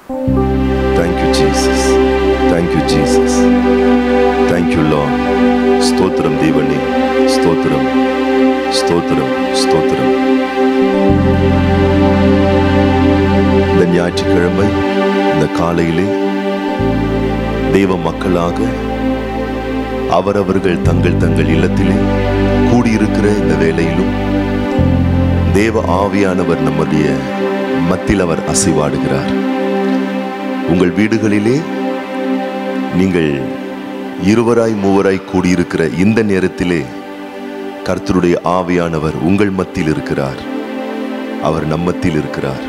Thank you Jesus thank you Jesus thank you Lord ஸ்தோத்திரம் தேவனே ஸ்தோத்திரம் ஸ்தோத்திரம் ஸ்தோத்திரம் இந்த ஞாயிற்றுக்கிழமை இந்த காலையிலே தெய்வ மக்களாக அவரவர்கள் தங்கள் தங்கள் இல்லத்திலே கூடியிருக்கிற இந்த வேளையிலும் தேவ ஆவியானவர் நம்முடைய மத்தியில் அவர் அசைவாடுகிறார் உங்கள் வீடுகளிலே நீங்கள் இருவராய் மூவராய் கூடியிருக்கிற இந்த நேரத்திலே கர்த்தருடைய ஆவியானவர் உங்கள் மத்தியில் இருக்கிறார் அவர் நம்மத்தில் இருக்கிறார்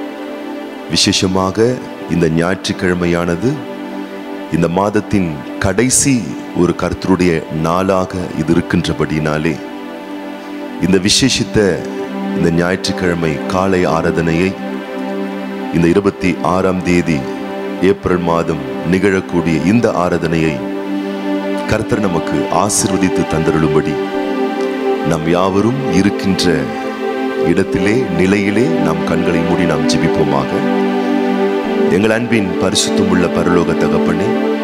விசேஷமாக இந்த ஞாயிற்றுக்கிழமையானது இந்த மாதத்தின் கடைசி ஒரு கர்த்தருடைய நாளாக இது இருக்கின்றபடினாலே இந்த விசேஷித்த இந்த ஞாயிற்றுக்கிழமை காலை ஆராதனையை இந்த இருபத்தி ஆறாம் தேதி ஏப்ரல் மாதம் நிகழக்கூடிய இந்த ஆராதனையை கர்த்தர் நமக்கு ஆசிர்வதித்து தந்தருளும்படி நம் யாவரும் இருக்கின்ற இடத்திலே நிலையிலே நாம் கண்களை மூடி நாம் ஜெபிப்போமாக எங்கள் அன்பின் பரிசுத்தமுள்ள பரலோக தகப்பனே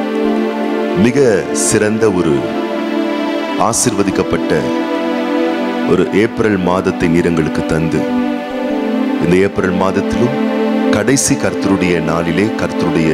மிக சிறந்த ஒரு ஆசிர்வதிக்கப்பட்ட ஒரு ஏப்ரல் மாதத்தை நீர் எங்களுக்கு தந்து இந்த ஏப்ரல் மாதத்திலும் கடைசி கர்த்தருடைய நாளிலே கர்த்தருடைய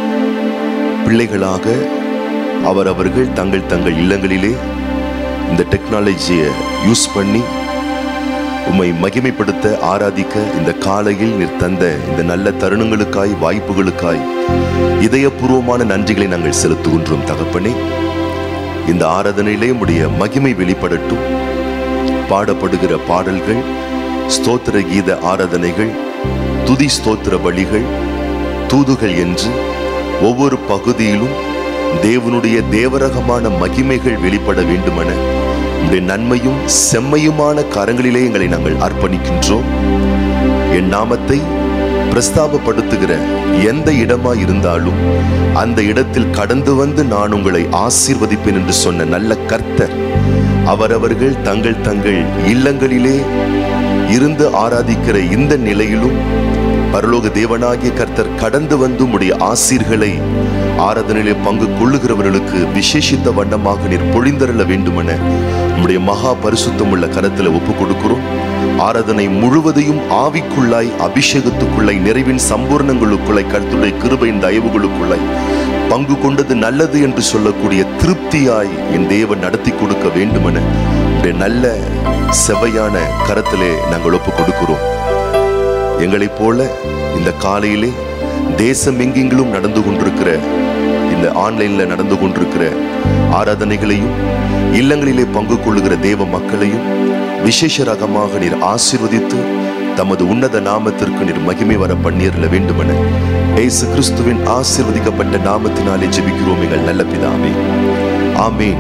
பிள்ளைகளாக அவரவர்கள் தங்கள் தங்கள் இல்லங்களிலே இந்த டெக்னாலஜியை யூஸ் பண்ணி உம்மை மகிமைப்படுத்த ஆராதிக்க இந்த காலையில் நீர் தந்த இந்த நல்ல தருணங்களுக்காய் வாய்ப்புகளுக்காய் இதயபூர்வமான நன்றிகளை நாங்கள் செலுத்துகின்றோம் தகப்பனே இந்த ஆராதனையிலே உடைய மகிமை வெளிப்படட்டும் பாடப்படுகிற பாடல்கள் ஸ்தோத்திர கீத ஆராதனைகள் துதி ஸ்தோத்திர பலிகள் தூதுகள் என்று ஒவ்வொரு பகுதியிலும் தேவனுடைய தேவரகமான மகிமைகள் வெளிப்பட வேண்டுமென உடைய நன்மையும் செம்மையுமான கரங்களிலே எங்களை நாங்கள் அர்ப்பணிக்கின்றோம் என் நாமத்தை பிரஸ்தாபப்படுத்துகிற எந்த இடமா இருந்தாலும் அந்த இடத்தில் கடந்து வந்து நான் உங்களை ஆசீர்வதிப்பேன் என்று சொன்ன நல்ல கர்த்தர் அவரவர்கள் தங்கள் தங்கள் இல்லங்களிலே இருந்து ஆராதிக்கிற இந்த நிலையிலும் பரலோக தேவனாகிய கர்த்தர் கடந்து வந்து உடைய ஆசீர்களை ஆராதனையிலே பங்கு கொள்ளுகிறவர்களுக்கு விசேஷித்த வண்ணமாக நீர் பொழிந்தருள வேண்டுமென உம்முடைய மகா பரிசுத்தமுள்ள கரத்தில் ஒப்பு கொடுக்கிறோம் ஆராதனை முழுவதையும் ஆவிக்குள்ளாய் அபிஷேகத்துக்குள்ளாய் நிறைவின் சம்பூர்ணங்களுக்குள்ளாய் கர்த்தருடைய கிருபையின் தயவுகளுக்குள்ளாய் பங்கு கொண்டது நல்லது என்று சொல்லக்கூடிய திருப்தியாய் என் தேவன் நடத்தி கொடுக்க வேண்டுமென உம்முடைய நல்ல செவையான கரத்திலே நாங்கள் ஒப்பு கொடுக்கிறோம் எங்களைப் போல இந்த காலையிலே தேசம் எங்கெங்கிலும் நடந்து கொண்டிருக்கிற இந்த ஆன்லைன்ல நடந்து கொண்டிருக்கிற ஆராதனைகளையும் இல்லங்களிலே பங்கு கொள்ளுகிற தேவ மக்களையும் விசேஷ ரகமாக நீர் ஆசீர்வதித்து தமது உன்னத நாமத்திற்கு நீர் மகிமை வர பண்ணியர்ல வேண்டுமென ஏசு கிறிஸ்துவின் ஆசீர்வதிக்கப்பட்ட நாமத்தினாலே ஜெபிக்கிறோம் எங்கள் நல்ல பிதாமே ஆமேன்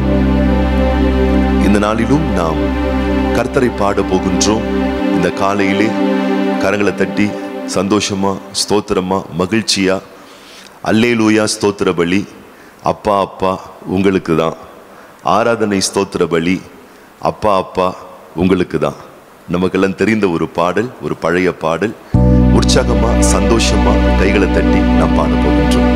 இந்த நாளிலும் நாம் கர்த்தரை பாட போகின்றோம் இந்த காலையிலே கரங்களை தட்டி சந்தோஷமா ஸ்தோத்திரமா மகிழ்ச்சியா அல்லேலூயா ஸ்தோத்திர பலி அப்பா அப்பா உங்களுக்கு தான் ஆராதனை ஸ்தோத்திர பலி அப்பா அப்பா உங்களுக்கு தான் நமக்கெல்லாம் தெரிந்த ஒரு பாடல் ஒரு பழைய பாடல் உற்சாகமா சந்தோஷமா கைகளை தட்டி நாம் பாட போகின்றோம்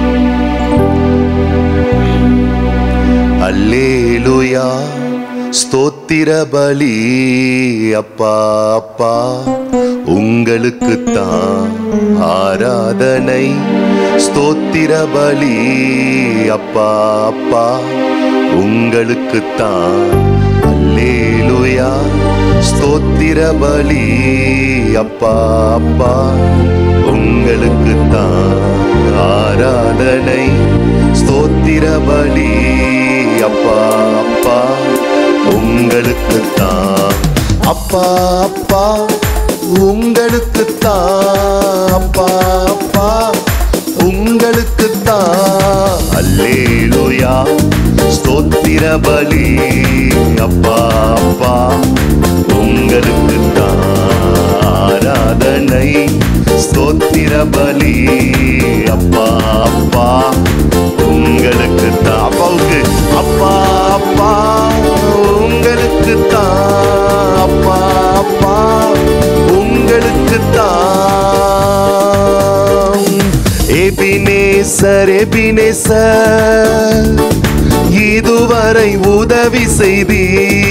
அல்லேலூயா ஸ்தோத்திர பலி அப்பா அப்பா உங்களுக்கு தான் ஆராதனை ஸ்தோத்திர பலி அப்பா அப்பா உங்களுக்கு தான் அல்லேலூயா ஸ்தோத்திர பலி அப்பா அப்பா உங்களுக்கு தான் ஆராதனை ஸ்தோத்திர பலி அப்பா அப்பா உங்களுக்கு தான் அப்பா அப்பா உங்களுக்கு தான் அப்பா அப்பா உங்களுக்கு தான் அல்லேலூயா ஸ்தோத்திர பலி அப்பா அப்பா உங்களுக்கு தான் ஆராதனை ஸ்தோத்திர பலி அப்பா அப்பா உங்களுக்கு தான் அப்பாவுக்கு அப்பா அப்பா உங்களுக்கு தான் அப்பா அப்பா உங்களுக்கு தான் ஏபி எபினேசர் எபினேசர் இதுவரை உதவி செய்தி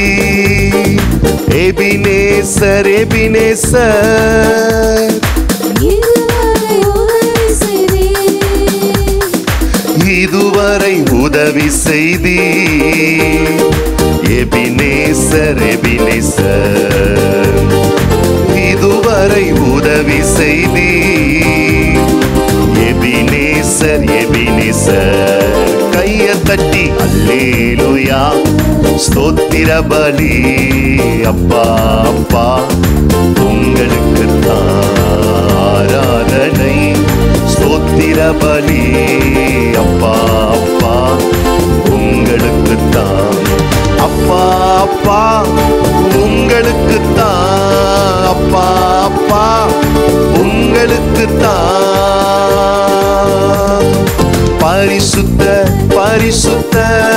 எபினேசர் எபினேசர் இதுவரை உதவி செய்தீர். இதுவரை உதவி செய்தி எபினேசர் எபினேசர் இதுவரை உதவி செய்தி எபினேசர் எபினேசர் கைய தட்டி அல்லேலுயா ஸ்தோத்திர பலி அப்பா அப்பா உங்களுக்கு ஆராதனை ஸ்தோத்திர பலி அப்பா அப்பா உங்களுக்கு தான் அப்பா அப்பா உங்களுக்கு தான் அப்பா அப்பா உங்களுக்கு தான் பரிசுத்த பரிசுத்த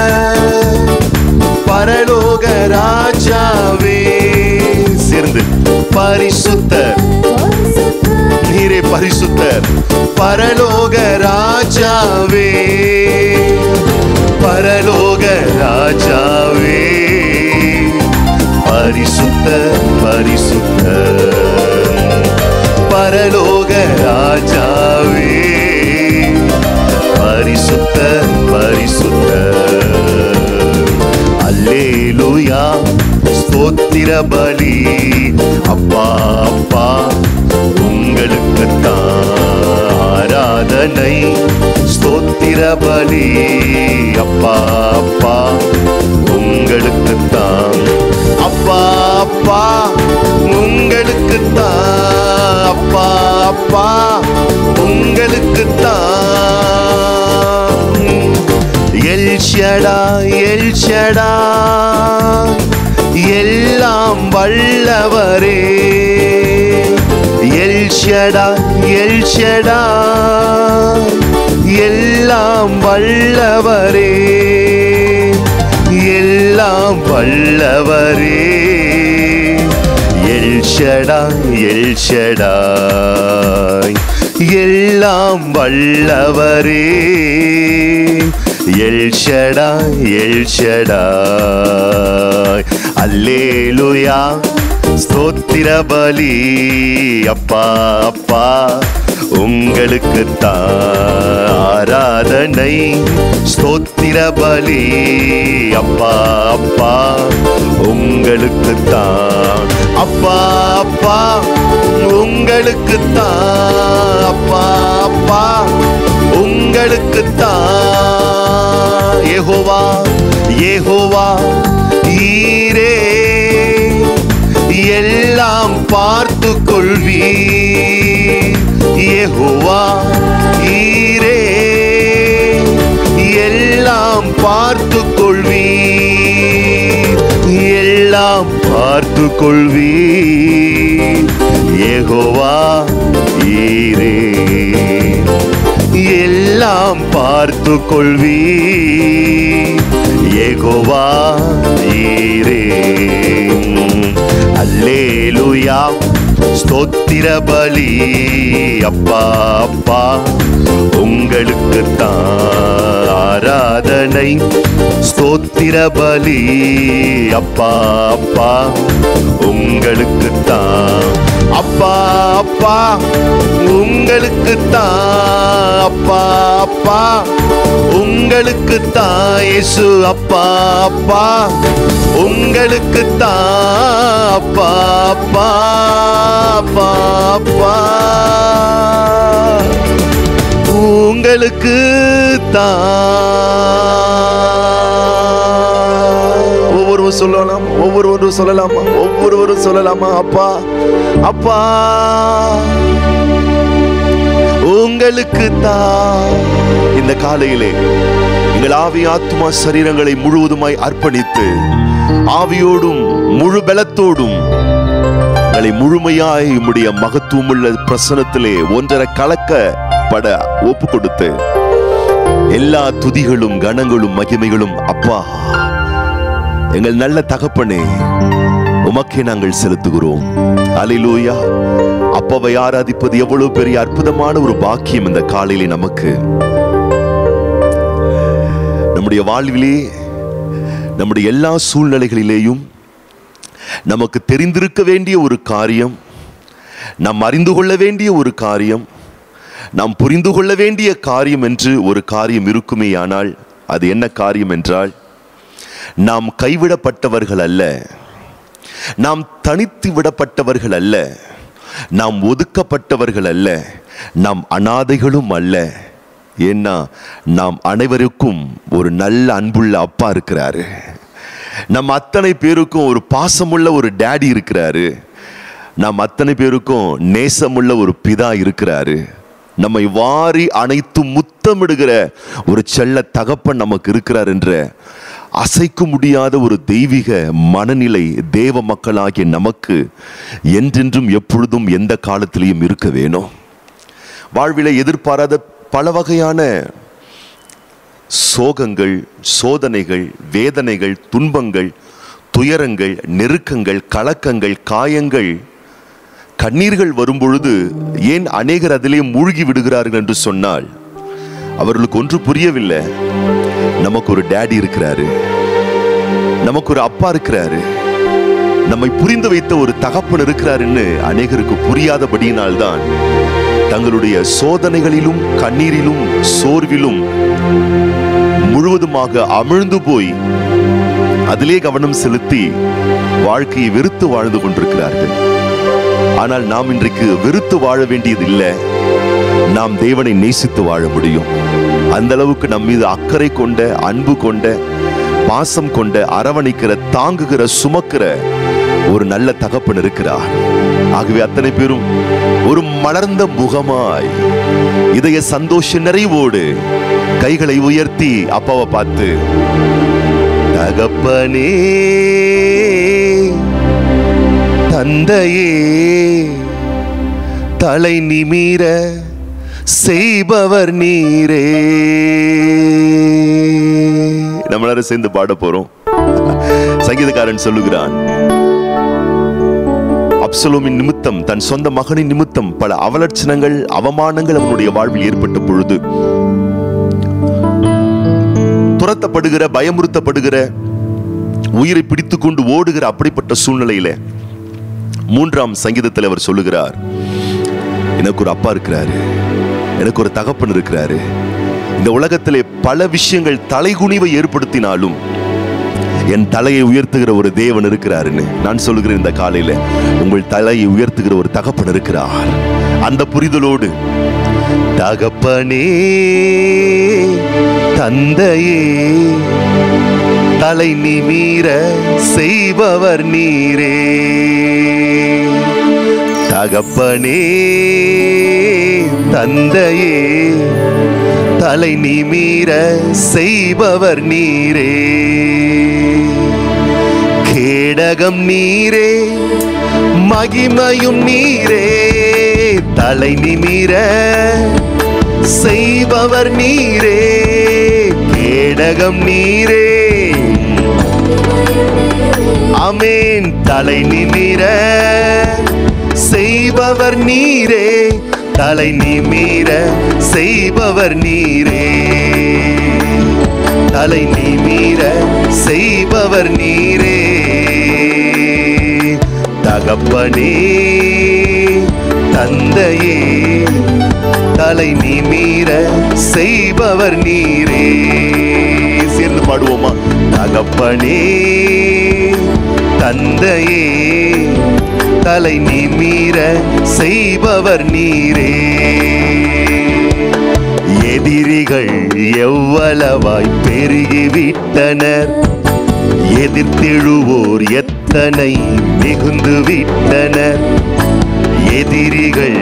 பரலோக ராஜாவே சேர்ந்து பரிசுத்தர் பரிசுத்தர், நீரே பரிசுத்தர் பரலோக ராஜாவே பரலோக ராஜாவே பரிசுத்த பரிசுத்த பரலோக ராஜாவே பரிசுத்த பரிசுத்த அல்லேலூயா ஸ்தோத்திர பலி அப்பா அப்பா உங்களுக்கு ஆராதனை ஸ்தோத்திர பலி அப்பா அப்பா உங்களுக்கு தான் அப்பா அப்பா உங்களுக்கு தான் அப்பா அப்பா உங்களுக்கு தான் எல் ஷடா எல் ஷடா எல்லாம் வல்லவரே எல் ஷடா எல் ஷடா எல்லாம் வல்லவரே எல்லாம் வல்லவரே எல் ஷடா எல் ஷடாய் எல்லாம் வல்லவரே எல் ஷடாய் எல் ஷடாய் அல்லேலுயா ஸ்தோத்திர பலி அப்பா அப்பா உங்களுக்கு ஆராதனை ஸ்தோத்திர பலி அப்பா அப்பா உங்களுக்கு தான் அப்பா அப்பா உங்களுக்கு தான் அப்பா அப்பா உங்களுக்கு தான் ஏகோவா ஏகோவா ஈரே எல்லாம் பார்த்து கொள்வீ யெகோவா ஈரே எல்லாம் பார்த்து கொள்வீ எல்லாம் பார்த்து கொள்வீ யெகோவா ஈரே எல்லாம் பார்த்து கொள்வீ யெகோவா ஈரே அல்லேலுயா ஸ்தோத்திர பலி அப்பா அப்பா உங்களுக்கு ஆராதனை ஸ்தோத்திர பலி அப்பா அப்பா உங்களுக்கு தான் அப்பா அப்பா உங்களுக்கு தான் அப்பா அப்பா உங்களுக்கு தான் இயேசு அப்பா அப்பா உங்களுக்கு தான் அப்பா அப்பா அப்பா அப்பா உங்களுக்கு தான் ஒவ்வொருவரும் சொல்லலாம் ஒவ்வொருவரும் சொல்லலாமா ஒவ்வொருவரும் சொல்லலாமா அப்பா அப்பா உங்களுக்கு தான் இந்த காலையிலே எங்கள் ஆவி ஆத்மா சரீரங்களை முழுவதுமாய் அர்ப்பணித்து ஆவியோடும் முழு பலத்தோடும் எங்களை முழுமையாய் உம்முடைய மகத்துவமுள்ள பிரசனத்திலே ஒன்றரை கலக்கப்பட ஒப்பு கொடுத்து எல்லா துதிகளும் கணங்களும் மகிமைகளும் அப்பா எங்கள் நல்ல தகப்பனே உமக்கே நாங்கள் செலுத்துகிறோம் அலிலூயா அப்பாவை ஆராதிப்பது எவ்வளவு பெரிய அற்புதமான ஒரு பாக்கியம் இந்த காலையிலே நமக்கு நம்முடைய வாழ்விலே நம்முடைய எல்லா சூழ்நிலைகளிலேயும் நமக்கு தெரிந்திருக்க வேண்டிய ஒரு காரியம் நாம் அறிந்து கொள்ள வேண்டிய ஒரு காரியம் நாம் புரிந்து கொள்ள வேண்டிய காரியம் என்று ஒரு காரியம் இருக்குமேயானால் அது என்ன காரியம் என்றால் நாம் கைவிடப்பட்டவர்கள் அல்ல நாம் தனித்து விடப்பட்டவர்கள் அல்ல நாம் ஒதுக்கப்பட்டவர்கள் அல்ல நாம் அனாதைகளும் அல்ல ஏன்னா நாம் அனைவருக்கும் ஒரு நல்ல அன்புள்ள அப்பா இருக்கிறாரு நம் அத்தனை பேருக்கும் ஒரு பாசமுள்ள ஒரு டேடி இருக்கிறாரு நம் அத்தனை பேருக்கும் நேசமுள்ள ஒரு பிதா இருக்கிறாரு நம்மை வாரி அனைத்து முத்தமிடுகிற ஒரு செல்ல தகப்பன் நமக்கு இருக்கிறார் என்ற அசைக்க முடியாத ஒரு தெய்வீக மனநிலை தேவ மக்களாகிய நமக்கு என்றென்றும் எப்பொழுதும் எந்த காலத்திலையும் இருக்க வேணும் வாழ்வில எதிர்பாராத பல வகையான சோகங்கள் சோதனைகள் வேதனைகள் துன்பங்கள் துயரங்கள் நெருக்கங்கள் கலக்கங்கள் காயங்கள் கண்ணீர்கள் வரும்பொழுது ஏன் அநேகர் அதிலே மூழ்கி விடுகிறார்கள் என்று சொன்னால் அவர்களுக்கு ஒன்று புரியவில்லை நமக்கு ஒரு டேடி இருக்கிறாரு நமக்கு ஒரு அப்பா இருக்கிறாரு நம்மை புரிந்து வைத்த ஒரு தகப்பன் இருக்கிறாருன்னு அநேகருக்கு புரியாதபடியினால்தான் தங்களுடைய சோதனைகளிலும் கண்ணீரிலும் சோர்விலும் முழுவதுமாக அமிழ்ந்து போய் அதிலே கவனம் செலுத்தி வாழ்க்கையை வெறுத்து வாழ்ந்து கொண்டிருக்கிறார்கள் ஆனால் நாம் இன்றைக்கு வெறுத்து வாழ வேண்டியது இல்லை நாம் தேவனை நேசித்து வாழ முடியும் அந்த அளவுக்கு நம் மீது அக்கறை கொண்ட அன்பு கொண்ட பாசம் கொண்ட அரவணைக்கிற தாங்குகிற சுமக்கிற ஒரு நல்ல தகப்பன் இருக்கிறார் ஆகவே அத்தனை பேரும் ஒரு மலர்ந்த முகமாய் இதய சந்தோஷ நிறைவோடு கைகளை உயர்த்தி அப்பாவை பார்த்து தகப்பனே தந்தையே தலை நிமிர செய்பவர் நீரே நம்ம எல்லாரும் சேர்ந்து பாட போறோம் சங்கீதக்காரன் சொல்லுகிறான் அப்சலோமின் நிமித்தம் தன் சொந்த மகனின் நிமித்தம் பல அவலட்சணங்கள் அவமானங்கள் அவனுடைய வாழ்வில் ஏற்பட்ட பொழுது துரத்தப்படுகிற பயமுறுத்தப்படுகிற உயிரை பிடித்துக் கொண்டு ஓடுகிற அப்படிப்பட்ட சூழ்நிலையில மூன்றாம் சங்கீதத்தில் அவர் சொல்லுகிறார் எனக்கு ஒரு அப்பா இருக்கிறாரு எனக்கு ஒரு தகப்பன் இருக்கிறாரு இந்த உலகத்திலே பல விஷயங்கள் தலைகுனிவை ஏற்படுத்தினாலும் என் தலையை உயர்த்துகிற ஒரு தேவன் இருக்கிறாருன்னு நான் சொல்லுகிறேன் இந்த காலையில உங்கள் தலையை உயர்த்துகிற ஒரு தகப்பன் இருக்கிறார் அந்த புரிதலோடு தகப்பனே தந்தையே தலை நிமீர செய்பவர் நீரே தகப்பனே தந்தையே தலை நிமீர செய்பவர் நீரே கேடகம் நீரே மகிமையும் நீரே தலை நிமிர செய்பவர் நீரே கேடகம் நீரே அமேன் தலை நிமிர செய்பவர் நீரே தலை நிமிர செய்பவர் நீரே தலை நிமிர செய்பவர் நீரே தகப்பனே தந்தையே தலை நிமிர செய்பவர் நீரே சேர்ந்து பாடுவோமா தகப்பனே தந்தையே தலை நிமிர செய்பவர் நீரே எதிரிகள் எவ்வளவாய் பெருகிவிட்டனர் எதிர்த்தெழுவோர் எத்தனை மிகுந்து விட்டனர் எதிரிகள்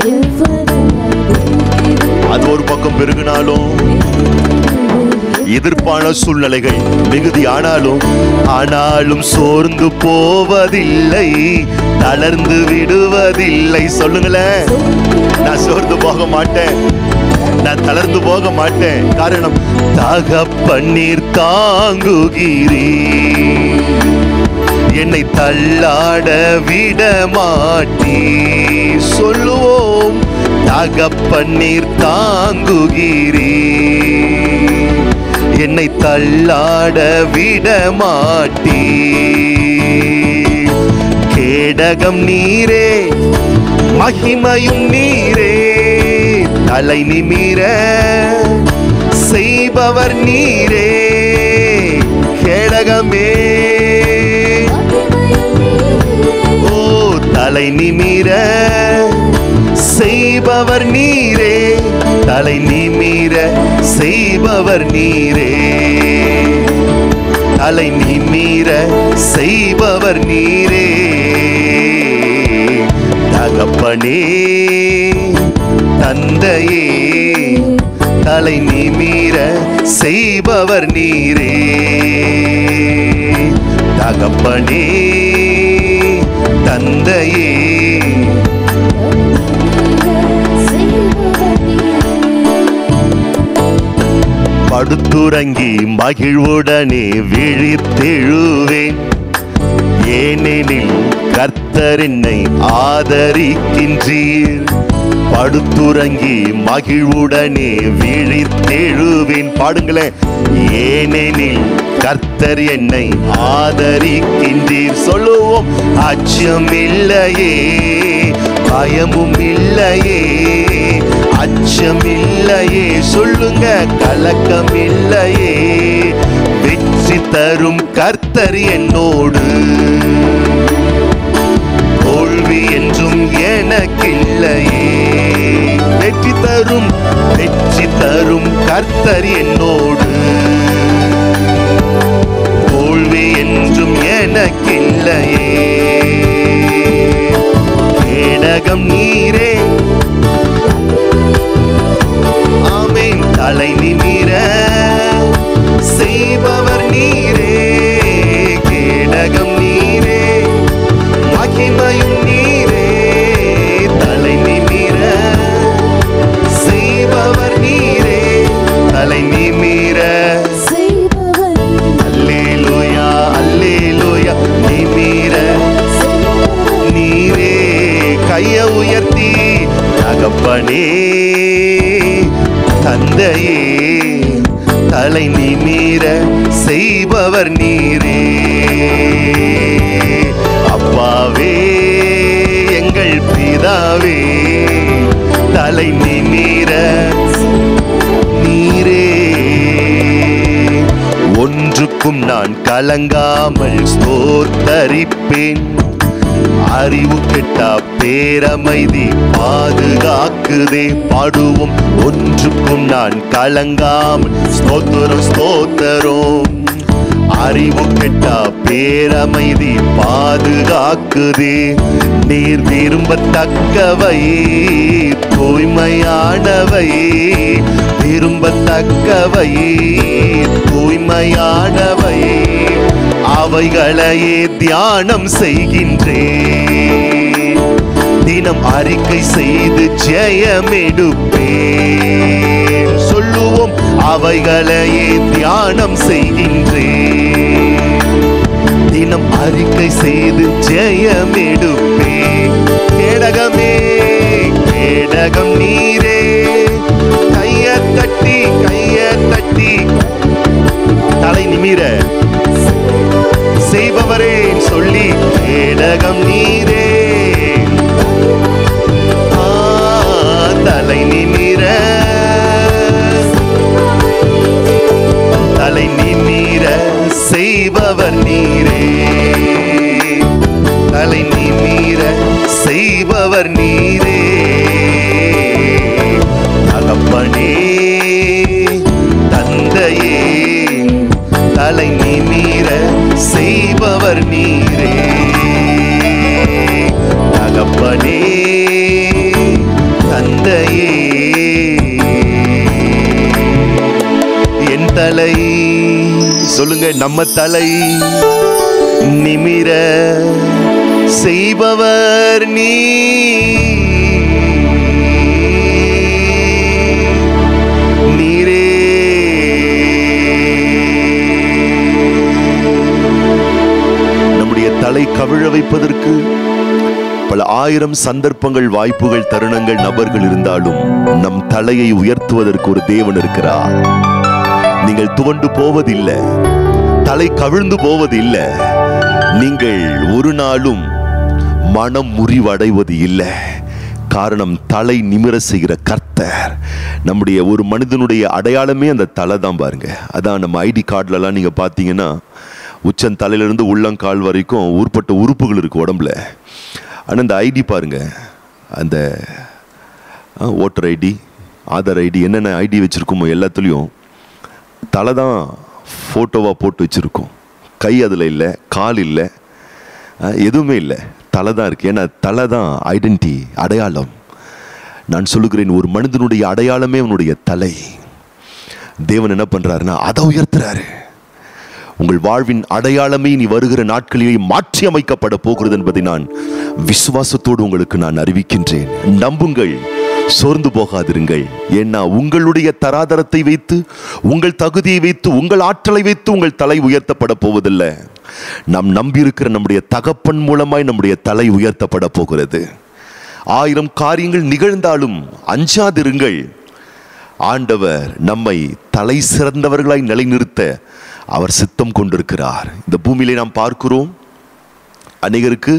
அது ஒரு பக்கம் பெருகினாலும் எதிர்ப்பான சூழ்நிலைகள் மிகுதி ஆனாலும் ஆனாலும் சோர்ந்து போவதில்லை தளர்ந்து விடுவதில்லை சொல்லுங்களேன் நான் சோர்ந்து போக மாட்டேன் நான் தளர்ந்து போக மாட்டேன் காரணம் தகப்பன்னீர் தாங்குகிறீ என்னை தள்ளாட விட மாட்டீ சொல்லுவோம் தகப்பன்னீர் தாங்குகிறீ என்னை தள்ளாட விட மாட்டீ கேடகம் நீரே மகிமையும் நீரே தலை நிமிர செய்பவர் நீரே கேடகமே ஓ தலை நிமிர செய்பவர் நீரே தலை நிமிர செய்பவர் நீரே தலை நிமிர செய்பவர் நீரே தகப்பனே தந்தையே தலை நிமிர செய்பவர் நீரே தகப்பனே தந்தையே படுத்துறங்கி மகிழ்வுடனே விழித்தெழுவேன் ஏனெனில் கர்த்தர் என்னை ஆதரிக்கின்றீர் படுத்துறங்கி மகிழ்வுடனே விழித்தெழுவேன் பாடுங்களேன் ஏனெனில் கர்த்தர் என்னை ஆதரிக்கின்றீர் சொல்லுவோம் அச்சம் இல்லையே பயமும் இல்லையே அச்சம் இல்லையே சொல்லுங்க கலக்கம் இல்லையே வெற்றி தரும் கர்த்தர் என்னோடு தோல்வி என்றும் எனக்கில்லையே வெற்றி தரும் வெற்றி தரும் கர்த்தர் என்னோடு தோல்வி என்றும் எனக்கில்லையே கேடகம் நீரே ஆமேன் தலை நிமிர செய்பவர் நீரே கேடகம் நீரே மகிமையும் நீரே தலை நிமிர செய்பவர் நீரே தலை நிமிர அல்லேலூயா அல்லேலூயா நிமிர நீரே கைய உயர்த்தி தகப்பனே தந்தையே தலை நிமிர செய்பவர் நீரே அப்பாவே எங்கள் பிதாவே தலை நிமிர நீரே ஒன்றுக்கும் நான் கலங்காமல் ஸ்தோத்தரிப்பேன் அறிவு கெட்டா பேரமைதி பாதுகாக்குதே பாடுவோம் ஒன்றுக்கும் நான் கலங்காமல் ஸ்தோத்திரம் ஸ்தோத்தரும் அறிவு கெட்டா பேரமைதி பாதுகாக்குதே நீர் விரும்பத்தக்கவை தூய்மையானவை விரும்பத்தக்கவை தூய்மையானவை அவைகளையே தியானம் செய்கின்றேன் தினம் அறிக்கை செய்து ஜெயமெடுப்பேன் சொல்லுவோம் அவைகளையே தியானம் செய்கின்றேன் தினம் அறிக்கை செய்து ஜெயமெடுப்பேன் கேடகமே கேடகம் நீரே கைய தட்டி கைய தட்டி தலை நிமிர செய்பவரே சொல்லி கேடகம் நீரே ஆ, தலை நிமிர தலை நிமிர செய்பவர் நீரே தலை நிமிர செய்பவர் நீரே தகப்பனே தந்தையே தலை நிமிர செய்பவர் நீரே தகப்பனே தந்தையே என் தலை சொல்லுங்க நம்ம தலை நிமிர செய்பவர் நீ நீரே நம்முடைய தலை வைப்பதற்கு பல ஆயிரம் சந்தர்ப்பங்கள் வாய்ப்புகள் தருணங்கள் நபர்கள் இருந்தாலும் நம் தலையை உயர்த்துவதற்கு ஒரு தேவன் இருக்கிறார் நீங்கள் துவண்டு போவதில்லை தலை கவிழ்ந்து போவதில்லை நீங்கள் ஒரு நாளும் மனம் முறிவடைவது இல்லை காரணம் தலை நிமிர செய்கிற கர்த்தர் நம்முடைய ஒரு மனிதனுடைய அடையாளமே அந்த தலை தான் பாருங்க அதான் நம்ம ஐடி கார்டுலலாம் நீங்கள் பார்த்தீங்கன்னா உச்சன் தலையிலிருந்து உள்ளங்கால் வரைக்கும் ஊர்பட்ட உறுப்புகள் இருக்கு உடம்புல ஆனால் இந்த ஐடி பாருங்க அந்த ஓட்டர் ஐடி ஆதார் ஐடி என்னென்ன ஐடி வச்சுருக்கோமோ எல்லாத்துலேயும் தலை தான் ஃபோட்டோவாக போட்டு வச்சுருக்கோம் கை அதில் இல்லை கால் இல்லை அஹ், எதுவுமே இல்லை தலை தான் இருக்குது ஏன்னா தலை தான் ஐடென்டி அடையாளம் நான் சொல்லுகிறேன் ஒரு மனிதனுடைய அடையாளமே அவனுடைய தலை தேவன் என்ன பண்ணுறாருன்னா அதை உயர்த்துறாரு உங்கள் வாழ்வின் அடையாளமே நீ வருகிற நாட்களிலே மாற்றி அமைக்கப்பட போகிறது என்பதை நான் விசுவாசத்தோடு உங்களுக்கு நான் அறிவிக்கின்றேன் நம்புங்கள் சோர்ந்து போகாதிருங்கள் ஏன்னா உங்களுடைய தராதரத்தை வைத்து உங்கள் தகுதியை வைத்து உங்கள் ஆற்றலை வைத்து உங்கள் தலை உயர்த்தப்பட போவதில்லை நாம் நம்பியிருக்கிற நம்முடைய தகப்பன் மூலமாய் நம்முடைய தலை உயர்த்தப்பட போகிறது ஆயிரம் காரியங்கள் நிகழ்ந்தாலும் அஞ்சாதிருங்கள் ஆண்டவர் நம்மை தலை சிறந்தவர்களாய் நிலைநிறுத்த அவர் சித்தம் கொண்டிருக்கிறார் இந்த பூமியிலே நாம் பார்க்கிறோம் அநேகருக்கு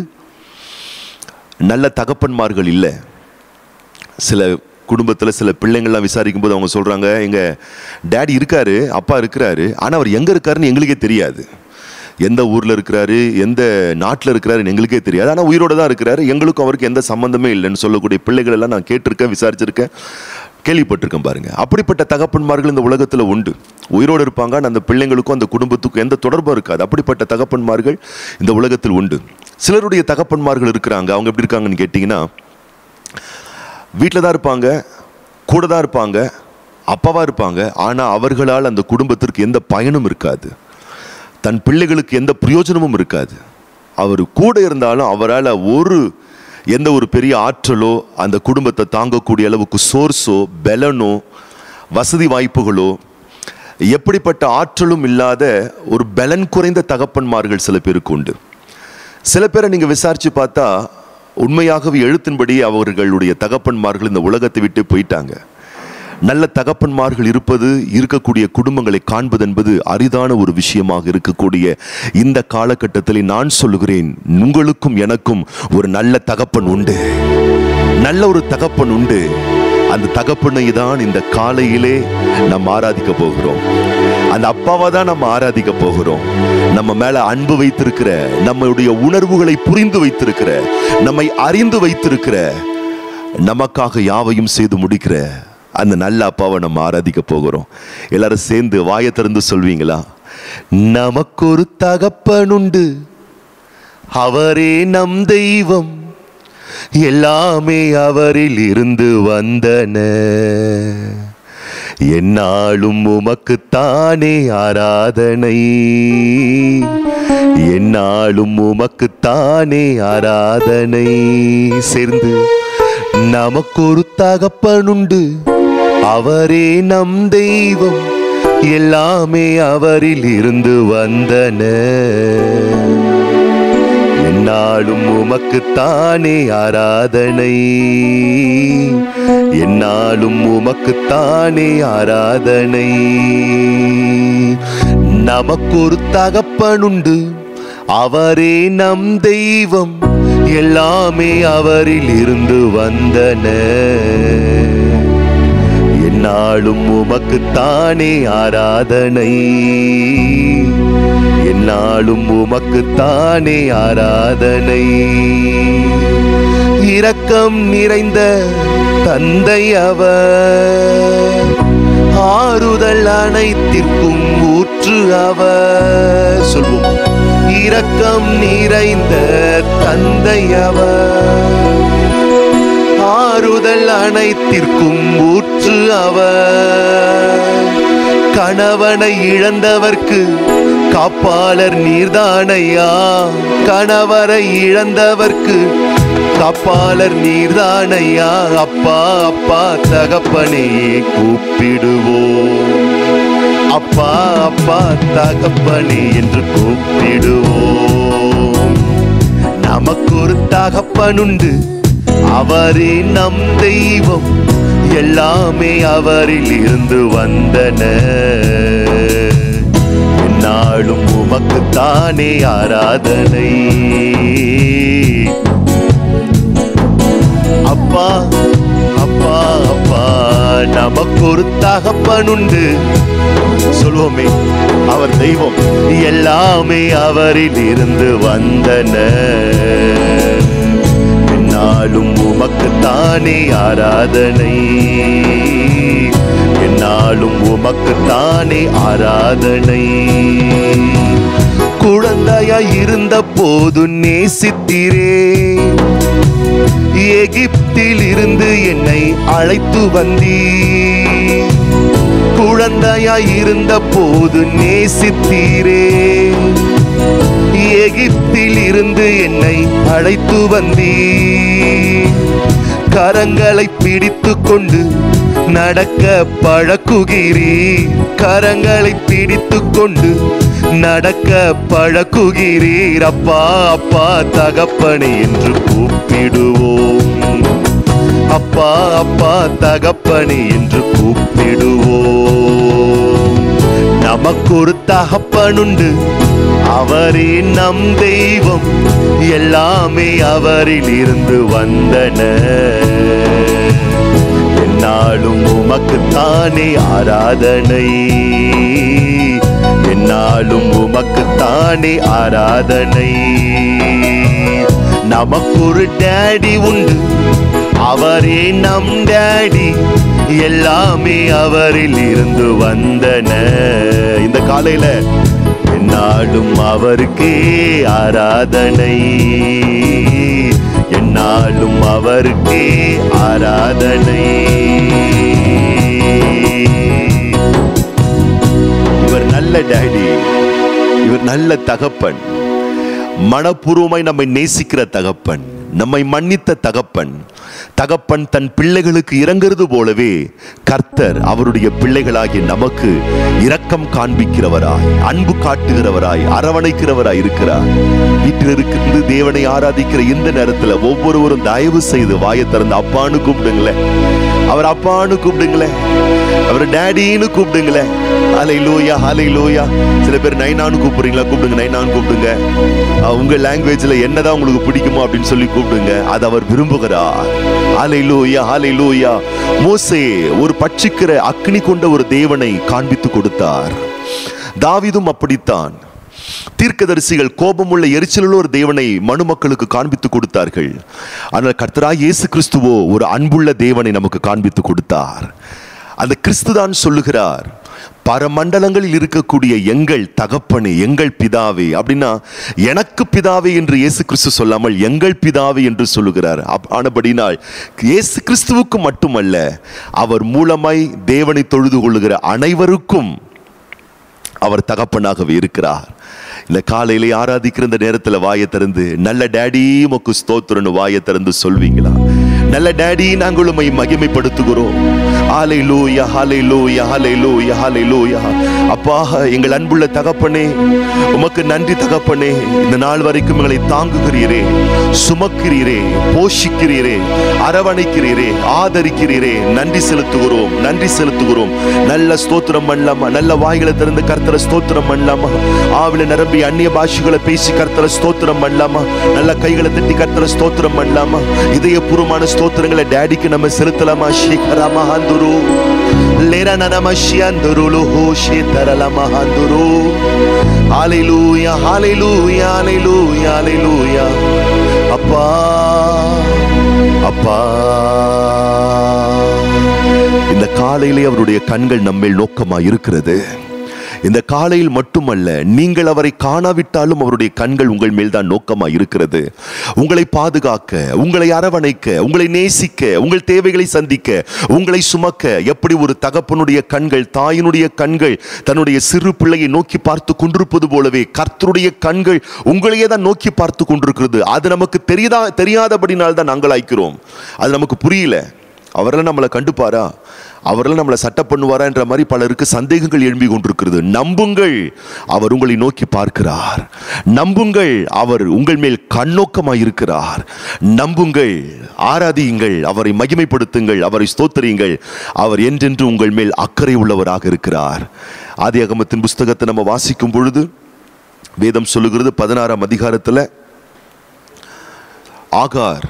நல்ல தகப்பன்மார்கள் இல்லை சில குடும்பத்தில் சில பிள்ளைங்கள்லாம் விசாரிக்கும் போது அவங்க சொல்கிறாங்க எங்கள் டேடி இருக்காரு அப்பா இருக்கிறாரு ஆனால் அவர் எங்கே இருக்காருன்னு எங்களுக்கே தெரியாது எந்த ஊரில் இருக்கிறாரு எந்த நாட்டில் இருக்கிறாருன்னு எங்களுக்கே தெரியாது ஆனால் உயிரோடு தான் இருக்கிறாரு எங்களுக்கும் அவருக்கு எந்த சம்மந்தமே இல்லைன்னு சொல்லக்கூடிய பிள்ளைகள் எல்லாம் நான் கேட்டிருக்கேன் விசாரிச்சிருக்கேன் கேள்விப்பட்டிருக்கேன் பாருங்க அப்படிப்பட்ட தகப்பன்மார்கள் இந்த உலகத்தில் உண்டு உயிரோடு இருப்பாங்க ஆனா அந்த பிள்ளைங்களுக்கும் அந்த குடும்பத்துக்கும் எந்த தொடர்பும் இருக்காது அப்படிப்பட்ட தகப்பன்மார்கள் இந்த உலகத்தில் உண்டு சிலருடைய தகப்பன்மார்கள் இருக்கிறாங்க அவங்க எப்படி இருக்காங்கன்னு கேட்டிங்கன்னா வீட்டில் தான் இருப்பாங்க கூட தான் இருப்பாங்க அப்பாவாக இருப்பாங்க ஆனால் அவர்களால் அந்த குடும்பத்திற்கு எந்த பயனும் இருக்காது தன் பிள்ளைகளுக்கு எந்த பிரயோஜனமும் இருக்காது அவர் கூட இருந்தாலும் அவரால் ஒரு எந்த ஒரு பெரிய ஆற்றலோ அந்த குடும்பத்தை தாங்கக்கூடிய அளவுக்கு சோர்ஸோ பலனோ வசதி வாய்ப்புகளோ எப்படிப்பட்ட ஆற்றலும் இல்லாத ஒரு பலன் குறைந்த தகப்பன்மார்கள் சில பேருக்கு உண்டு சில பேரை நீங்க விசாரிச்சு பார்த்தா உண்மையாகவே எழுத்தின்படி அவர்களுடைய தகப்பன்மார்கள் இந்த உலகத்தை விட்டு போயிட்டாங்க நல்ல தகப்பன்மார்கள் இருப்பது இருக்கக்கூடிய குடும்பங்களை காண்பது என்பது அரிதான ஒரு விஷயமாக இருக்கக்கூடிய இந்த காலகட்டத்தில் நான் சொல்லுகிறேன் உங்களுக்கும் எனக்கும் ஒரு நல்ல தகப்பன் உண்டு நல்ல ஒரு தகப்பன் உண்டு அந்த தகப்பனை தான் இந்த காலையிலே நாம் ஆராதிக்க போகிறோம் அந்த அப்பாவை தான் நம்ம ஆராதிக்க போகிறோம் நம்ம மேல அன்பு வைத்திருக்கிற நம்மளுடைய உணர்வுகளை புரிந்து வைத்திருக்கிற நம்மை அறிந்து வைத்திருக்கிற நமக்காக யாவையும் செய்து முடிக்கிற அந்த நல்ல அப்பாவை நம்ம ஆராதிக்க போகிறோம் எல்லாரும் சேர்ந்து வாயை திறந்து சொல்வீங்களா நமக்கொரு தகப்பனுண்டு அவரே நம் தெய்வம் எல்லாமே அவரில் இருந்து வந்தன என்னாலும் உமக்குத்தானே ஆராதனை என்னாலும் உமக்குத்தானே ஆராதனை சேர்ந்து நமக்கொரு தகப்பனுண்டு அவரே நம் தெய்வம் எல்லாமே அவரில் இருந்து வந்தன என்னாலும் உமக்குத்தானே ஆராதனை என்னாலும் உமக்குத்தானே ஆராதனை நமக்கொரு தகப்பனுண்டு அவரே நம் தெய்வம் எல்லாமே அவரில் இருந்து வந்தன என்னாலும் உமக்குத்தானே ஆராதனை என்னாலும் உமக்குத்தானே ஆராதனை இரக்கம் நிறைந்த தந்தை அவர் ஆறுதல் அனைத்திற்கும் ஊற்று அவர் சொல்வோம் இரக்கம் நிறைந்த தந்தை அவர் ஆறுதல் அனைத்திற்கும் ஊற்று அவர் கணவனை இழந்தவர்க்கு காப்பாளர் நீர்தானையா கணவரை இழந்தவர்க்கு காப்பாளர் நீர்தானையா அப்பா அப்பா தகப்பனே கூப்பிடுவோம் அப்பா அப்பா தகப்பனே என்று கூப்பிடுவோம் நமக்கு ஒரு தகப்பனுண்டு அவரே நம் தெய்வம் எல்லாமே அவரில் இருந்து வந்தன நாளும் உமக்கு தானே ஆராதனை அப்பா அப்பா அப்பா நமக்கு ஒரு தகப்பனுண்டு சொல்வோமே அவர் தெய்வம் எல்லாமே அவரில் இருந்து வந்தன என்னாலும் உமக்கு தானே ஆராதனை என்னாலும் உமக்கு தானே ஆராதனை குழந்தையாய் இருந்த போது நேசித்தீரே எகிப்தில் இருந்து என்னை அழைத்து வந்தீ குழந்தையாய் இருந்த போது நேசித்தீரே எகிப்தில் இருந்து என்னை அழைத்து வந்தீ கரங்களை பிடித்து கொண்டு நடக்க பழக்குகிறீ கரங்களை பிடித்து கொண்டு நடக்க பழக்குகிறீர் அப்பா அப்பா தகப்பனை என்று கூப்பிடுவோம் அப்பா அப்பா தகப்பனே என்று கூப்பிடுவோம் நமக்கு ஒரு தகப்பனுண்டு அவரே நம் தெய்வம் எல்லாமே அவரில் இருந்து வந்தன என்னாலும் உமக்கு தானே ஆராதனை என்னாலும் உமக்கு தானே ஆராதனை நமக்கு ஒரு டேடி உண்டு அவரே நம் டேடி எல்லாமே அவரில் இருந்து வந்தன இந்த காலையில என்னாலும் அவருக்கே ஆராதனை என்னாலும் அவருக்கே ஆராதனை இவர் நல்ல டேடி இவர் நல்ல தகப்பன் மனப்பூர்வமாய் நம்மை நேசிக்கிற தகப்பன் நம்மை மன்னித்த தகப்பன் தகப்பன் தன் பிள்ளைகளுக்கு இறங்குறது போலவே கர்த்தர் அவருடைய பிள்ளைகளாகிய நமக்கு இரக்கம் காண்பிக்கிறவராய் அன்பு காட்டுகிறவராய் அரவணைக்கிறவராய் இருக்கிறார் வீட்டில் இருந்து தேவனை ஆராதிக்கிற இந்த நேரத்துல ஒவ்வொருவரும் தயவு செய்து வாயை திறந்து அப்பான்னு கூப்பிடுங்களேன் அவர் அப்பான்னு கூப்பிடுங்களேன் அவர் டேடின்னு கூப்பிடுங்களேன் ஹலை லூயா ஹலை லூயா சில பேர் நைனான்னு கூப்பிடுறீங்களா கூப்பிடுங்க நைனான்னு கூப்பிடுங்க அஹ் உங்க லாங்குவேஜ்ல என்னதான் உங்களுக்கு பிடிக்குமோ அப்படின்னு சொல்லி கூப்பிடுங்க அது அவர் விரும்புகிறார் ஹலை லூயா ஹலை லூயா மோசே ஒரு பட்சிக்கிற அக்னி கொண்ட ஒரு தேவனை காண்பித்து கொடுத்தார் தாவீதும் அப்படித்தான் தீர்க்கதரிசிகள் கோபமுள்ள எரிச்சலுள்ள ஒரு தேவனை மனுமக்களுக்கு காண்பித்து கொடுத்தார்கள் ஆனால் கர்த்தராய் இயேசு கிறிஸ்துவோ ஒரு அன்புள்ள தேவனை நமக்கு காண்பித்து கொடுத்தார் அந்த கிறிஸ்துதான் சொல்லுகிறார் பரமண்டலங்களில் இருக்கக்கூடிய எங்கள் தகப்பனே எங்கள் பிதாவே அப்படின்னா எனக்கு பிதாவே என்று இயேசு கிறிஸ்து சொல்லாமல் எங்கள் பிதாவே என்று சொல்லுகிறார் அப்- ஆனபடினால் இயேசு கிறிஸ்துவுக்கு மட்டுமல்ல அவர் மூலமாய் தேவனை தொழுது கொள்ளுகிற அனைவருக்கும் அவர் தகப்பனாகவே இருக்கிறார் இந்த காலையிலே ஆராதிக்கிற இந்த நேரத்துல வாயை திறந்து நல்ல டேடி மக்கு ஸ்தோத்திரன்னு வாயை திறந்து சொல்வீங்களா நல்ல டேடி நாங்கள் உம்மை மகிமைப்படுத்துகிறோம் ஹாலை லூயா ஹாலை லூயா ஹாலை லூயா ஹாலை லூயா அப்பா எங்கள் அன்புள்ள தகப்பனே உமக்கு நன்றி தகப்பனே இந்த நாள் வரைக்கும் எங்களை தாங்குகிறீரே சுமக்கிறீரே போஷிக்கிறீரே அரவணைக்கிறீரே ஆதரிக்கிறீரே நன்றி செலுத்துகிறோம் நன்றி செலுத்துகிறோம் நல்ல ஸ்தோத்திரம் பண்ணலாமா நல்ல வாய்களை திறந்து கர்த்தர ஸ்தோத்திரம் பண்ணலாமா ஆவில நிரம்பி அந்நிய பாஷைகளை பேசி கர்த்தர ஸ்தோத்திரம் பண்ணலாமா நல்ல கைகளை தட்டி கர்த்தர ஸ்தோத்திரம் பண்ணலாமா இதயபூர்வமான ஸ்தோத்திரங்களை டேடிக்கு நம்ம செலுத்தலாமா ஷேகராமா ஹந்துரு லேரா நனம ஷியந்துரு லுஹு ஷேதரலமா ஹந்துரு ஹalleluya ஹalleluya ஹalleluya ஹalleluya அப்பா அப்பா இந்த காலையிலே அவருடைய கண்கள் நம்மேல் நோக்கமா இருக்கிறது இந்த காலையில் மட்டுமல்ல நீங்கள் அவரை காணாவிட்டாலும் அவருடைய கண்கள் உங்கள் மேல் தான் நோக்கமா இருக்கிறது உங்களை பாதுகாக்க உங்களை அரவணைக்க உங்களை நேசிக்க உங்கள் தேவைகளை சந்திக்க உங்களை சுமக்க எப்படி ஒரு தகப்பனுடைய கண்கள் தாயினுடைய கண்கள் தன்னுடைய சிறு பிள்ளையை நோக்கி பார்த்து கொண்டிருப்பது போலவே கர்த்தருடைய கண்கள் உங்களையே தான் நோக்கி பார்த்து கொண்டிருக்கிறது அது நமக்கு தெரியாதா தெரியாதபடினால் தான் நாங்கள் ஆய்க்கிறோம் அது நமக்கு புரியல அவரெல்லாம் நம்மளை கண்டுப்பாரா அவரெல்லாம் நம்மளை சட்டை பண்ணுவாரா என்ற மாதிரி பலருக்கு சந்தேகங்கள் எழும்பி கொண்டிருக்கிறது நம்புங்கள் அவர் உங்களை நோக்கி பார்க்கிறார் நம்புங்கள் அவர் உங்கள் மேல் கண்ணோக்கமாய் இருக்கிறார் நம்புங்கள் ஆராதியுங்கள் அவரை மகிமைப்படுத்துங்கள் அவரை ஸ்தோத்திரியுங்கள் அவர் என்றென்று உங்கள் மேல் அக்கறை உள்ளவராக இருக்கிறார் ஆதி அகமத்தின் புஸ்தகத்தை நம்ம வாசிக்கும் பொழுது வேதம் சொல்லுகிறது பதினாறாம் அதிகாரத்தில் ஆகார்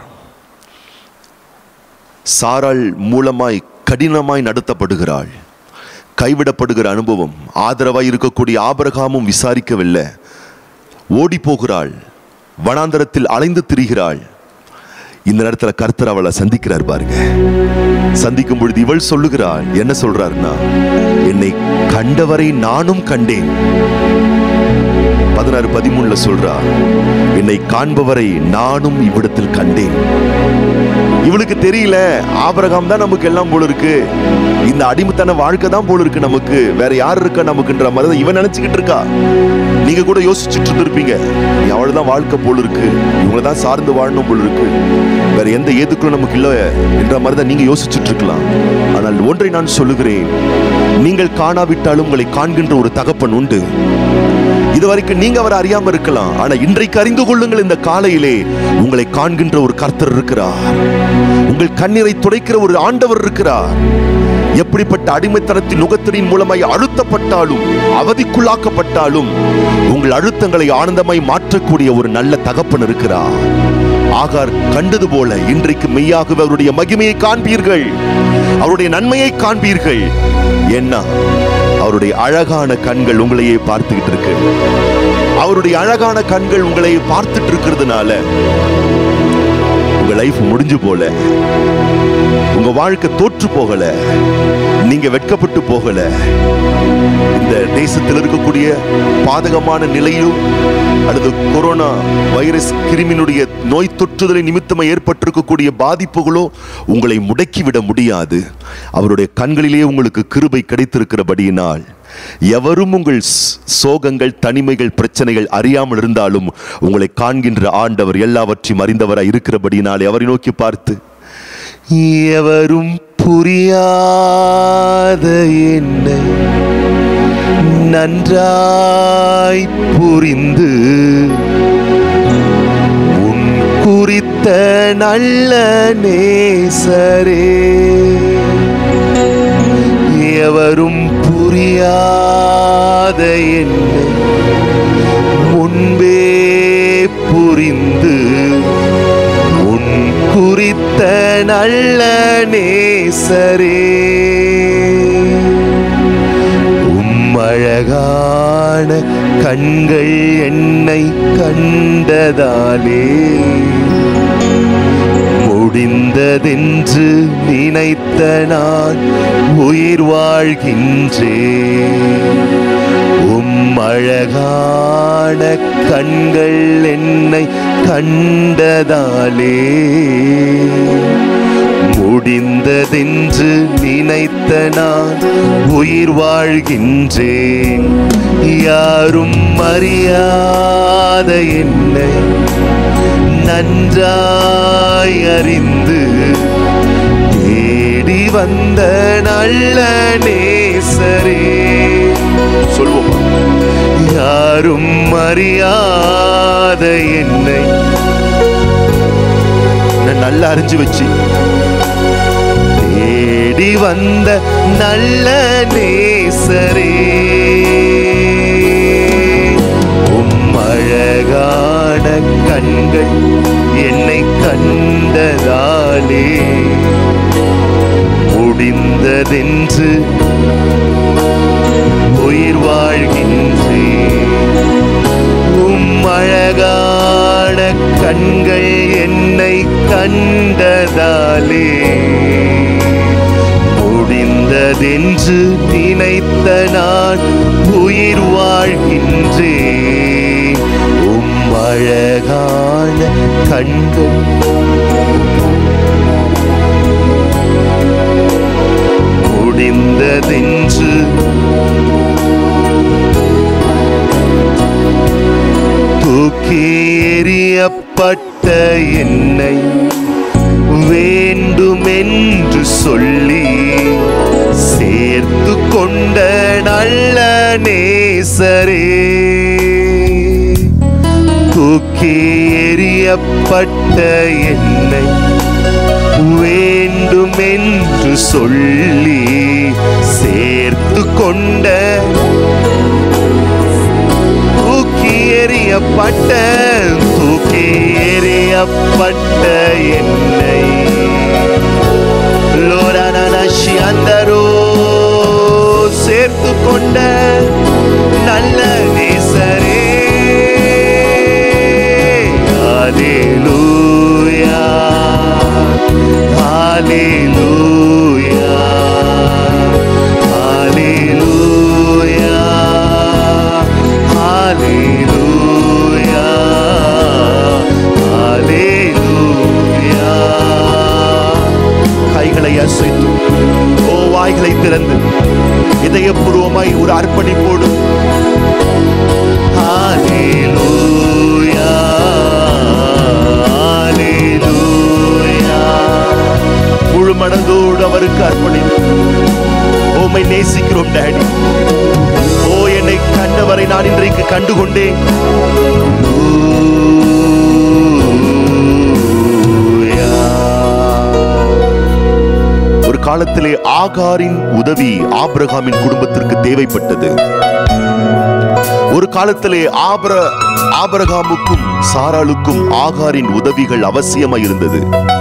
சாராள் மூலமாய் கடினமாய் நடத்தப்படுகிறாள் கைவிடப்படுகிற அனுபவம் ஆதரவாய் இருக்கக்கூடிய ஆபரகாமும் விசாரிக்கவில்லை ஓடி போகிறாள் வனாந்தரத்தில் அலைந்து திரிகிறாள் இந்த நேரத்தில் கர்த்தர் அவளை சந்திக்கிறார் பாருங்க சந்திக்கும் பொழுது இவள் சொல்லுகிறாள் என்ன சொல்றாருன்னா என்னை கண்டவரை நானும் கண்டேன் பதினாறு பதிமூணுல சொல்றா என்னை காண்பவரை நானும் இவ்விடத்தில் கண்டேன் இவளுக்கு தெரியல ஆபரகாம் தான் நமக்கு எல்லாம் போல இருக்கு இந்த அடிமைத்தன வாழ்க்கை தான் போல இருக்கு நமக்கு வேற யார் இருக்கா நமக்குன்ற மாதிரி தான் இவன் நினைச்சுக்கிட்டு இருக்கா நீங்க கூட யோசிச்சுட்டு இருந்திருப்பீங்க நீ அவள்தான் வாழ்க்கை போல இருக்கு இவங்கள தான் சார்ந்து வாழணும் போல இருக்கு வேற எந்த ஏதுக்களும் நமக்கு இல்லை என்ற மாதிரி தான் நீங்க யோசிச்சுட்டு இருக்கலாம் ஆனால் ஒன்றை நான் சொல்லுகிறேன் நீங்கள் காணாவிட்டாலும் உங்களை காண்கின்ற ஒரு தகப்பன் உண்டு இதுவரைக்கும் நீங்க அவரை அறியாம இருக்கலாம் ஆனா இன்றைக்கு அறிந்து கொள்ளுங்கள் இந்த காலையிலே உங்களை காண்கின்ற ஒரு கர்த்தர் இருக்கிறார் உங்கள் கண்ணீரை துடைக்கிற ஒரு ஆண்டவர் இருக்கிறார் எப்படிப்பட்ட அடிமைத்தனத்தின் நுகத்திரின் மூலமாய் அழுத்தப்பட்டாலும் அவதிக்குள்ளாக்கப்பட்டாலும் உங்கள் அழுத்தங்களை ஆனந்தமாய் மாற்றக்கூடிய ஒரு நல்ல தகப்பன் இருக்கிறார் ஆகார் கண்டது போல இன்றைக்கு மெய்யாகவே அவருடைய மகிமையை காண்பீர்கள் அவருடைய நன்மையை காண்பீர்கள் என்ன அவருடைய அழகான கண்கள் உங்களையே பார்த்துக்கிட்டு இருக்கு அவருடைய அழகான கண்கள் உங்களை பார்த்துட்டு இருக்கிறதுனால உங்க லைஃப் முடிஞ்சு போல உங்க வாழ்க்கை தோற்று போகல நீங்க வெட்கப்பட்டு போகல இந்த தேசத்தில் இருக்கக்கூடிய பாதகமான நிலையும் அல்லது கொரோனா வைரஸ் கிருமியினுடைய நோய் தொற்றுதலை நிமித்தமாக ஏற்பட்டிருக்கக்கூடிய பாதிப்புகளோ உங்களை முடக்கிவிட முடியாது அவருடைய கண்களிலே உங்களுக்கு கிருபை கிடைத்திருக்கிறபடியினால் எவரும் உங்கள் ஸ்- சோகங்கள் தனிமைகள் பிரச்சனைகள் அறியாமல் இருந்தாலும் உங்களை காண்கின்ற ஆண்டவர் எல்லாவற்றையும் அறிந்தவராய் இருக்கிறபடியினால் அவரை நோக்கி பார்த்து எவரும் புரியாத என்னை நன்றாய் புரிந்து உன் குறித்த நல்ல நேசரே எவரும் புரியாத என்னை முன்பே புரிந்து உன் குறித்த நல்ல நேசரே உம் அழகான கண்கள் என்னை கண்டதாலே முடிந்ததென்று நினைத்த நான் உயிர் வாழ்கின்றேன் உம் அழகான கண்கள் என்னை கண்டதாலே முடிந்ததென்று நினைத்த நான் உயிர் வாழ்கின்றேன் யாரும் அறியாத என்னை நன்றாய் அறிந்து தேடி வந்த நல்ல நேசரே சொல்லுவோமா யாரும் அறியாத என்னை நான் நல்லா அறிஞ்சு வச்சு தேடி வந்த நல்ல நேசரே உம் அழகான கண்கள் என்னை கண்டதாலே முடிந்ததென்று உயிர் வாழ்கின்றேன் உம் அழகான கண்கள் என்னை கண்டதாலே முடிந்ததென்று நினைத்த நான் உயிர் வாழ்கின்றேன் உம் அழகான கண்கள் முடிந்ததென்று தூக்கி எறியப்பட்ட என்னை வேண்டுமென்று சொல்லி சேர்த்து கொண்ட நல்ல நேசரே தூக்கி எறியப்பட்ட என்னை வேண்டுமென்று சொல்லி சேர்த்து கொண்ட தூக்கி எறியப்பட்ட தூக்கி எறியப்பட்ட என்னை லோரானி அந்தரோ சேர்த்து கொண்ட நல்ல நேசரே ஹalleluya ஹalleluya ஹalleluya ஹalleluya ஹalleluya கைகளை அசைத்து ஓ வாய்களை திறந்து இதயபூர்வமாய் ஒரு அர்ப்பணிப்போடு ஹalleluya ஹalleluya முழு மனதோடு அவருக்கு அர்ப்பணித்து உம்மை நேசிக்கிறோம் டாடி ஓ என்னை கண்டவரை நான் இன்றைக்கு கண்டுகொண்டேன் ஒரு காலத்திலே ஆகாரின் உதவி ஆபிரகாமின் குடும்பத்திற்கு தேவைப்பட்டது ஒரு காலத்திலே ஆபர ஆபரகாமுக்கும் சாராளுக்கும் ஆகாரின் உதவிகள் அவசியமா இருந்தது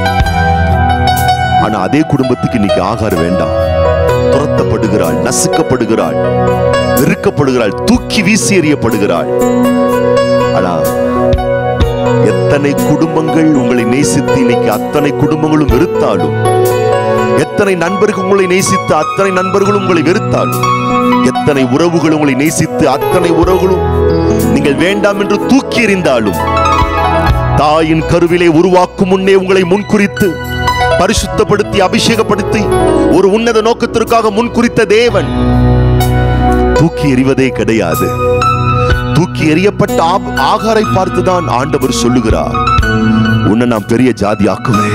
ஆனா அதே குடும்பத்துக்கு இன்னைக்கு ஆகார் வேண்டாம் துரத்தப்படுகிறாள் நசுக்கப்படுகிறாள் வெறுக்கப்படுகிறாள் தூக்கி வீசி எறியப்படுகிறாள் ஆனா எத்தனை குடும்பங்கள் உங்களை நேசித்து இன்னைக்கு அத்தனை குடும்பங்களும் வெறுத்தாலும் எத்தனை நண்பர்கள் உங்களை நேசித்து அத்தனை நண்பர்களும் உங்களை வெறுத்தாலும் எத்தனை உறவுகள் உங்களை நேசித்து அத்தனை உறவுகளும் நீங்கள் வேண்டாம் என்று தூக்கி எறிந்தாலும் தாயின் கருவிலே உருவாக்கும் முன்னே உங்களை முன்குறித்து பரிசுத்தப்படுத்தி அபிஷேகப்படுத்தி ஒரு உன்னத நோக்கத்திற்காக முன்குறித்த தேவன் தூக்கி எறிவதே கிடையாது தூக்கி எறியப்பட்ட ஆப்- ஆகாரை பார்த்துதான் ஆண்டவர் சொல்லுகிறார் உன்னை நான் பெரிய ஜாதி ஆக்குவேன்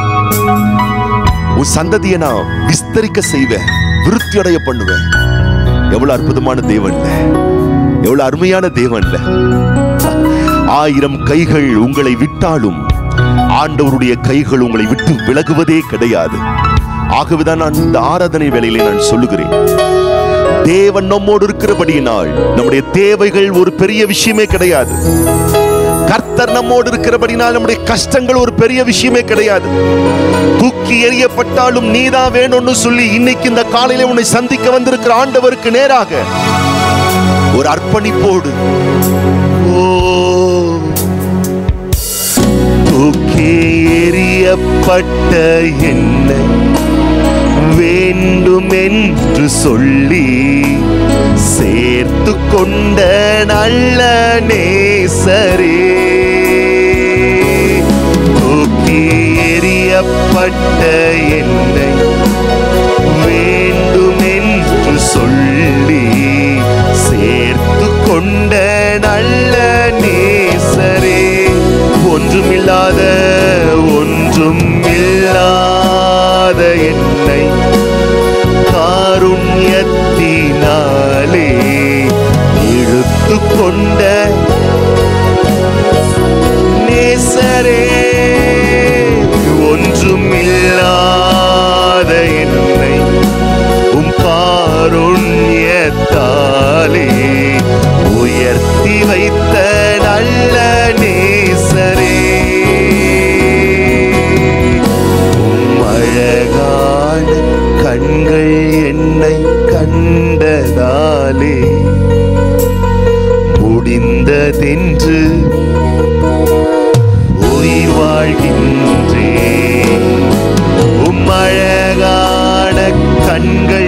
உன் சந்ததியை நான் விஸ்தரிக்க செய்வேன் விருத்தி அடைய பண்ணுவேன் எவ்வளவு அற்புதமான தேவன்ல எவ்வளவு அருமையான தேவன்ல ஆயிரம் கைகள் உங்களை விட்டாலும் ஆண்டவருடைய கைகள் உங்களை விட்டு விலகுவதே கிடையாது ஆகவேதான் நான் இந்த ஆராதனை வேளையிலே நான் சொல்லுகிறேன் தேவன் நம்மோடு இருக்கிறபடியினால் நம்முடைய தேவைகள் ஒரு பெரிய விஷயமே கிடையாது கர்த்தர் நம்மோடு இருக்கிறபடினால் நம்முடைய கஷ்டங்கள் ஒரு பெரிய விஷயமே கிடையாது தூக்கி எறியப்பட்டாலும் நீதான் வேணும்னு சொல்லி இன்னைக்கு இந்த காலையில உன்னை சந்திக்க வந்திருக்கிற ஆண்டவருக்கு நேராக ஒரு அர்ப்பணிப்போடு ஓ தூக்கி எறியப்பட்ட என்னை வேண்டுமென்று சொல்லி சேர்த்து கொண்ட நல்ல நேசரே தூக்கி எறியப்பட்ட என்னை வேண்டுமென்று சொல்லி சேர்த்து கொண்ட நல்ல நேசரே ஒன்றுமில்லாத ஒன்றும் இல்லாத என்னை காருண்யத்தினாலே இழுத்து கொண்ட நேசரே ஒன்றும் இல்லாத என்னை உம் காருண்யத்தாலே உயர்த்தி வைத்த நல்ல நேசரே உம் அழகான கண்கள் என்னை கண்டதாலே முடிந்ததென்று உயிர் வாழ்கின்றேன் உம் அழகான கண்கள்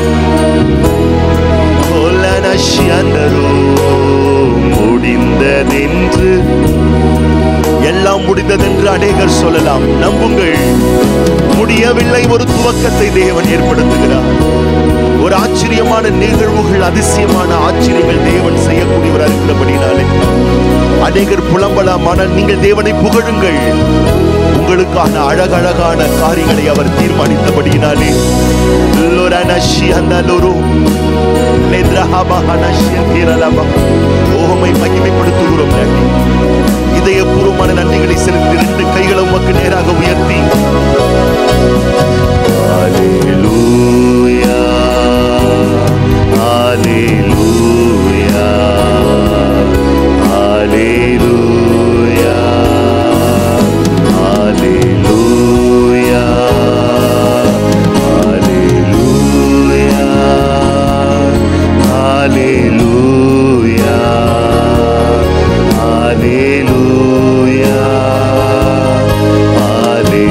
கொலனஷ்யந்தரோ முடிந்ததென்று எல்லாம் முடிந்ததென்று அநேகர் சொல்லலாம் நம்புங்கள் முடியவில்லை ஒரு துவக்கத்தை தேவன் ஏற்படுத்துகிறார் ஒரு ஆச்சரியமான நிகழ்வுகள் அதிசயமான ஆச்சரியங்கள் தேவன் செய்யக்கூடியவராக இருக்கிறபடினாலே அநேகர் புலம்பலாம் ஆனால் நீங்கள் தேவனை புகழுங்கள் உங்களுக்கான அழகழகான காரியங்களை அவர் தீர்மானித்தபடியினாலே லொரனஷி அந்தலொரு ஓமை மகிமைப்படுத்துகிறோம் நன்றி இதயபூர்வமான நன்றிகளை செலுத்தி ரெண்டு கைகளை உமக்கு நேராக உயர்த்தி Hallelujah. Hallelujah. Hallelujah. Hallelujah. Hallelujah. Hallelujah. Hallelujah.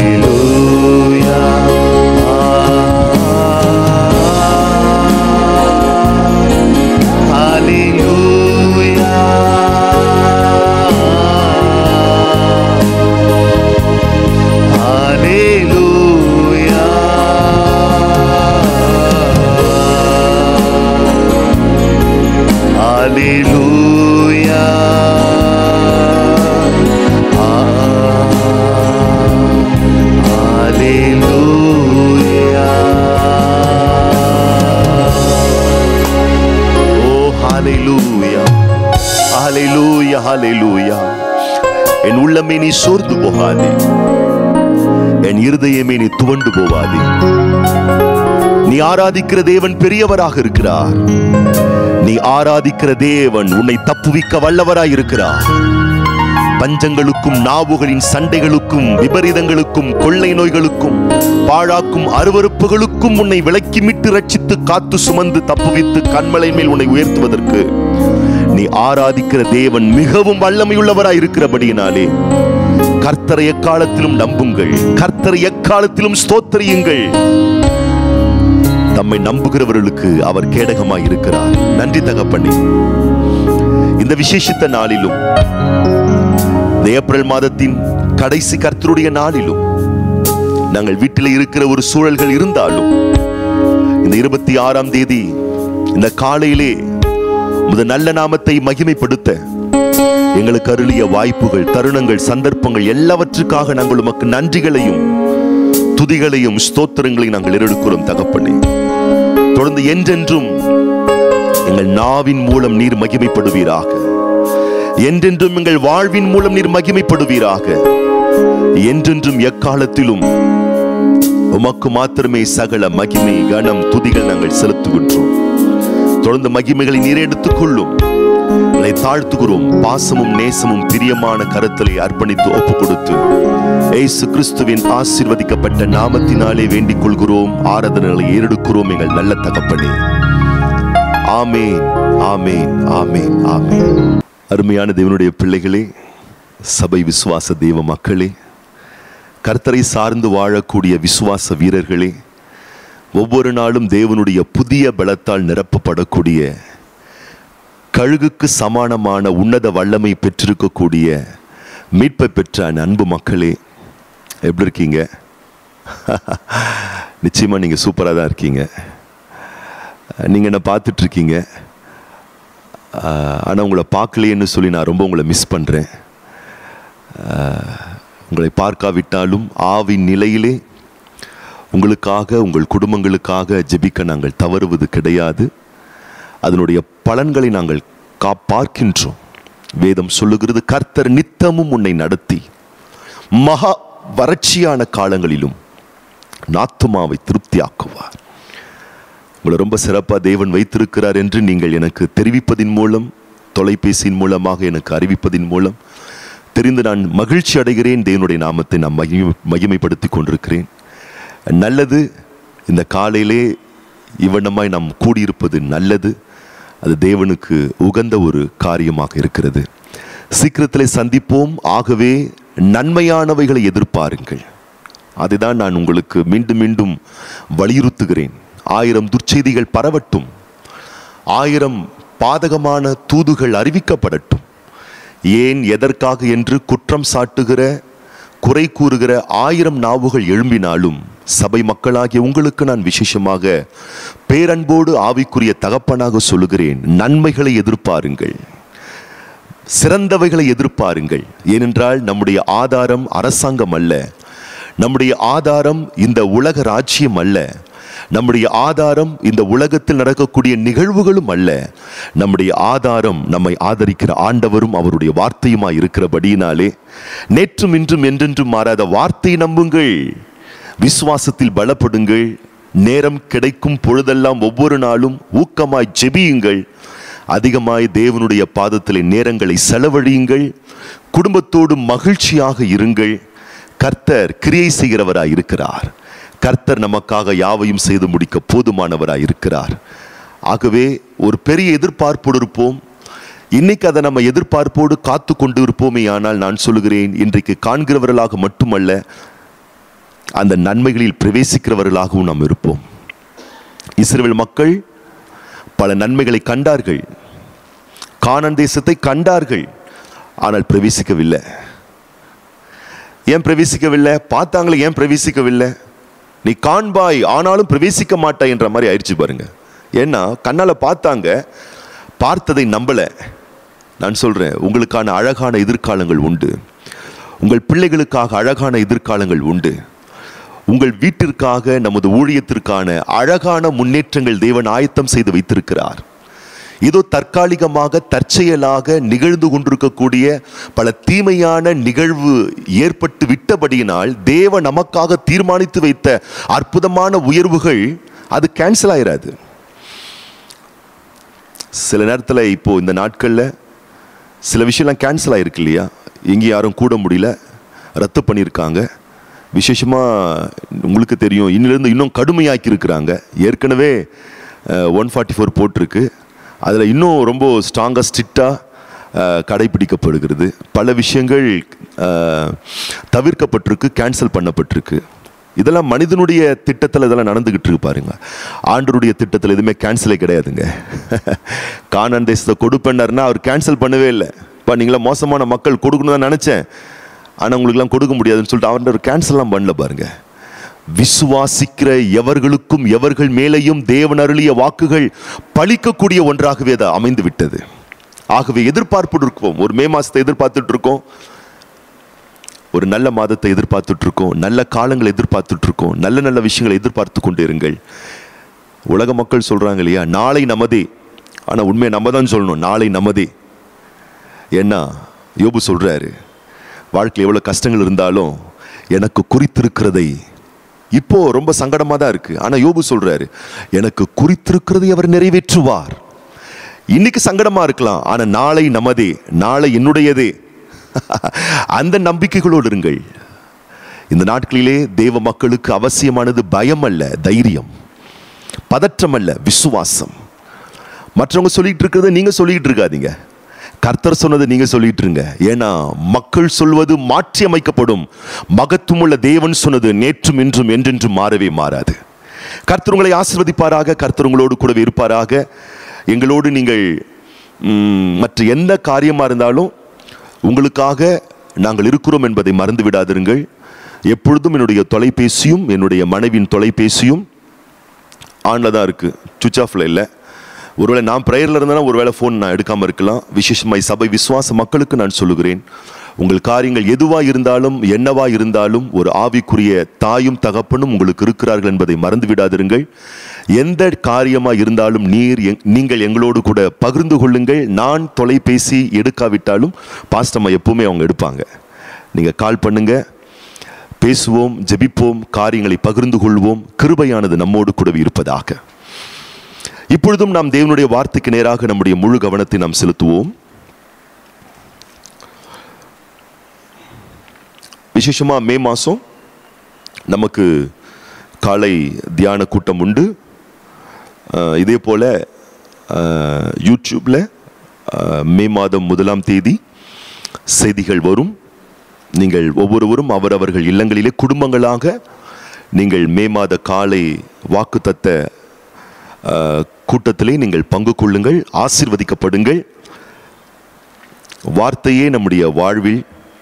Oh, hallelujah. Hallelujah, hallelujah. என் உள்ளமே நீ சோர்ந்து போகாதே என் இருதயமே நீ துவண்டு போவாதே நீ ஆராதிக்கிற தேவன் பெரியவராக இருக்கிறார் நீ ஆராதிக்கிற தேவன் உன்னை தப்புவிக்க வல்லவராய் இருக்கிறார் பஞ்சங்களுக்கும் நாவுகளின் சண்டைகளுக்கும் விபரீதங்களுக்கும் கொள்ளை நோய்களுக்கும் பாழாக்கும் அருவருப்புகளுக்கும் உன்னை விலக்கி மீட்டு ரட்சித்து காத்து சுமந்து தப்புவித்து கண்மலை மேல் உன்னை உயர்த்துவதற்கு நீ ஆராதிக்கிற தேவன் மிகவும் வல்லமையுள்ளவராய் இருக்கிறபடியினாலே கர்த்தரை எக்காலத்திலும் நம்புங்கள் கர்த்தரை எக்காலத்திலும் ஸ்தோத்திரியுங்கள் தம்மை நம்புகிறவர்களுக்கு அவர் கேடகமாய் இருக்கிறார் நன்றி தகப்பனே இந்த விசேஷித்த நாளிலும் இந்த ஏப்ரல் மாதத்தின் கடைசி கர்த்தருடைய நாளிலும் நாங்கள் வீட்டில் இருக்கிற ஒரு சூழல்கள் இருந்தாலும் இந்த இருபத்தி ஆறாம் தேதி இந்த காலையிலே உமது நல்ல நாமத்தை மகிமைப்படுத்த எங்களுக்கு அருளிய வாய்ப்புகள் தருணங்கள் சந்தர்ப்பங்கள் எல்லாவற்றுக்காக நாங்கள் உமக்கு நன்றிகளையும் துதிகளையும் ஸ்தோத்திரங்களையும் நாங்கள் எடுக்கிறோம் தகப்பனே தொடர்ந்து என்றென்றும் எங்கள் நாவின் மூலம் நீர் மகிமைப்படுவீராக என்றென்றும் எங்கள் வாழ்வின் மூலம் நீர் மகிமைப்படுவீராக என்றென்றும் எக்காலத்திலும் உமக்கு மாத்திரமே சகல மகிமை கனம் துதிகள் நாங்கள் செலுத்துகின்றோம் தொடர்ந்து மகிமைகளை நீர் எடுத்துக்கொள்ளும் உங்களை தாழ்த்துகிறோம் பாசமும் நேசமும் பிரியமான கருத்தலை அர்ப்பணித்து ஒப்பு கொடுத்து ஏசு கிறிஸ்துவின் ஆசீர்வதிக்கப்பட்ட நாமத்தினாலே வேண்டிக் கொள்கிறோம் ஆராதனைகளை ஏறெடுக்கிறோம் எங்கள் நல்ல தகப்பனே ஆமேன் ஆமேன் ஆமேன் ஆமேன் அருமையான தேவனுடைய பிள்ளைகளே சபை விசுவாச தெய்வ மக்களே கர்த்தரை சார்ந்து வாழக்கூடிய விசுவாச வீரர்களே ஒவ்வொரு நாளும் தேவனுடைய புதிய பலத்தால் நிரப்பப்படக்கூடிய கழுகுக்கு சமானமான உன்னத வல்லமை பெற்றிருக்கக்கூடிய மீட்பை பெற்ற என் அன்பு மக்களே எப்படி இருக்கீங்க நிச்சயமா நீங்க சூப்பராக தான் இருக்கீங்க நீங்க என்ன பார்த்துட்டு இருக்கீங்க ஆனால் உங்களை பார்க்கலையேன்னு சொல்லி நான் ரொம்ப உங்களை மிஸ் பண்ணுறேன் உங்களை பார்க்காவிட்டாலும் ஆவின் நிலையிலே உங்களுக்காக உங்கள் குடும்பங்களுக்காக ஜெபிக்க நாங்கள் தவறுவது கிடையாது அதனுடைய பலன்களை நாங்கள் கா பார்க்கின்றோம் வேதம் சொல்லுகிறது கர்த்தர் நித்தமும் உன்னை நடத்தி மகா வறட்சியான காலங்களிலும் நாத்துமாவை திருப்தியாக்குவார் உங்களை ரொம்ப சிறப்பாக தேவன் வைத்திருக்கிறார் என்று நீங்கள் எனக்கு தெரிவிப்பதின் மூலம் தொலைபேசியின் மூலமாக எனக்கு அறிவிப்பதின் மூலம் தெரிந்து நான் மகிழ்ச்சி அடைகிறேன் தேவனுடைய நாமத்தை நான் மகிமை மகிமைப்படுத்தி கொண்டிருக்கிறேன் நல்லது இந்த காலையிலே இவ்வண்ணமாய் நாம் கூடியிருப்பது நல்லது அது தேவனுக்கு உகந்த ஒரு காரியமாக இருக்கிறது சீக்கிரத்திலே சந்திப்போம் ஆகவே நன்மையானவைகளை எதிர்பாருங்கள் அதுதான் நான் உங்களுக்கு மீண்டும் மீண்டும் வலியுறுத்துகிறேன் ஆயிரம் துர்ச்செய்திகள் பரவட்டும் ஆயிரம் பாதகமான தூதுகள் அறிவிக்கப்படட்டும் ஏன் எதற்காக என்று குற்றம் சாட்டுகிற குறை கூறுகிற ஆயிரம் நாவுகள் எழும்பினாலும் சபை மக்களாகிய உங்களுக்கு நான் விசேஷமாக பேரன்போடு ஆவிக்குரிய தகப்பனாக சொல்லுகிறேன் நன்மைகளை எதிர்பாருங்கள் சிறந்தவைகளை எதிர்பாருங்கள் ஏனென்றால் நம்முடைய ஆதாரம் அரசாங்கம் அல்ல நம்முடைய ஆதாரம் இந்த உலக ராஜ்யம் அல்ல நம்முடைய ஆதாரம் இந்த உலகத்தில் நடக்கக்கூடிய நிகழ்வுகளும் அல்ல நம்முடைய ஆதாரம் நம்மை ஆதரிக்கிற ஆண்டவரும் அவருடைய வார்த்தையுமாய் இருக்கிறபடியினாலே நேற்றும் இன்றும் என்றென்றும் மாறாத வார்த்தை நம்புங்கள் விசுவாசத்தில் பலப்படுங்கள் நேரம் கிடைக்கும் பொழுதெல்லாம் ஒவ்வொரு நாளும் ஊக்கமாய் ஜெபியுங்கள் அதிகமாய் தேவனுடைய பாதத்திலே நேரங்களை செலவழியுங்கள் குடும்பத்தோடு மகிழ்ச்சியாக இருங்கள் கர்த்தர் கிரியை செய்கிறவராய் இருக்கிறார் கர்த்தர் நமக்காக யாவையும் செய்து முடிக்க போதுமானவராய் இருக்கிறார் ஆகவே ஒரு பெரிய எதிர்பார்ப்போடு இருப்போம் இன்னைக்கு அதை நம்ம எதிர்பார்ப்போடு காத்து கொண்டு இருப்போமே ஆனால் நான் சொல்லுகிறேன் இன்றைக்கு காண்கிறவர்களாக மட்டுமல்ல அந்த நன்மைகளில் பிரவேசிக்கிறவர்களாகவும் நாம் இருப்போம் இஸ்ரேல் மக்கள் பல நன்மைகளை கண்டார்கள் கானான் தேசத்தை கண்டார்கள் ஆனால் பிரவேசிக்கவில்லை ஏன் பிரவேசிக்கவில்லை பார்த்தாங்களே ஏன் பிரவேசிக்கவில்லை நீ காண்பாய் ஆனாலும் பிரவேசிக்க மாட்டாய் என்ற மாதிரி ஆயிடுச்சு பாருங்க ஏன்னா கண்ணால பார்த்தாங்க பார்த்ததை நம்பல நான் சொல்றேன் உங்களுக்கான அழகான எதிர்காலங்கள் உண்டு உங்கள் பிள்ளைகளுக்காக அழகான எதிர்காலங்கள் உண்டு உங்கள் வீட்டிற்காக நமது ஊழியத்திற்கான அழகான முன்னேற்றங்கள் தேவன் ஆயத்தம் செய்து வைத்திருக்கிறார் இதோ தற்காலிகமாக தற்செயலாக நிகழ்ந்து கொண்டிருக்கக்கூடிய பல தீமையான நிகழ்வு ஏற்பட்டு விட்டபடியினால் தேவ நமக்காக தீர்மானித்து வைத்த அற்புதமான உயர்வுகள் அது கேன்சல் ஆயிராது சில நேரத்தில் இப்போ இந்த நாட்களில் சில விஷயம்லாம் கேன்சல் ஆயிருக்கு இல்லையா எங்கேயும் யாரும் கூட முடியல ரத்து பண்ணியிருக்காங்க விசேஷமாக உங்களுக்கு தெரியும் இன்னிலிருந்து இன்னும் கடுமையாக்கி இருக்கிறாங்க ஏற்கனவே ஒன் ஃபார்ட்டி ஃபோர் போட்டிருக்கு அதில் இன்னும் ரொம்ப ஸ்ட்ராங்காக ஸ்ட்ரிக்டாக கடைபிடிக்கப்படுகிறது பல விஷயங்கள் அஹ், தவிர்க்கப்பட்டிருக்கு கேன்சல் பண்ணப்பட்டிருக்கு இதெல்லாம் மனிதனுடைய திட்டத்தில் இதெல்லாம் நடந்துகிட்டு இருக்கு பாருங்க ஆண்டருடைய திட்டத்தில் எதுவுமே கேன்சலே கிடையாதுங்க கானான் தேசத்தை கொடுப்பேன்னாருன்னா அவர் கேன்சல் பண்ணவே இல்லை இப்போ நீங்களா மோசமான மக்கள் கொடுக்கணும் தான் நினச்சேன் ஆனால் உங்களுக்குலாம் கொடுக்க முடியாதுன்னு சொல்லிட்டு அவர் கேன்சல்லாம் பண்ணல பாருங்க விசுவாசிக்கிற எவர்களுக்கும் எவர்கள் மேலேயும் தேவன் அருளிய வாக்குகள் பலிக்கக்கூடிய ஒன்றாகவே அது அமைந்து விட்டது ஆகவே எதிர்பார்ப்பு இருக்கோம் ஒரு மே மாசத்தை எதிர்பார்த்துட்டு இருக்கோம் ஒரு நல்ல மாதத்தை எதிர்பார்த்துட்டு இருக்கோம் நல்ல காலங்களை எதிர்பார்த்துட்டு இருக்கோம் நல்ல நல்ல விஷயங்களை எதிர்பார்த்து கொண்டு இருங்கள் உலக மக்கள் சொல்றாங்க இல்லையா நாளை நமதே ஆனா உண்மையை நம்ம தான் சொல்லணும் நாளை நமதே ஏன்னா யோபு சொல்றாரு வாழ்க்கையில் எவ்வளவு கஷ்டங்கள் இருந்தாலும் எனக்கு குறித்திருக்கிறதை இப்போ ரொம்ப சங்கடமா தான் இருக்கு ஆனா யோபு சொல்றாரு எனக்கு குறித்திருக்கிறதை அவர் நிறைவேற்றுவார் இன்னைக்கு சங்கடமா இருக்கலாம் ஆனா நாளை நமதே நாளை என்னுடையதே அந்த நம்பிக்கைகளோடு இருங்கள் இந்த நாட்களிலே தேவ மக்களுக்கு அவசியமானது பயம் அல்ல தைரியம் பதற்றம் அல்ல விசுவாசம் மற்றவங்க சொல்லிட்டு இருக்கிறத நீங்க சொல்லிட்டு இருக்காதீங்க கர்த்தர் சொன்னதை நீங்க சொல்லிட்டு இருங்க ஏன்னா மக்கள் சொல்வது மாற்றி அமைக்கப்படும் மகத்துவமுள்ள தேவன் சொன்னது நேற்றும் இன்றும் என்றென்றும் மாறவே மாறாது கர்த்தர் உங்களை ஆசிர்வதிப்பாராக கர்த்தர் உங்களோடு கூடவே இருப்பாராக எங்களோடு நீங்கள் ம், மற்ற எந்த காரியமாக இருந்தாலும் உங்களுக்காக நாங்கள் இருக்கிறோம் என்பதை மறந்து விடாதிருங்கள் எப்பொழுதும் என்னுடைய தொலைபேசியும் என்னுடைய மனைவியின் தொலைபேசியும் ஆனில் தான் இருக்குது சுவிச் ஆஃபில் இல்லை ஒருவேளை நான் ப்ரேயரில் இருந்தேன்னா ஒருவேளை ஃபோன் நான் எடுக்காமல் இருக்கலாம் விசேஷமாய் சபை விசுவாச மக்களுக்கு நான் சொல்லுகிறேன் உங்கள் காரியங்கள் எதுவாக இருந்தாலும் என்னவா இருந்தாலும் ஒரு ஆவிக்குரிய தாயும் தகப்பனும் உங்களுக்கு இருக்கிறார்கள் என்பதை மறந்து விடாதிருங்கள் எந்த காரியமாக இருந்தாலும் நீர் எங்- நீங்கள் எங்களோடு கூட பகிர்ந்து கொள்ளுங்கள் நான் தொலைபேசி எடுக்காவிட்டாலும் பாஸ்டம்மா எப்பவுமே அவங்க எடுப்பாங்க நீங்கள் கால் பண்ணுங்க பேசுவோம் ஜெபிப்போம் காரியங்களை பகிர்ந்து கொள்வோம் கிருபையானது நம்மோடு கூடவே இருப்பதாக இப்பொழுதும் நாம் தேவனுடைய வார்த்தைக்கு நேராக நம்முடைய முழு கவனத்தை நாம் செலுத்துவோம் விசேஷமா மே மாதம் நமக்கு காலை தியான கூட்டம் உண்டு அஹ், இதே போல அஹ், யூடியூப்ல அஹ், மே மாதம் முதலாம் தேதி செய்திகள் வரும் நீங்கள் ஒவ்வொருவரும் அவரவர்கள் இல்லங்களிலே குடும்பங்களாக நீங்கள் மே மாத காலை வாக்குத்தத்த அஹ், கூட்டத்திலே நீங்கள் பங்கு கொள்ளுங்கள் ஆசீர்வதிக்கப்படுங்கள் வார்த்தையே நம்முடைய வாழ்வில்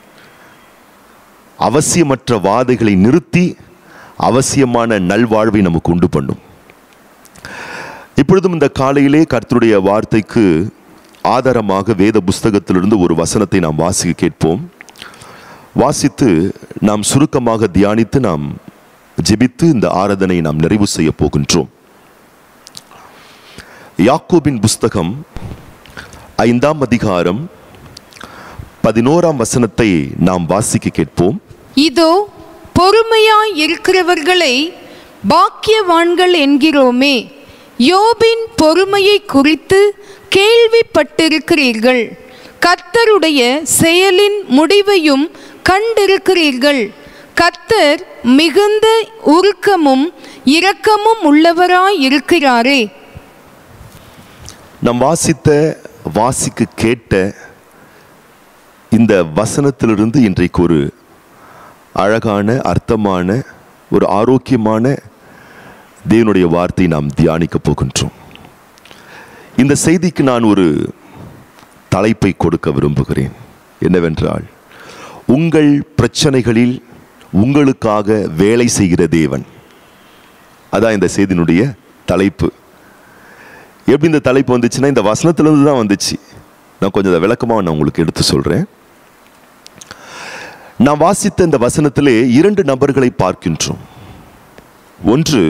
அவசியமற்ற வாதைகளை நிறுத்தி அவசியமான நல்வாழ்வை நமக்கு உண்டு பண்ணும் இப்பொழுதும் இந்த காலையிலே கர்த்தருடைய வார்த்தைக்கு ஆதாரமாக வேத புஸ்தகத்திலிருந்து ஒரு வசனத்தை நாம் வாசிக்க கேட்போம் வாசித்து நாம் சுருக்கமாக தியானித்து நாம் ஜெபித்து இந்த ஆராதனை நாம் நிறைவு செய்ய போகின்றோம் யாக்கோபின் புஸ்தகம் ஐந்தாம் அதிகாரம் பதினோராம் வசனத்தை நாம் வாசிக்க கேட்போம் இதோ பொறுமையாய் இருக்கிறவர்களை பாக்கியவான்கள் என்கிறோமே யோபின் பொறுமையை குறித்து கேள்விப்பட்டிருக்கிறீர்கள் கர்த்தருடைய செயலின் முடிவையும் கண்டிருக்கிறீர்கள் கர்த்தர் மிகுந்த உருக்கமும் இரக்கமும் உள்ளவராய் இருக்கிறாரே நாம் வாசித்த வாசிக்க கேட்ட இந்த வசனத்திலிருந்து இன்றைக்கு ஒரு அழகான அர்த்தமான ஒரு ஆரோக்கியமான தேவனுடைய வார்த்தை நாம் தியானிக்க போகின்றோம் இந்த செய்திக்கு நான் ஒரு தலைப்பை கொடுக்க விரும்புகிறேன் என்னவென்றால் உங்கள் பிரச்சனைகளில் உங்களுக்காக வேலை செய்கிற தேவன் அதான் இந்த செய்தியினுடைய தலைப்பு எப்படி இந்த தலைப்பு வந்துச்சுன்னா இந்த வசனத்திலிருந்து தான் வந்துச்சு நான் கொஞ்சம் அதை விளக்கமாக நான் உங்களுக்கு எடுத்து சொல்கிறேன் நான் வாசித்த இந்த வசனத்திலே இரண்டு நபர்களை பார்க்கின்றோம் ஒன்று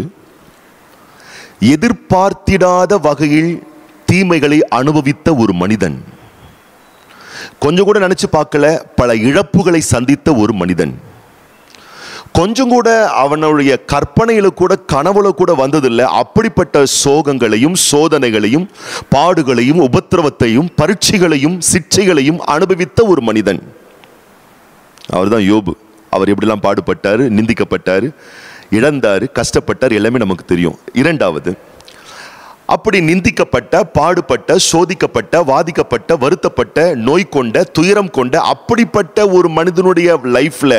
எதிர்பார்த்திடாத வகையில் தீமைகளை அனுபவித்த ஒரு மனிதன் கொஞ்சம் கூட நினைச்சு பார்க்கல பல இழப்புகளை சந்தித்த ஒரு மனிதன் கொஞ்சம் கூட அவனுடைய கற்பனையில கூட கனவுல கூட வந்ததில்லை அப்படிப்பட்ட சோகங்களையும் சோதனைகளையும் பாடுகளையும் உபத்திரவத்தையும் பரீட்சைகளையும் சிற்றைகளையும் அனுபவித்த ஒரு மனிதன் அவர்தான் யோபு அவர் எப்படிலாம் பாடுபட்டாரு நிந்திக்கப்பட்டாரு இழந்தாரு கஷ்டப்பட்டார் எல்லாமே நமக்கு தெரியும் இரண்டாவது அப்படி நிந்திக்கப்பட்ட பாடுபட்ட சோதிக்கப்பட்ட வாதிக்கப்பட்ட வருத்தப்பட்ட நோய் கொண்ட துயரம் கொண்ட அப்படிப்பட்ட ஒரு மனிதனுடைய லைஃப்ல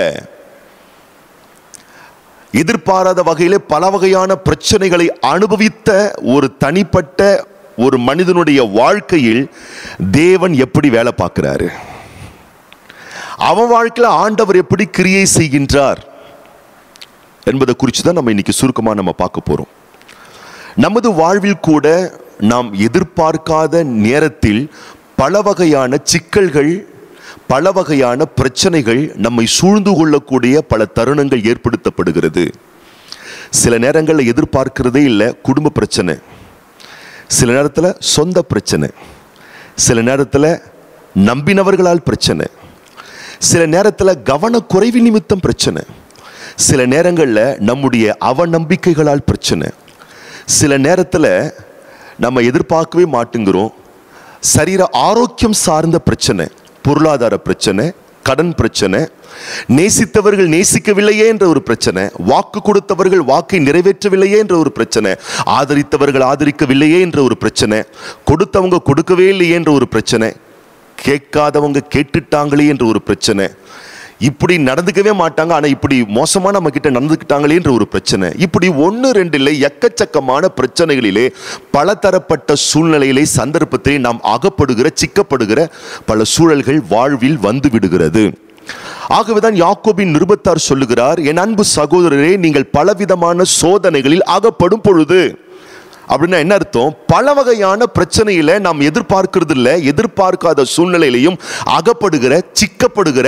எதிர்பாராத வகையிலே பல வகையான பிரச்சனைகளை அனுபவித்த ஒரு தனிப்பட்ட ஒரு மனிதனுடைய வாழ்க்கையில் தேவன் எப்படி வேலை பார்க்கிறாரு அவன் வாழ்க்கையில ஆண்டவர் எப்படி கிரியை செய்கின்றார் என்பதை குறித்து தான் நம்ம இன்னைக்கு சுருக்கமாக நம்ம பார்க்க போறோம் நமது வாழ்வில் கூட நாம் எதிர்பார்க்காத நேரத்தில் பல வகையான சிக்கல்கள் பல வகையான பிரச்சனைகள் நம்மை சூழ்ந்து கொள்ளக்கூடிய பல தருணங்கள் ஏற்படுத்தப்படுகிறது சில நேரங்களில் எதிர்பார்க்கிறதே இல்லை குடும்ப பிரச்சனை சில நேரத்தில் சொந்த பிரச்சனை சில நேரத்தில் நம்பினவர்களால் பிரச்சனை சில நேரத்தில் கவனக்குறைவு நிமித்தம் பிரச்சனை சில நேரங்களில் நம்முடைய அவநம்பிக்கைகளால் பிரச்சனை சில நேரத்தில் நம்ம எதிர்பார்க்கவே மாட்டேங்கிறோம் சரீர ஆரோக்கியம் சார்ந்த பிரச்சனை பொருளாதார பிரச்சனை கடன் பிரச்சனை நேசித்தவர்கள் நேசிக்கவில்லையே என்ற ஒரு பிரச்சனை வாக்கு கொடுத்தவர்கள் வாக்கை நிறைவேற்றவில்லையே என்ற ஒரு பிரச்சனை ஆதரித்தவர்கள் ஆதரிக்கவில்லையே என்ற ஒரு பிரச்சனை கொடுத்தவங்க கொடுக்கவே இல்லையே என்ற ஒரு பிரச்சனை கேட்காதவங்க கேட்டுட்டாங்களே என்ற ஒரு பிரச்சனை இப்படி நடந்துக்கவே மாட்டாங்க ஆனா இப்படி மோசமா நம்ம கிட்ட நடந்துக்கிட்டாங்களே என்ற ஒரு பிரச்சனை இப்படி ஒன்று ரெண்டு இல்லை எக்கச்சக்கமான பிரச்சனைகளிலே பலதரப்பட்ட சூழ்நிலையிலே சந்தர்ப்பத்திலே நாம் அகப்படுகிற சிக்கப்படுகிற பல சூழல்கள் வாழ்வில் வந்து விடுகிறது ஆகவேதான் யாக்கோபின் நிருபத்தார் சொல்லுகிறார் என் அன்பு சகோதரரே நீங்கள் பலவிதமான சோதனைகளில் அகப்படும் பொழுது அப்படின்னா என்ன அர்த்தம் பல வகையான பிரச்சனையில நாம் எதிர்பார்க்கிறது இல்லை எதிர்பார்க்காத சூழ்நிலையிலையும் அகப்படுகிற சிக்கப்படுகிற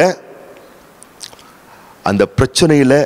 அந்த பிரச்சனையில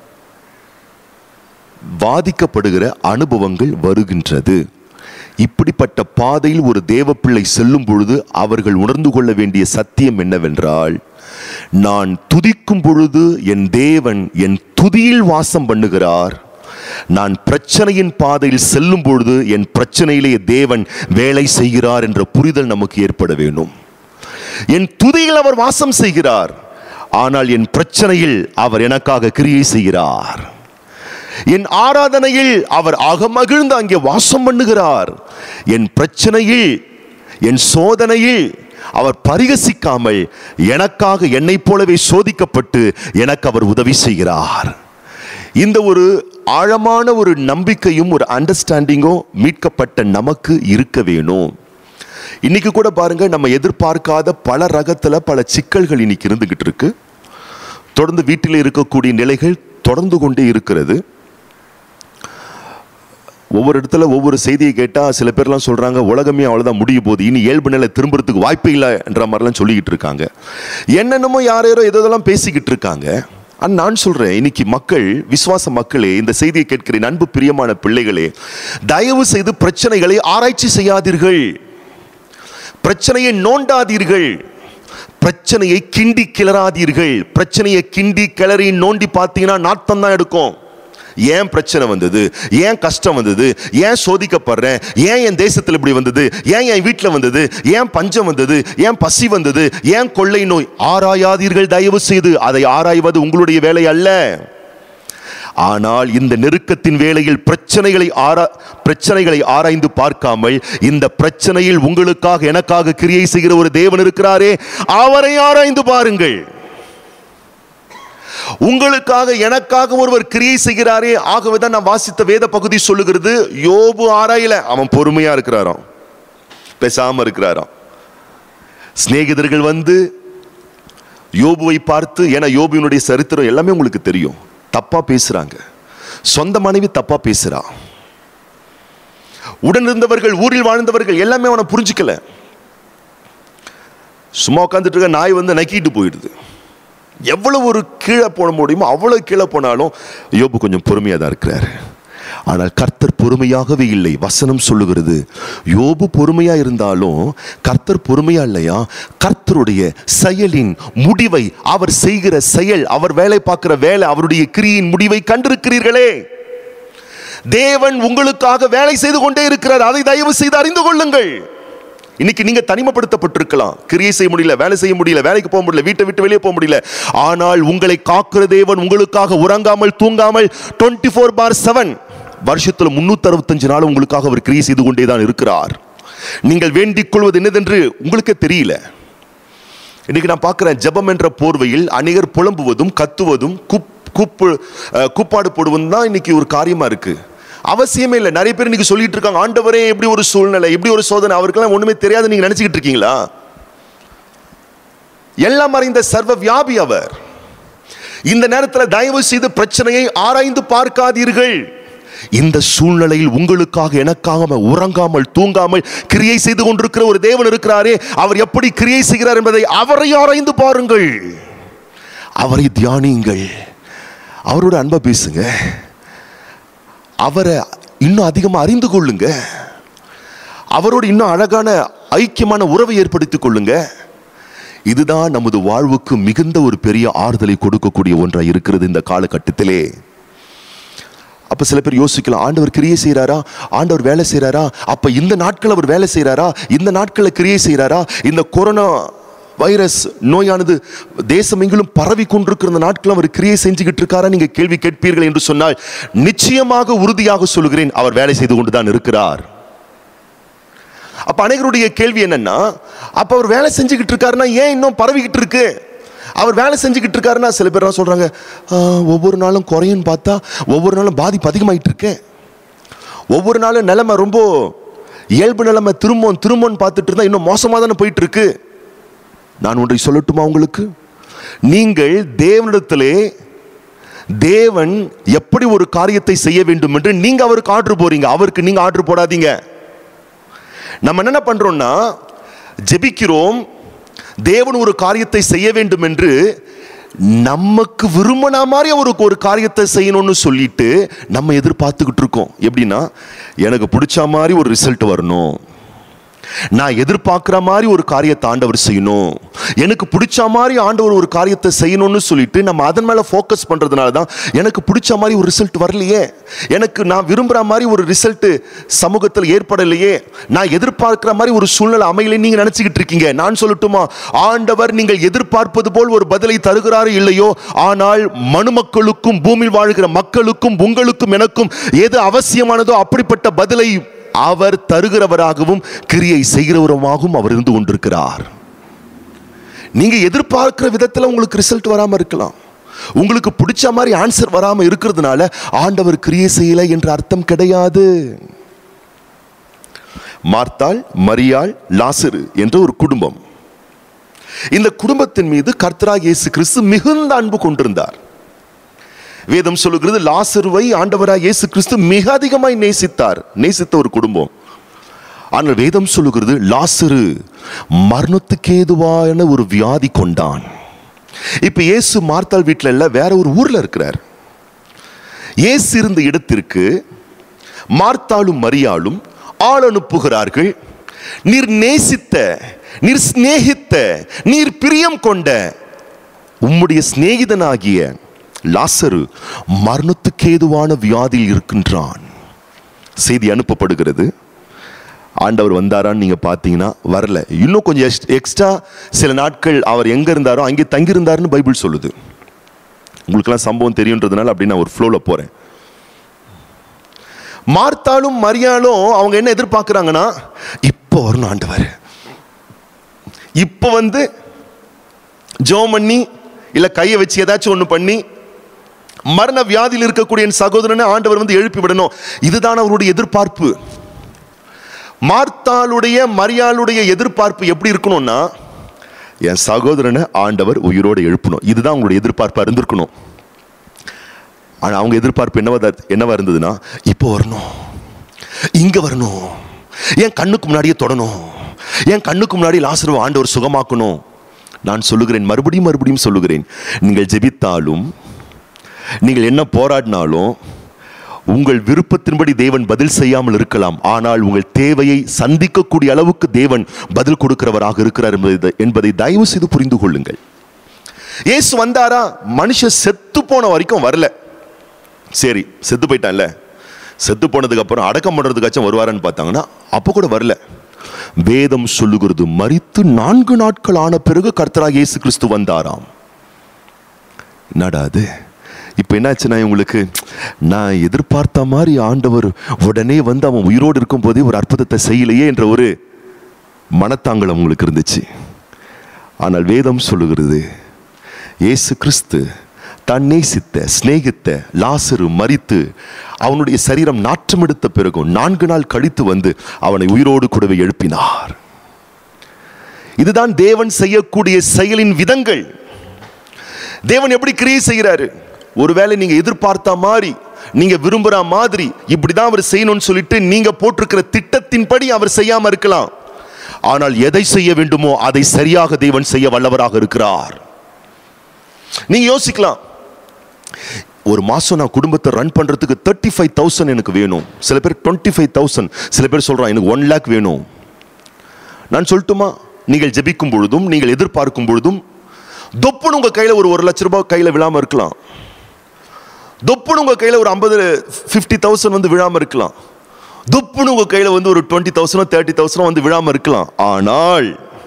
பாதிக்கப்படுகிற அனுபவங்கள் வருகின்றது இப்படிப்பட்ட பாதையில் ஒரு தேவ பிள்ளை செல்லும் பொழுது அவர்கள் உணர்ந்து கொள்ள வேண்டிய சத்தியம் என்னவென்றால் நான் துதிக்கும் பொழுது என் தேவன் என் துதியில் வாசம் பண்ணுகிறார் நான் பிரச்சனையின் பாதையில் செல்லும் பொழுது என் பிரச்சனையிலே தேவன் வேலை செய்கிறார் என்ற புரிதல் நமக்கு ஏற்பட வேண்டும் என் துதியில் அவர் வாசம் செய்கிறார் ஆனால் என் பிரச்சனையில் அவர் எனக்காக கிரியை செய்கிறார் என் ஆராதனையில் அவர் அகமகிழ்ந்து அங்கே வாசம் பண்ணுகிறார் என் பிரச்சனையில் என் சோதனையில் அவர் பரிகசிக்காமல் எனக்காக என்னைப் போலவே சோதிக்கப்பட்டு எனக்கு அவர் உதவி செய்கிறார் இந்த ஒரு ஆழமான ஒரு நம்பிக்கையும் ஒரு அண்டர்ஸ்டாண்டிங்கும் மீட்கப்பட்ட நமக்கு இருக்க வேணும் இன்னைக்கு கூட பாருங்க நம்ம எதிர்பார்க்காத பல ரகத்துல பல சிக்கல்கள் இன்னைக்கு இருந்துகிட்டு இருக்கு தொடர்ந்து வீட்டில் இருக்கக்கூடிய நிலைகள் தொடர்ந்து கொண்டே இருக்கிறது ஒவ்வொரு இடத்துல ஒவ்வொரு செய்தியை கேட்டால் சில பேர்லாம் சொல்கிறாங்க உலகமே அவ்வளோதான் முடிய போகுது இனி இயல்பு நிலை திரும்புறதுக்கு வாய்ப்பே இல்லைன்ற மாதிரிலாம் சொல்லிக்கிட்டு இருக்காங்க என்னென்னமோ யார் யாரோ எதோ இதெல்லாம் பேசிக்கிட்டு இருக்காங்க ஆனால் நான் சொல்கிறேன் இன்னைக்கு மக்கள் விசுவாச மக்களே இந்த செய்தியை கேட்கிறேன் அன்பு பிரியமான பிள்ளைகளே தயவு செய்து பிரச்சனைகளை ஆராய்ச்சி செய்யாதீர்கள் பிரச்சனையை நோண்டாதீர்கள் பிரச்சனையை கிண்டி கிளறாதீர்கள் பிரச்சனையை கிண்டி கிளறி நோண்டி பார்த்தீங்கன்னா நாட்டம் தான் எடுக்கும் ஏன் பிரச்சனை வந்தது ஏன் கஷ்டம் வந்தது ஏன் சோதிக்கப்படுறேன் ஏன் என் தேசத்தில் இப்படி வந்தது ஏன் என் வீட்டில் வந்தது ஏன் பஞ்சம் வந்தது ஏன் பசி வந்தது ஏன் கொள்ளை நோய் ஆராயாதீர்கள் தயவு செய்து அதை ஆராய்வது உங்களுடைய வேலை அல்ல ஆனால் இந்த நெருக்கத்தின் வேளையில் பிரச்சனைகளை ஆரா பிரச்சனைகளை ஆராய்ந்து பார்க்காமல் இந்த பிரச்சனையில் உங்களுக்காக எனக்காக கிரியை செய்கிற ஒரு தேவன் இருக்கிறாரே அவரை ஆராய்ந்து பாருங்கள் உங்களுக்காக எனக்காக ஒருவர் கிரியை செய்கிறாரே ஆகவே தான் நான் வாசித்த வேத பகுதி சொல்லுகிறது யோபு ஆராயல அவன் பொறுமையா இருக்கிறாராம் பேசாம இருக்கிறாராம் சிநேகிதர்கள் வந்து யோபுவை பார்த்து ஏன்னா யோபுவினுடைய சரித்திரம் எல்லாமே உங்களுக்கு தெரியும் தப்பா பேசுறாங்க சொந்த மனைவி தப்பா பேசுறா உடன் இருந்தவர்கள் ஊரில் வாழ்ந்தவர்கள் எல்லாமே அவனை புரிஞ்சுக்கல சும்மா உட்காந்துட்டு இருக்க நாய் வந்து நக்கிட்டு போயிடுது எவ்வளவு ஒரு கீழே போட முடியுமோ அவ்வளவு கீழே போனாலும் யோபு கொஞ்சம் பொறுமையாக தான் இருக்கிறார் ஆனால் கர்த்தர் பொறுமையாகவே இல்லை வசனம் சொல்லுகிறது யோபு பொறுமையா இருந்தாலும் கர்த்தர் பொறுமையா இல்லையா கர்த்தருடைய செயலின் முடிவை அவர் செய்கிற செயல் அவர் வேலை பார்க்கிற வேலை அவருடைய கிரியின் முடிவை கண்டிருக்கிறீர்களே தேவன் உங்களுக்காக வேலை செய்து கொண்டே இருக்கிறார் அதை தயவு செய்து அறிந்து கொள்ளுங்கள் இன்னைக்கு நீங்க தனிமைப்படுத்தப்பட்டிருக்கலாம் கிரியை செய்ய முடியல வேலை செய்ய முடியல வேலைக்கு போக முடியல வீட்டை விட்டு வெளியே போக முடியல ஆனால் உங்களை காக்கிற தேவன் உங்களுக்காக உறங்காமல் தூங்காமல் டுவெண்ட்டி ஃபோர் பார் செவன் வருஷத்துல முன்னூத்தி அறுபத்தஞ்சு நாள் உங்களுக்காக அவர் கிரியை செய்து கொண்டே தான் இருக்கிறார் நீங்கள் வேண்டிக் கொள்வது என்னதென்று உங்களுக்கே தெரியல இன்னைக்கு நான் பார்க்கிறேன் ஜெபம் என்ற போர்வையில் அநேகர் புலம்புவதும் கத்துவதும் குப் கூப்பு அஹ், கூப்பாடு போடுவதும் தான் இன்னைக்கு ஒரு காரியமா இருக்கு அவசியமே இல்லை நிறைய பேர் இன்னைக்கு சொல்லிட்டு இருக்காங்க ஆண்டவரே எப்படி ஒரு சூழ்நிலை எப்படி ஒரு சோதனை அவருக்கெல்லாம் ஒண்ணுமே தெரியாது நீங்க நினைச்சுக்கிட்டு இருக்கீங்களா எல்லாம் அறிந்த சர்வ வியாபி அவர் இந்த நேரத்தில் தயவு செய்து பிரச்சனையை ஆராய்ந்து பார்க்காதீர்கள் இந்த சூழ்நிலையில் உங்களுக்காக எனக்காக உறங்காமல் தூங்காமல் கிரியை செய்து கொண்டிருக்கிற ஒரு தேவன் இருக்கிறாரே அவர் எப்படி கிரியை செய்கிறார் என்பதை அவரை ஆராய்ந்து பாருங்கள் அவரை தியானியுங்கள் அவரோட அன்பை பேசுங்க அவரை இன்னும் அதிகமாக அறிந்து கொள்ளுங்க அவரோடு இன்னும் அழகான ஐக்கியமான உறவை ஏற்படுத்திக் கொள்ளுங்க இதுதான் நமது வாழ்வுக்கு மிகுந்த ஒரு பெரிய ஆறுதலை கொடுக்கக்கூடிய ஒன்றாக இருக்கிறது இந்த காலகட்டத்திலே அப்ப சில பேர் யோசிக்கலாம் ஆண்டவர் கிரியை செய்றாரா ஆண்டவர் வேலை செய்றாரா அப்ப இந்த நாட்கள் அவர் வேலை செய்றாரா இந்த நாட்களில் கிரியை செய்றாரா இந்த கொரோனா வைரஸ் நோயானது தேசம் எங்கிலும் பரவி கொண்டிருக்கிற இந்த நாட்கள் அவர் கிரியை செஞ்சுக்கிட்டு இருக்காரா நீங்க கேள்வி கேட்பீர்கள் என்று சொன்னால் நிச்சயமாக உறுதியாக சொல்கிறேன் அவர் வேலை செய்து கொண்டுதான் இருக்கிறார் அப்ப அனைவருடைய கேள்வி என்னன்னா அப்ப அவர் வேலை செஞ்சுக்கிட்டு இருக்காருன்னா ஏன் இன்னும் பரவிக்கிட்டு இருக்கு அவர் வேலை செஞ்சுக்கிட்டு இருக்காருன்னா சில பேர் என்ன சொல்றாங்க "ஆ, ஒவ்வொரு நாளும் குறையுன்னு பார்த்தா ஒவ்வொரு நாளும் பாதிப்பு அதிகமாயிட்டு இருக்கு ஒவ்வொரு நாளும் நிலைமை ரொம்ப இயல்பு நிலைமை திரும்பவும் திரும்பவும் பார்த்துட்டு இருந்தா இன்னும் மோசமாக தானே போயிட்டு இருக்கு நான் ஒன்றை சொல்லட்டுமா உங்களுக்கு நீங்கள் தேவனிடத்திலே தேவன் எப்படி ஒரு காரியத்தை செய்ய வேண்டும் என்று நீங்க அவருக்கு ஆர்டர் போறீங்க அவருக்கு நீங்க ஆர்டர் போடாதீங்க நம்ம என்ன பண்றோம்னா ஜெபிக்கிறோம் தேவன் ஒரு காரியத்தை செய்ய வேண்டும் என்று நமக்கு விரும்பின மாதிரி அவருக்கு ஒரு காரியத்தை செய்யணும்னு சொல்லிட்டு நம்ம எதிர்பார்த்துக்கிட்டு இருக்கோம் எப்படின்னா எனக்கு பிடிச்ச மாதிரி ஒரு ரிசல்ட் வரணும் நான் எதிர்பார்க்குற மாதிரி ஒரு காரியத்தை ஆண்டவர் செய்யணும் எனக்கு பிடிச்ச மாதிரி ஆண்டவர் ஒரு காரியத்தை செய்யணும்னு சொல்லிட்டு நம்ம அதன் மேலே ஃபோக்கஸ் பண்ணுறதுனால தான் எனக்கு பிடிச்ச மாதிரி ஒரு ரிசல்ட் வரலையே எனக்கு நான் விரும்புகிற மாதிரி ஒரு ரிசல்ட் சமூகத்தில் ஏற்படலையே நான் எதிர்பார்க்கிற மாதிரி ஒரு சூழ்நிலை அமையலை நீங்கள் நினச்சிக்கிட்டு இருக்கீங்க நான் சொல்லட்டுமா ஆண்டவர் நீங்கள் எதிர்பார்ப்பது போல் ஒரு பதிலை தருகிறாரோ இல்லையோ ஆனால் மனுமக்களுக்கும் பூமியில் வாழ்கிற மக்களுக்கும் உங்களுக்கும் எனக்கும் எது அவசியமானதோ அப்படிப்பட்ட பதிலை அவர் தருகிறவராகவும் கிரியை செய்கிறவருமாகவும் அவர் இருந்து கொண்டிருக்கிறார் நீங்க எதிர்பார்க்கிற விதத்துல உங்களுக்கு ரிசல்ட் வராம இருக்கலாம் உங்களுக்கு பிடிச்ச மாதிரி ஆன்சர் வராம இருக்கிறதுனால ஆண்டவர் கிரியை செய்யல என்ற அர்த்தம் கிடையாது மார்த்தாள் மரியாள் லாசரு என்ற ஒரு குடும்பம் இந்த குடும்பத்தின் மீது கர்த்தராக இயேசு கிறிஸ்து மிகுந்த அன்பு கொண்டிருந்தார் வேதம் சொல்லுகிறது லாசருவை ஆண்டவராய் இயேசு கிறிஸ்து மிக அதிகமாய் நேசித்தார் நேசித்த ஒரு குடும்பம் ஆனால் வேதம் சொல்லுகிறது லாசரு மரணத்துக்கு ஏதுவான ஒரு வியாதி கொண்டான் இப்ப இயேசு மார்த்தாள் வீட்டில் இல்ல வேற ஒரு ஊர்ல இருக்கிறார் இயேசு இருந்த இடத்திற்கு மார்த்தாளும் மரியாளும் ஆள் அனுப்புகிறார்கள் நீர் நேசித்த நீர் சிநேகித்த நீர் பிரியம் கொண்ட உம்முடைய சிநேகிதனாகிய லாசரு மரணத்துக்கு ஏதுவான வியாதியில் இருக்கின்றான் செய்தி அனுப்பப்படுகிறது ஆண்டவர் வந்தாரான்னு நீங்க பார்த்தீங்கன்னா வரல இன்னும் கொஞ்சம் எக்ஸ்ட்ரா சில நாட்கள் அவர் எங்க இருந்தாரோ அங்கே தங்கியிருந்தாருன்னு பைபிள் சொல்லுது உங்களுக்கெல்லாம் சம்பவம் தெரியுன்றதுனால அப்படி நான் ஒரு ஃப்ளோவில் போறேன் மார்த்தாலும் மரியாளும் அவங்க என்ன எதிர்பார்க்குறாங்கன்னா இப்போ வரணும் ஆண்டவர் இப்போ வந்து ஜோம் பண்ணி இல்லை கையை வச்சு ஏதாச்சும் ஒன்று பண்ணி மரண வியாதியில் இருக்கக்கூடிய என் சகோதரனை ஆண்டவர் வந்து எழுப்பி விடணும் இதுதான் அவருடைய எதிர்பார்ப்பு மார்த்தாளுடைய மரியாளுடைய எதிர்பார்ப்பு எப்படி இருக்கணும்னா என் சகோதரனை ஆண்டவர் உயிரோடு எழுப்பணும் இதுதான் அவங்களுடைய எதிர்பார்ப்பாக இருந்திருக்கணும் ஆனால் அவங்க எதிர்பார்ப்பு என்னவா தான்- என்னவா இருந்ததுன்னா இப்போ வரணும் இங்க வரணும் என் கண்ணுக்கு முன்னாடியே தொடணும் என் கண்ணுக்கு முன்னாடி லாசருவை ஆண்டவர் சுகமாக்கணும் நான் சொல்லுகிறேன் மறுபடியும் மறுபடியும் சொல்லுகிறேன் நீங்கள் ஜெபித்தாலும் நீங்கள் என்ன போராடினாலும் உங்கள் விருப்பத்தின்படி தேவன் பதில் செய்யாமல் இருக்கலாம் ஆனால் உங்கள் தேவையை சந்திக்கக்கூடிய அளவுக்கு தேவன் பதில் கொடுக்கிறவராக இருக்கிறார் என்பதை என்பதை தயவு செய்து புரிந்து கொள்ளுங்கள் இயேசு வந்தாரா மனுஷன் செத்து போன வரைக்கும் வரல சரி செத்து போயிட்டான்ல செத்து போனதுக்கு அப்புறம் அடக்கம் பண்றதுக்காச்சும் வருவாரான்னு பார்த்தாங்கன்னா அப்போ கூட வரல வேதம் சொல்லுகிறது மரித்து நான்கு நாட்கள் ஆன பிறகு கர்த்தராக இயேசு கிறிஸ்து வந்தாராம் என்னடா அது இப்போ என்னாச்சுன்னா உங்களுக்கு நான் எதிர்பார்த்த மாதிரி ஆண்டவர் உடனே வந்து அவன் உயிரோடு இருக்கும் போதே ஒரு அற்புதத்தை செய்யலையே என்ற ஒரு மனத்தாங்கலம் உங்களுக்கு இருந்துச்சு ஆனால் வேதம் சொல்லுகிறது இயேசு கிறிஸ்து தான் நேசித்த சிநேகித்த லாசரு மரித்து அவனுடைய சரீரம் நாற்றமெடுத்த பிறகும் நான்கு நாள் கழித்து வந்து அவனை உயிரோடு கூடவே எழுப்பினார் இதுதான் தேவன் செய்யக்கூடிய செயலின் விதங்கள் தேவன் எப்படி கிரியை செய்கிறாரு ஒருவேளை நீங்க எதிர்பார்த்த மாதிரி நீங்க விரும்புற மாதிரி இப்படிதான் அவர் செய்யணும்னு சொல்லிட்டு நீங்க போட்டிருக்கிற திட்டத்தின்படி அவர் செய்யாம இருக்கலாம் ஆனால் எதை செய்ய வேண்டுமோ அதை சரியாக தேவன் செய்ய வல்லவராக இருக்கிறார் நீங்க யோசிக்கலாம் ஒரு மாசம் நான் குடும்பத்தை ரன் பண்றதுக்கு தேர்ட்டி ஃபைவ் தௌசண்ட் எனக்கு வேணும் சில பேர் டுவெண்ட்டி ஃபைவ் தௌசண்ட் சில பேர் சொல்றான் எனக்கு ஒன் லேக் வேணும் நான் சொல்லட்டுமா நீங்கள் ஜெபிக்கும் பொழுதும் நீங்கள் எதிர்பார்க்கும் பொழுதும் தொப்புன்னு உங்க கையில ஒரு ஒரு லட்ச ரூபாய் கையில விழாம இருக்கலாம் தொப்புன்னு உங்க கையில ஒரு ஐம்பது ஃபிஃப்டி தௌசண்ட் வந்து விழாம இருக்கலாம் துப்புன்னு உங்க கையில வந்து ஒரு டுவெண்ட்டி தௌசண்டோ தேர்ட்டி தௌசண்டோ வந்து விழாம இருக்கலாம் ஆனால்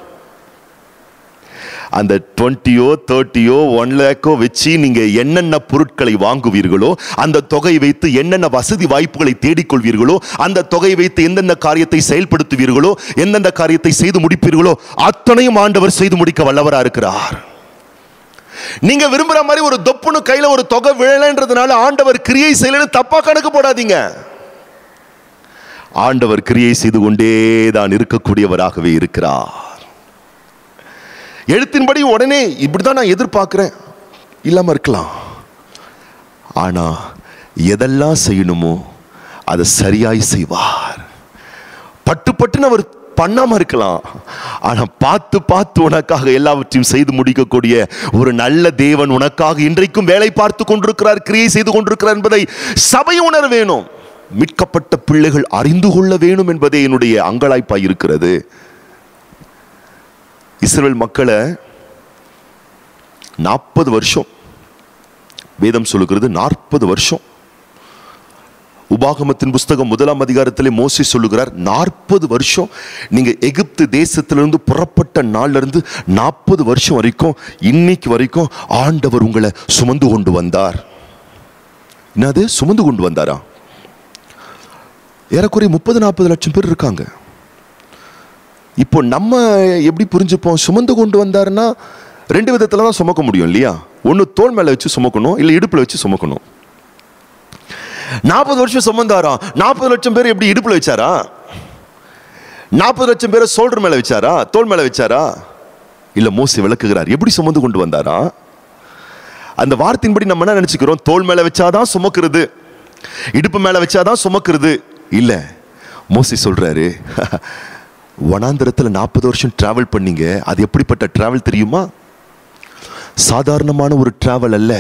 அந்த டுவெண்ட்டியோ தேர்ட்டியோ ஒன் லேக்கோ வச்சு நீங்க என்னென்ன பொருட்களை வாங்குவீர்களோ அந்த தொகை வைத்து என்னென்ன வசதி வாய்ப்புகளை தேடிக்கொள்வீர்களோ அந்த தொகை வைத்து எந்தெந்த காரியத்தை செயல்படுத்துவீர்களோ எந்தெந்த காரியத்தை செய்து முடிப்பீர்களோ அத்தனையும் ஆண்டவர் செய்து முடிக்க வல்லவரா இருக்கிறார் நீங்க விரும்புற மாதிரி ஒரு தொப்புன்னு கையில ஒரு தொகை விழலைன்றதுனால ஆண்டவர் கிரியை செய்யலன்னு தப்பா கணக்கு போடாதீங்க ஆண்டவர் கிரியை செய்து கொண்டே தான் இருக்கக்கூடியவராகவே இருக்கிறார் எழுத்தின்படி உடனே இப்படிதான் நான் எதிர்பார்க்கிறேன் இல்லாம இருக்கலாம் ஆனா எதெல்லாம் செய்யணுமோ அதை சரியாய் செய்வார் பட்டு பட்டுன்னு அவர் பண்ணாம இருக்கலாம் ஆனா பார்த்து பார்த்து உனக்காக எல்லாவற்றையும் செய்து முடிக்கக்கூடிய ஒரு நல்ல தேவன் உனக்காக இன்றைக்கும் வேலை பார்த்து கொண்டிருக்கிறார் கிரியை செய்து கொண்டிருக்கிறார் என்பதை சபை உணர வேணும் மீட்கப்பட்ட பிள்ளைகள் அறிந்து கொள்ள வேணும் என்பதே என்னுடைய அங்கலாய்ப்பாய் இருக்கிறது இஸ்ரேல் மக்களை நாற்பது வருஷம் வேதம் சொல்லுகிறது நாற்பது வருஷம் உபாகமத்தின் புஸ்தகம் முதலாம் அதிகாரத்திலே மோசி சொல்லுகிறார் நாற்பது வருஷம் நீங்க எகிப்து தேசத்திலிருந்து புறப்பட்ட நாள்ல இருந்து நாற்பது வருஷம் வரைக்கும் இன்னைக்கு வரைக்கும் ஆண்டவர் உங்களை சுமந்து கொண்டு வந்தார் என்னது சுமந்து கொண்டு வந்தாரா ஏறக்குறைய முப்பது நாற்பது லட்சம் பேர் இருக்காங்க இப்போ நம்ம எப்படி புரிஞ்சுப்போம் சுமந்து கொண்டு வந்தாருன்னா ரெண்டு விதத்துல தான் சுமக்க முடியும் இல்லையா ஒன்று தோல் மேலே வச்சு சுமக்கணும் இல்லை இடுப்பில் வச்சு சுமக்கணும் நாற்பது வருஷம் சுமந்தாரா நாற்பது லட்சம் பேர் எப்படி இடுப்புல வச்சாரா நாற்பது லட்சம் பேரை சோல்டர் மேல வச்சாரா தோல் மேல வச்சாரா இல்ல மோசி விளக்குகிறார் எப்படி சுமந்து கொண்டு வந்தாரா அந்த வார்த்தையின்படி நம்ம என்ன நினைச்சுக்கிறோம் தோல் மேல வச்சாதான் சுமக்கிறது இடுப்பு மேல வச்சாதான் சுமக்கிறது இல்ல மோசி சொல்றாரு வனாந்திரத்துல நாற்பது வருஷம் டிராவல் பண்ணீங்க அது எப்படிப்பட்ட டிராவல் தெரியுமா சாதாரணமான ஒரு டிராவல் அல்ல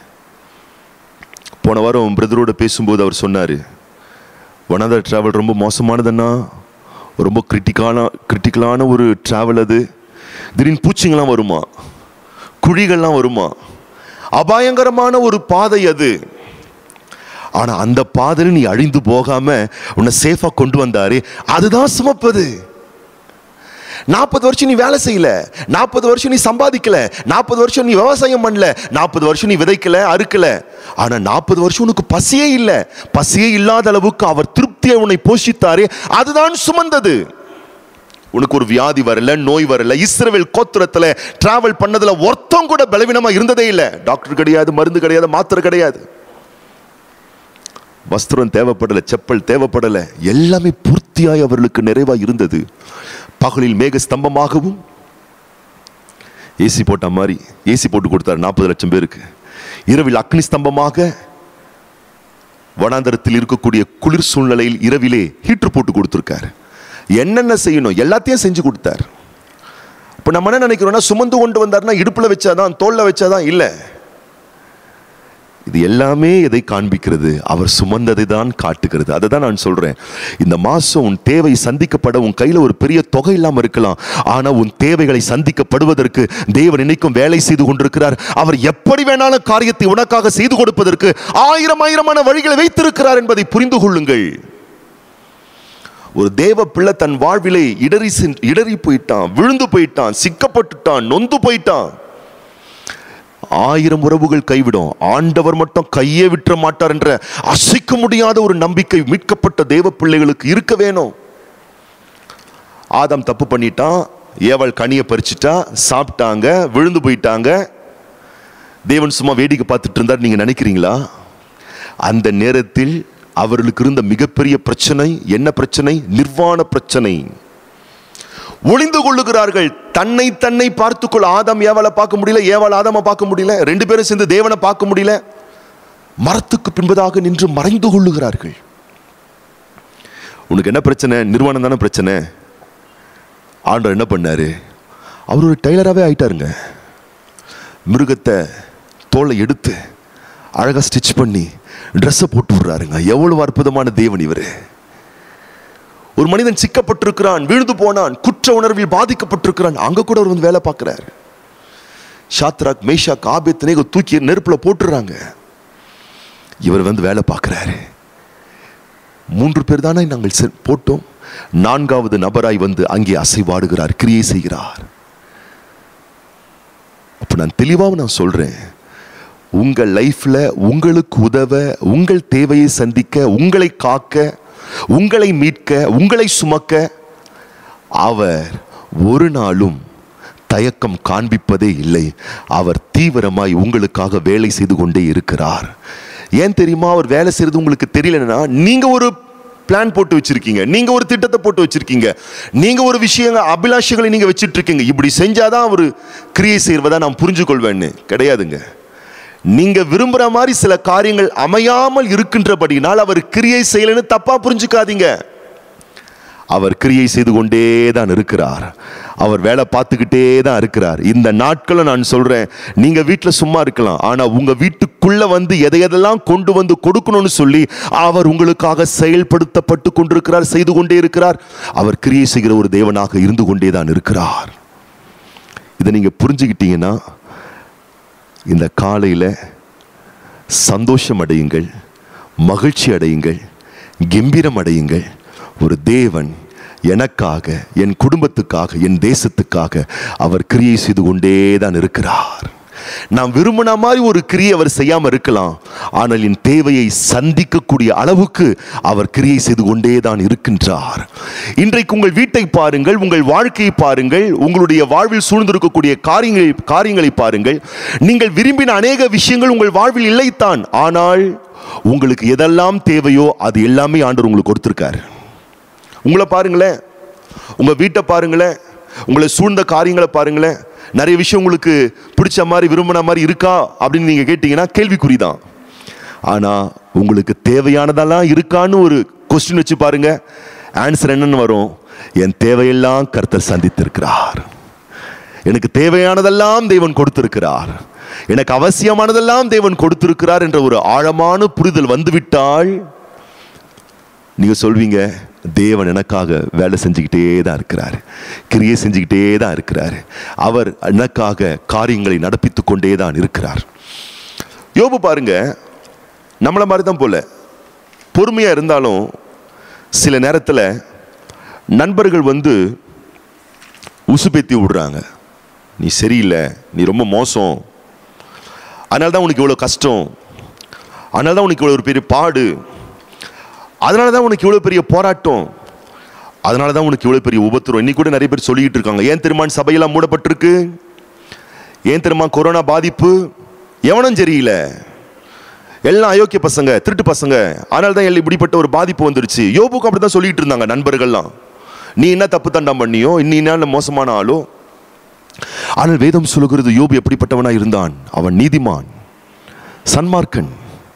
போன வாரம் பிரதரோட பேசும்போது அவர் சொன்னார் வனாந்தர டிராவல் ரொம்ப மோசமானதுன்னா ரொம்ப கிரிட்டிக்கான கிரிட்டிக்கலான ஒரு டிராவல் அது திடீர்னு பூச்சிங்கெல்லாம் வருமா குழிகள்லாம் வருமா அபாயங்கரமான ஒரு பாதை அது ஆனா அந்த பாதையில் நீ அழிந்து போகாம உன்னை சேஃபா கொண்டு வந்தாரு அதுதான் சுமப்பது நாற்பது வருஷம் நீ வேலை செய்யல நாற்பது வருஷம் நீ சம்பாதிக்கல நாற்பது வருஷம் நீ விவசாயம் பண்ணல நாற்பது வருஷம் நீ விதைக்கல அறுக்கல ஆனா நாற்பது வருஷம் உனக்கு பசியே இல்லை பசியே இல்லாத அளவுக்கு அவர் திருப்தியை உன்னை போஷித்தாரே அதுதான் சுமந்தது உனக்கு ஒரு வியாதி வரல நோய் வரல இஸ்ரவேல் கோத்திரத்துல டிராவல் பண்ணதுல ஒருத்தம் கூட பலவீனமா இருந்ததே இல்லை டாக்டர் கிடையாது மருந்து கிடையாது மாத்திரை கிடையாது வஸ்திரம் தேவைப்படல செப்பல் தேவைப்படல எல்லாமே பூர்த்தியாய் அவர்களுக்கு நிறைவா இருந்தது பகலில் மேக ஸ்தம்பமாகவும் ஏசி போட்ட மாதிரி ஏசி போட்டு கொடுத்தாரு நாற்பது லட்சம் பேருக்கு இரவில் அக்னி ஸ்தம்பமாக வனாந்தரத்தில் இருக்கக்கூடிய குளிர் சூழ்நிலையில் இரவிலே ஹீட்டர் போட்டு கொடுத்துருக்காரு என்னென்ன செய்யணும் எல்லாத்தையும் செஞ்சு கொடுத்தார் இப்போ நம்ம என்ன நினைக்கிறோம்னா சுமந்து கொண்டு வந்தார்னா இடுப்புல வச்சாதான் தோல்ல வச்சாதான் இல்லை இது எல்லாமே எதை காண்பிக்கிறது அவர் சுமந்ததை தான் காட்டுகிறது அதை தான் நான் சொல்றேன் இந்த மாசம் உன் தேவை சந்திக்கப்பட உன் கையில ஒரு பெரிய தொகை இல்லாம இருக்கலாம் ஆனா உன் தேவைகளை சந்திக்கப்படுவதற்கு தேவன் இன்னைக்கும் வேலை செய்து கொண்டிருக்கிறார் அவர் எப்படி வேணாலும் காரியத்தை உனக்காக செய்து கொடுப்பதற்கு ஆயிரம் ஆயிரமான வழிகளை வைத்திருக்கிறார் என்பதை புரிந்து கொள்ளுங்கள் ஒரு தேவ பிள்ளை தன் வாழ்விலே இடறி சென்- இடறி போயிட்டான் விழுந்து போயிட்டான் சிக்கப்பட்டுட்டான் நொந்து போயிட்டான் ஆயிரம் உறவுகள் கைவிடும் ஆண்டவர் மட்டும் கையே விட்டுற மாட்டார் என்ற அசைக்க முடியாத ஒரு நம்பிக்கை மீட்கப்பட்ட தேவ பிள்ளைகளுக்கு இருக்க வேணும் ஆதாம் தப்பு பண்ணிட்டான் ஏவல் கனியை பறிச்சிட்டா சாப்பிட்டாங்க விழுந்து போயிட்டாங்க தேவன் சும்மா வேடிக்கை பார்த்துட்டு இருந்தார் நீங்க நினைக்கிறீங்களா அந்த நேரத்தில் அவர்களுக்கு இருந்த மிகப்பெரிய பிரச்சனை என்ன பிரச்சனை நிர்வாண பிரச்சனை ஒளிந்து கொள்ளுகிறார்கள் தன்னை தன்னை பார்த்துக்கொள் ஆதாம் ஏவாளை பார்க்க முடியல ஏவாள் ஆதாம பார்க்க முடியல ரெண்டு பேரும் சேர்ந்து தேவனை பார்க்க முடியல மரத்துக்கு பின்பதாக நின்று மறைந்து கொள்ளுகிறார்கள் உனக்கு என்ன பிரச்சனை நிர்வாணம் தானே பிரச்சனை ஆண்டவர் என்ன பண்ணாரு அவர் ஒரு டெய்லராகவே ஆயிட்டாருங்க மிருகத்தை தோலை எடுத்து அழகாக ஸ்டிச் பண்ணி ட்ரெஸ்ஸை போட்டு விடுறாருங்க எவ்வளவு அற்புதமான தேவன் இவர் ஒரு மனிதன் சிக்கப்பட்டிருக்கிறான் விழுந்து போனான் குற்ற உணர்வில் பாதிக்கப்பட்டிருக்கிறான் அங்க கூட அவர் வந்து வேலை பார்க்கிறாரு ஷாத்ராக் மேஷாக் ஆபேத்னேகோ தூக்கி நெருப்புல போட்டுறாங்க இவர் வந்து வேலை பார்க்கிறாரு மூன்று பேர் தானே நாங்கள் செ- போட்டோம் நான்காவது நபராய் வந்து அங்கே அசைவாடுகிறார் கிரியை செய்கிறார் அப்ப நான் தெளிவாக நான் சொல்றேன் உங்கள் லைஃப்ல உங்களுக்கு உதவ உங்கள் தேவையை சந்திக்க உங்களை காக்க உங்களை மீட்க உங்களை சுமக்க அவர் ஒரு நாளும் தயக்கம் காண்பிப்பதே இல்லை அவர் தீவிரமாய் உங்களுக்காக வேலை செய்து கொண்டே இருக்கிறார் ஏன் தெரியுமா அவர் வேலை செய்யறது உங்களுக்கு தெரியலன்னா நீங்க ஒரு பிளான் போட்டு வச்சிருக்கீங்க நீங்க ஒரு திட்டத்தை போட்டு வச்சிருக்கீங்க நீங்க ஒரு விஷயங்க அபிலாஷைகளை நீங்க வச்சிட்டு இருக்கீங்க இப்படி செஞ்சாதான் அவர் கிரியை செய்வதா நான் புரிஞ்சு கொள்வேன்னு கிடையாதுங்க நீங்க விரும்புற மாதிரி சில காரியங்கள் அமையாமல் இருக்கின்றபடினால் அவர் கிரியை செய்யலைன்னு தப்பா புரிஞ்சுக்காதீங்க அவர் கிரியை செய்து கொண்டே தான் இருக்கிறார் அவர் வேலை பார்த்துக்கிட்டே தான் இருக்கிறார் இந்த நாட்களை நான் சொல்றேன் நீங்க வீட்டில் சும்மா இருக்கலாம் ஆனா உங்க வீட்டுக்குள்ள வந்து எதை எதெல்லாம் கொண்டு வந்து கொடுக்கணும்னு சொல்லி அவர் உங்களுக்காக செயல்படுத்தப்பட்டு கொண்டிருக்கிறார் செய்து கொண்டே இருக்கிறார் அவர் கிரியை செய்கிற ஒரு தேவனாக இருந்து கொண்டே தான் இருக்கிறார் இதை நீங்க புரிஞ்சுக்கிட்டீங்கன்னா இந்த காலையில் சந்தோஷம் அடையுங்கள் மகிழ்ச்சி அடையுங்கள் கம்பீரம் அடையுங்கள் ஒரு தேவன் எனக்காக என் குடும்பத்துக்காக என் தேசத்துக்காக அவர் கிரியை செய்து கொண்டே தான் இருக்கிறார் நாம் விரும்பின மாதிரி ஒரு கிரியை அவர் செய்யாம இருக்கலாம் ஆனால் என் தேவையை சந்திக்கக்கூடிய அளவுக்கு அவர் கிரியை செய்து கொண்டே தான் இருக்கின்றார் இன்றைக்கு உங்கள் வீட்டை பாருங்கள் உங்கள் வாழ்க்கையை பாருங்கள் உங்களுடைய வாழ்வில் சூழ்ந்திருக்கக்கூடிய காரியங்களை காரியங்களை பாருங்கள் நீங்கள் விரும்பின அநேக விஷயங்கள் உங்கள் வாழ்வில் இல்லைத்தான் ஆனால் உங்களுக்கு எதெல்லாம் தேவையோ அது எல்லாமே ஆண்டவர் உங்களுக்கு கொடுத்திருக்காரு உங்களை பாருங்களேன் உங்க வீட்டை பாருங்களேன் உங்களை சூழ்ந்த காரியங்களை பாருங்களேன் நிறைய விஷயம் உங்களுக்கு பிடிச்ச மாதிரி விரும்பின மாதிரி இருக்கா அப்படின்னு நீங்க கேட்டீங்கன்னா கேள்விக்குறிதான் ஆனா உங்களுக்கு தேவையானதெல்லாம் இருக்கான்னு ஒரு கொஸ்டின் வச்சு பாருங்க ஆன்சர் என்னன்னு வரும் என் தேவையெல்லாம் கர்த்தர் சந்தித்திருக்கிறார் எனக்கு தேவையானதெல்லாம் தேவன் கொடுத்திருக்கிறார் எனக்கு அவசியமானதெல்லாம் தேவன் கொடுத்திருக்கிறார் என்ற ஒரு ஆழமான புரிதல் வந்துவிட்டால் நீங்க சொல்வீங்க தேவன் எனக்காக வேலை செஞ்சுக்கிட்டே தான் இருக்கிறார் கிரியை செஞ்சுக்கிட்டே தான் இருக்கிறார் அவர் எனக்காக காரியங்களை நடப்பித்துக் கொண்டே தான் இருக்கிறார் யோபு பாருங்க நம்மள மாதிரி தான் போல பொறுமையா இருந்தாலும் சில நேரத்தில் நண்பர்கள் வந்து உசுப்பேத்தி விடுறாங்க நீ சரியில்லை நீ ரொம்ப மோசம் அதனால தான் உனக்கு இவ்வளோ கஷ்டம் அதனால தான் உனக்கு இவ்வளோ ஒரு பெரிய பாடு அதனால தான் உனக்கு இவ்வளோ பெரிய போராட்டம் அதனால தான் உனக்கு இவ்வளோ பெரிய உபத்திரம் இன்னைக்கு கூட நிறைய பேர் சொல்லிக்கிட்டு இருக்காங்க ஏன் தெரியுமா சபையெல்லாம் மூடப்பட்டிருக்கு ஏன் தெரியுமா கொரோனா பாதிப்பு எவனும் சரியில்லை எல்லாம் அயோக்கிய பசங்க திருட்டு பசங்க அதனால தான் எல்லாம் இப்படிப்பட்ட ஒரு பாதிப்பு வந்துருச்சு யோபுக்கு அப்படி தான் சொல்லிட்டு இருந்தாங்க நண்பர்கள்லாம் நீ என்ன தப்பு தண்டம் பண்ணியோ நீ என்ன மோசமான ஆளோ ஆனால் வேதம் சொல்லுகிறது யோபு எப்படிப்பட்டவனா இருந்தான் அவன் நீதிமான் சன்மார்க்கன்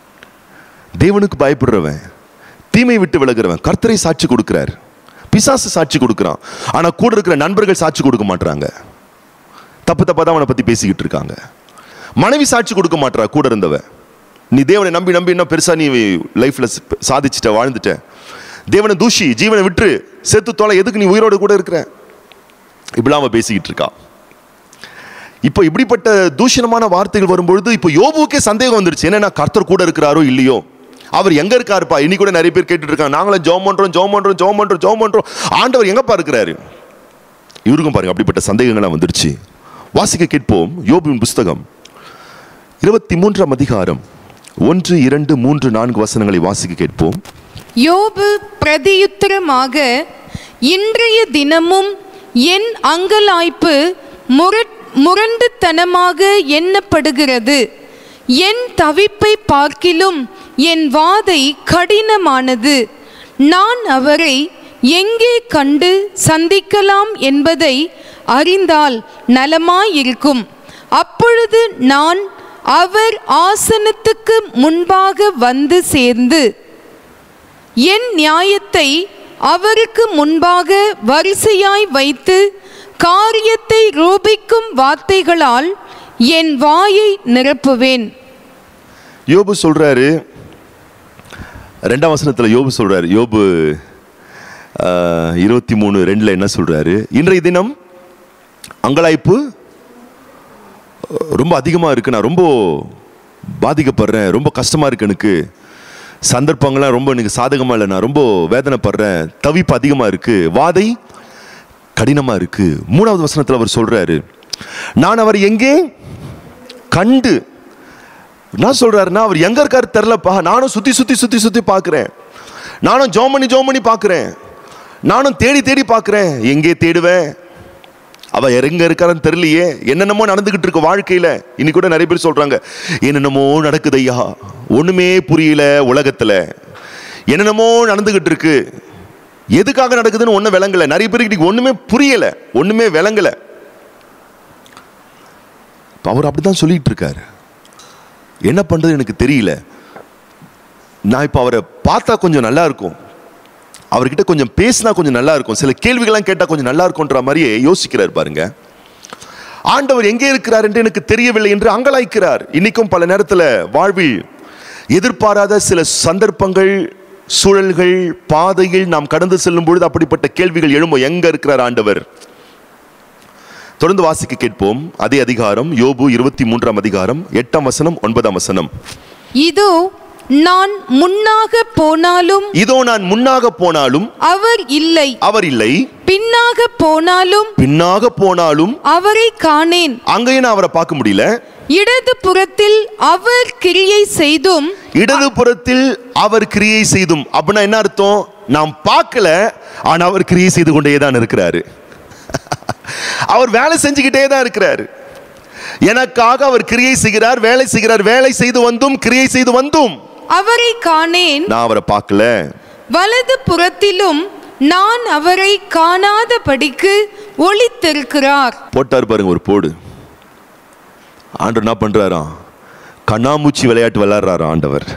தேவனுக்கு பயப்படுறவன் தீமை விட்டு விலகுறவன் கர்த்தரை சாட்சி கொடுக்கிறார் பிசாசு சாட்சி கொடுக்கிறான் ஆனா கூட இருக்கிற நண்பர்கள் சாட்சி கொடுக்க மாட்றாங்க தப்பு தப்பா தான் அவனை பத்தி பேசிக்கிட்டு இருக்காங்க மனைவி சாட்சி கொடுக்க மாட்றா கூட இருந்தவ நீ தேவனை நம்பி நம்பி என்ன பெருசா நீ லைஃப்ல சாதிச்சிட்ட வாழ்ந்துட்ட தேவனை தூஷி ஜீவனை விட்டுரு செத்து தொலை எதுக்கு நீ உயிரோடு கூட இருக்கிற இப்படிலாம் அவன் பேசிக்கிட்டு இருக்கா இப்போ இப்படிப்பட்ட தூஷணமான வார்த்தைகள் வரும்பொழுது இப்போ யோபுக்கே சந்தேகம் வந்துருச்சு என்னன்னா கர்த்தர் கூட இருக்கிறாரோ இல்லையோ அவர் எங்க இருக்காருப்பா இன்னி கூட நிறைய பேர் கேட்டுட்டு இருக்காங்க நாங்களும் ஜோம் பண்றோம் ஜோம் பண்றோம் ஜோம் பண்றோம் ஜோம் பண்றோம் ஆண்டவர் எங்கப்பா இருக்கிறாரு இவருக்கும் பாருங்க அப்படிப்பட்ட சந்தேகங்கள்லாம் வந்துருச்சு வாசிக்க கேட்போம் யோபுவின் புஸ்தகம் இருபத்தி மூன்றாம் அதிகாரம் ஒன்று இரண்டு மூன்று நான்கு வசனங்களை வாசிக்க கேட்போம் யோபு பிரதியுத்தரமாக இன்றைய தினமும் என் அங்கலாய்ப்பு முரட் முரண்டுத்தனமாக எண்ணப்படுகிறது என் தவிப்பை பார்க்கிலும் என் வாதை கடினமானது நான் அவரை எங்கே கண்டு சந்திக்கலாம் என்பதை அறிந்தால் நலமாயிருக்கும் அப்பொழுது நான் அவர் ஆசனத்துக்கு முன்பாக வந்து சேர்ந்து என் நியாயத்தை அவருக்கு முன்பாக வரிசையாய் வைத்து காரியத்தை ரூபிக்கும் வார்த்தைகளால் என் வாயை நிரப்புவேன் யோபு சொல்றாரு ரெண்டாம் வசனத்துல யோபு சொல்றாரு யோபு இருபத்தி மூணு ரெண்டுல என்ன சொல்றாரு இன்றைய தினம் அங்கலாய்ப்பு ரொம்ப அதிகமாக இருக்கு நான் ரொம்ப பாதிக்கப்படுறேன் ரொம்ப கஷ்டமாக இருக்கு எனக்கு சந்தர்ப்பங்கள்லாம் ரொம்ப எனக்கு சாதகமாக இல்லை நான் ரொம்ப வேதனைப்படுறேன் தவிப்பு அதிகமாக இருக்கு வாதை கடினமாக இருக்கு மூணாவது வசனத்தில் அவர் சொல்றாரு நான் அவர் எங்கே கண்டு என்ன சொல்றாருன்னா அவர் எங்க இருக்காரு தெரிலப்பா நானும் சுத்தி சுத்தி சுத்தி சுத்தி பார்க்குறேன் நானும் ஜோம் பண்ணி ஜோம் பண்ணி பார்க்குறேன் நானும் தேடி தேடி பார்க்குறேன் எங்கே தேடுவேன் அவ எங்க இருக்காருன்னு தெரியலையே என்னென்னமோ நடந்துகிட்டு இருக்கு வாழ்க்கையில இன்னைக்கு கூட நிறைய பேர் சொல்றாங்க என்னென்னமோ நடக்குது ஐயா ஒண்ணுமே புரியல உலகத்துல என்னென்னமோ நடந்துகிட்டு இருக்கு எதுக்காக நடக்குதுன்னு ஒன்றும் விளங்கல நிறைய பேருக்கு இன்னைக்கு ஒண்ணுமே புரியல ஒண்ணுமே விளங்கல இப்ப அவர் அப்படிதான் சொல்லிட்டு இருக்காரு என்ன பண்றது எனக்கு தெரியல நான் இப்போ அவரை பார்த்தா கொஞ்சம் நல்லா இருக்கும் அவர்கிட்ட கொஞ்சம் பேசினா கொஞ்சம் நல்லா இருக்கும் சில கேள்விகள்லாம் கேட்டால் கொஞ்சம் நல்லா இருக்கும்ன்ற மாதிரியே யோசிக்கிறார் பாருங்க ஆண்டவர் எங்கே இருக்கிறார் என்று எனக்கு தெரியவில்லை என்று அங்கலாய்க்கிறார் இன்னைக்கும் பல நேரத்தில் வாழ்வில் எதிர்பாராத சில சந்தர்ப்பங்கள் சூழல்கள் பாதையில் நாம் கடந்து செல்லும் பொழுது அப்படிப்பட்ட கேள்விகள் எழும்பும் எங்க இருக்கிறார் ஆண்டவர் தொடர்ந்து வாசிக்க கேட்போம் அதே அதிகாரம் யோபு இருபத்தி மூன்றாம் அதிகாரம் எட்டாம் வசனம் ஒன்பதாம் வசனம் இதோ நான் முன்னாக போனாலும் இதோ நான் முன்னாக போனாலும் அவர் இல்லை அவர் இல்லை பின்னாக போனாலும் பின்னாக போனாலும் அவரை காணேன் அங்கேயும் நான் அவரை பார்க்க முடியல இடது புறத்தில் அவர் கிரியை செய்தும் இடது புறத்தில் அவர் கிரியை செய்தும் அப்படின்னா என்ன அர்த்தம் நாம் பார்க்கல ஆனா அவர் கிரியை செய்து கொண்டே தான் இருக்கிறாரு அவர் வேலை செஞ்சுக்கிட்டே தான் இருக்கிறாரு எனக்காக அவர் கிரியை செய்கிறார் வேலை செய்கிறார் வேலை செய்து வந்தும் கிரியை செய்து வந்தும் அவரை காணேன் நான் அவரை பார்க்கல வலது புறத்திலும் நான் அவரை காணாதபடிக்கு ஒளித்திருக்கிறார் போட்டார் பாருங்க ஒரு போடு ஆண்டவர் என்ன பண்றாராம் கண்ணாமூச்சி விளையாட்டு விளையாடுறாராம் ஆண்டவர்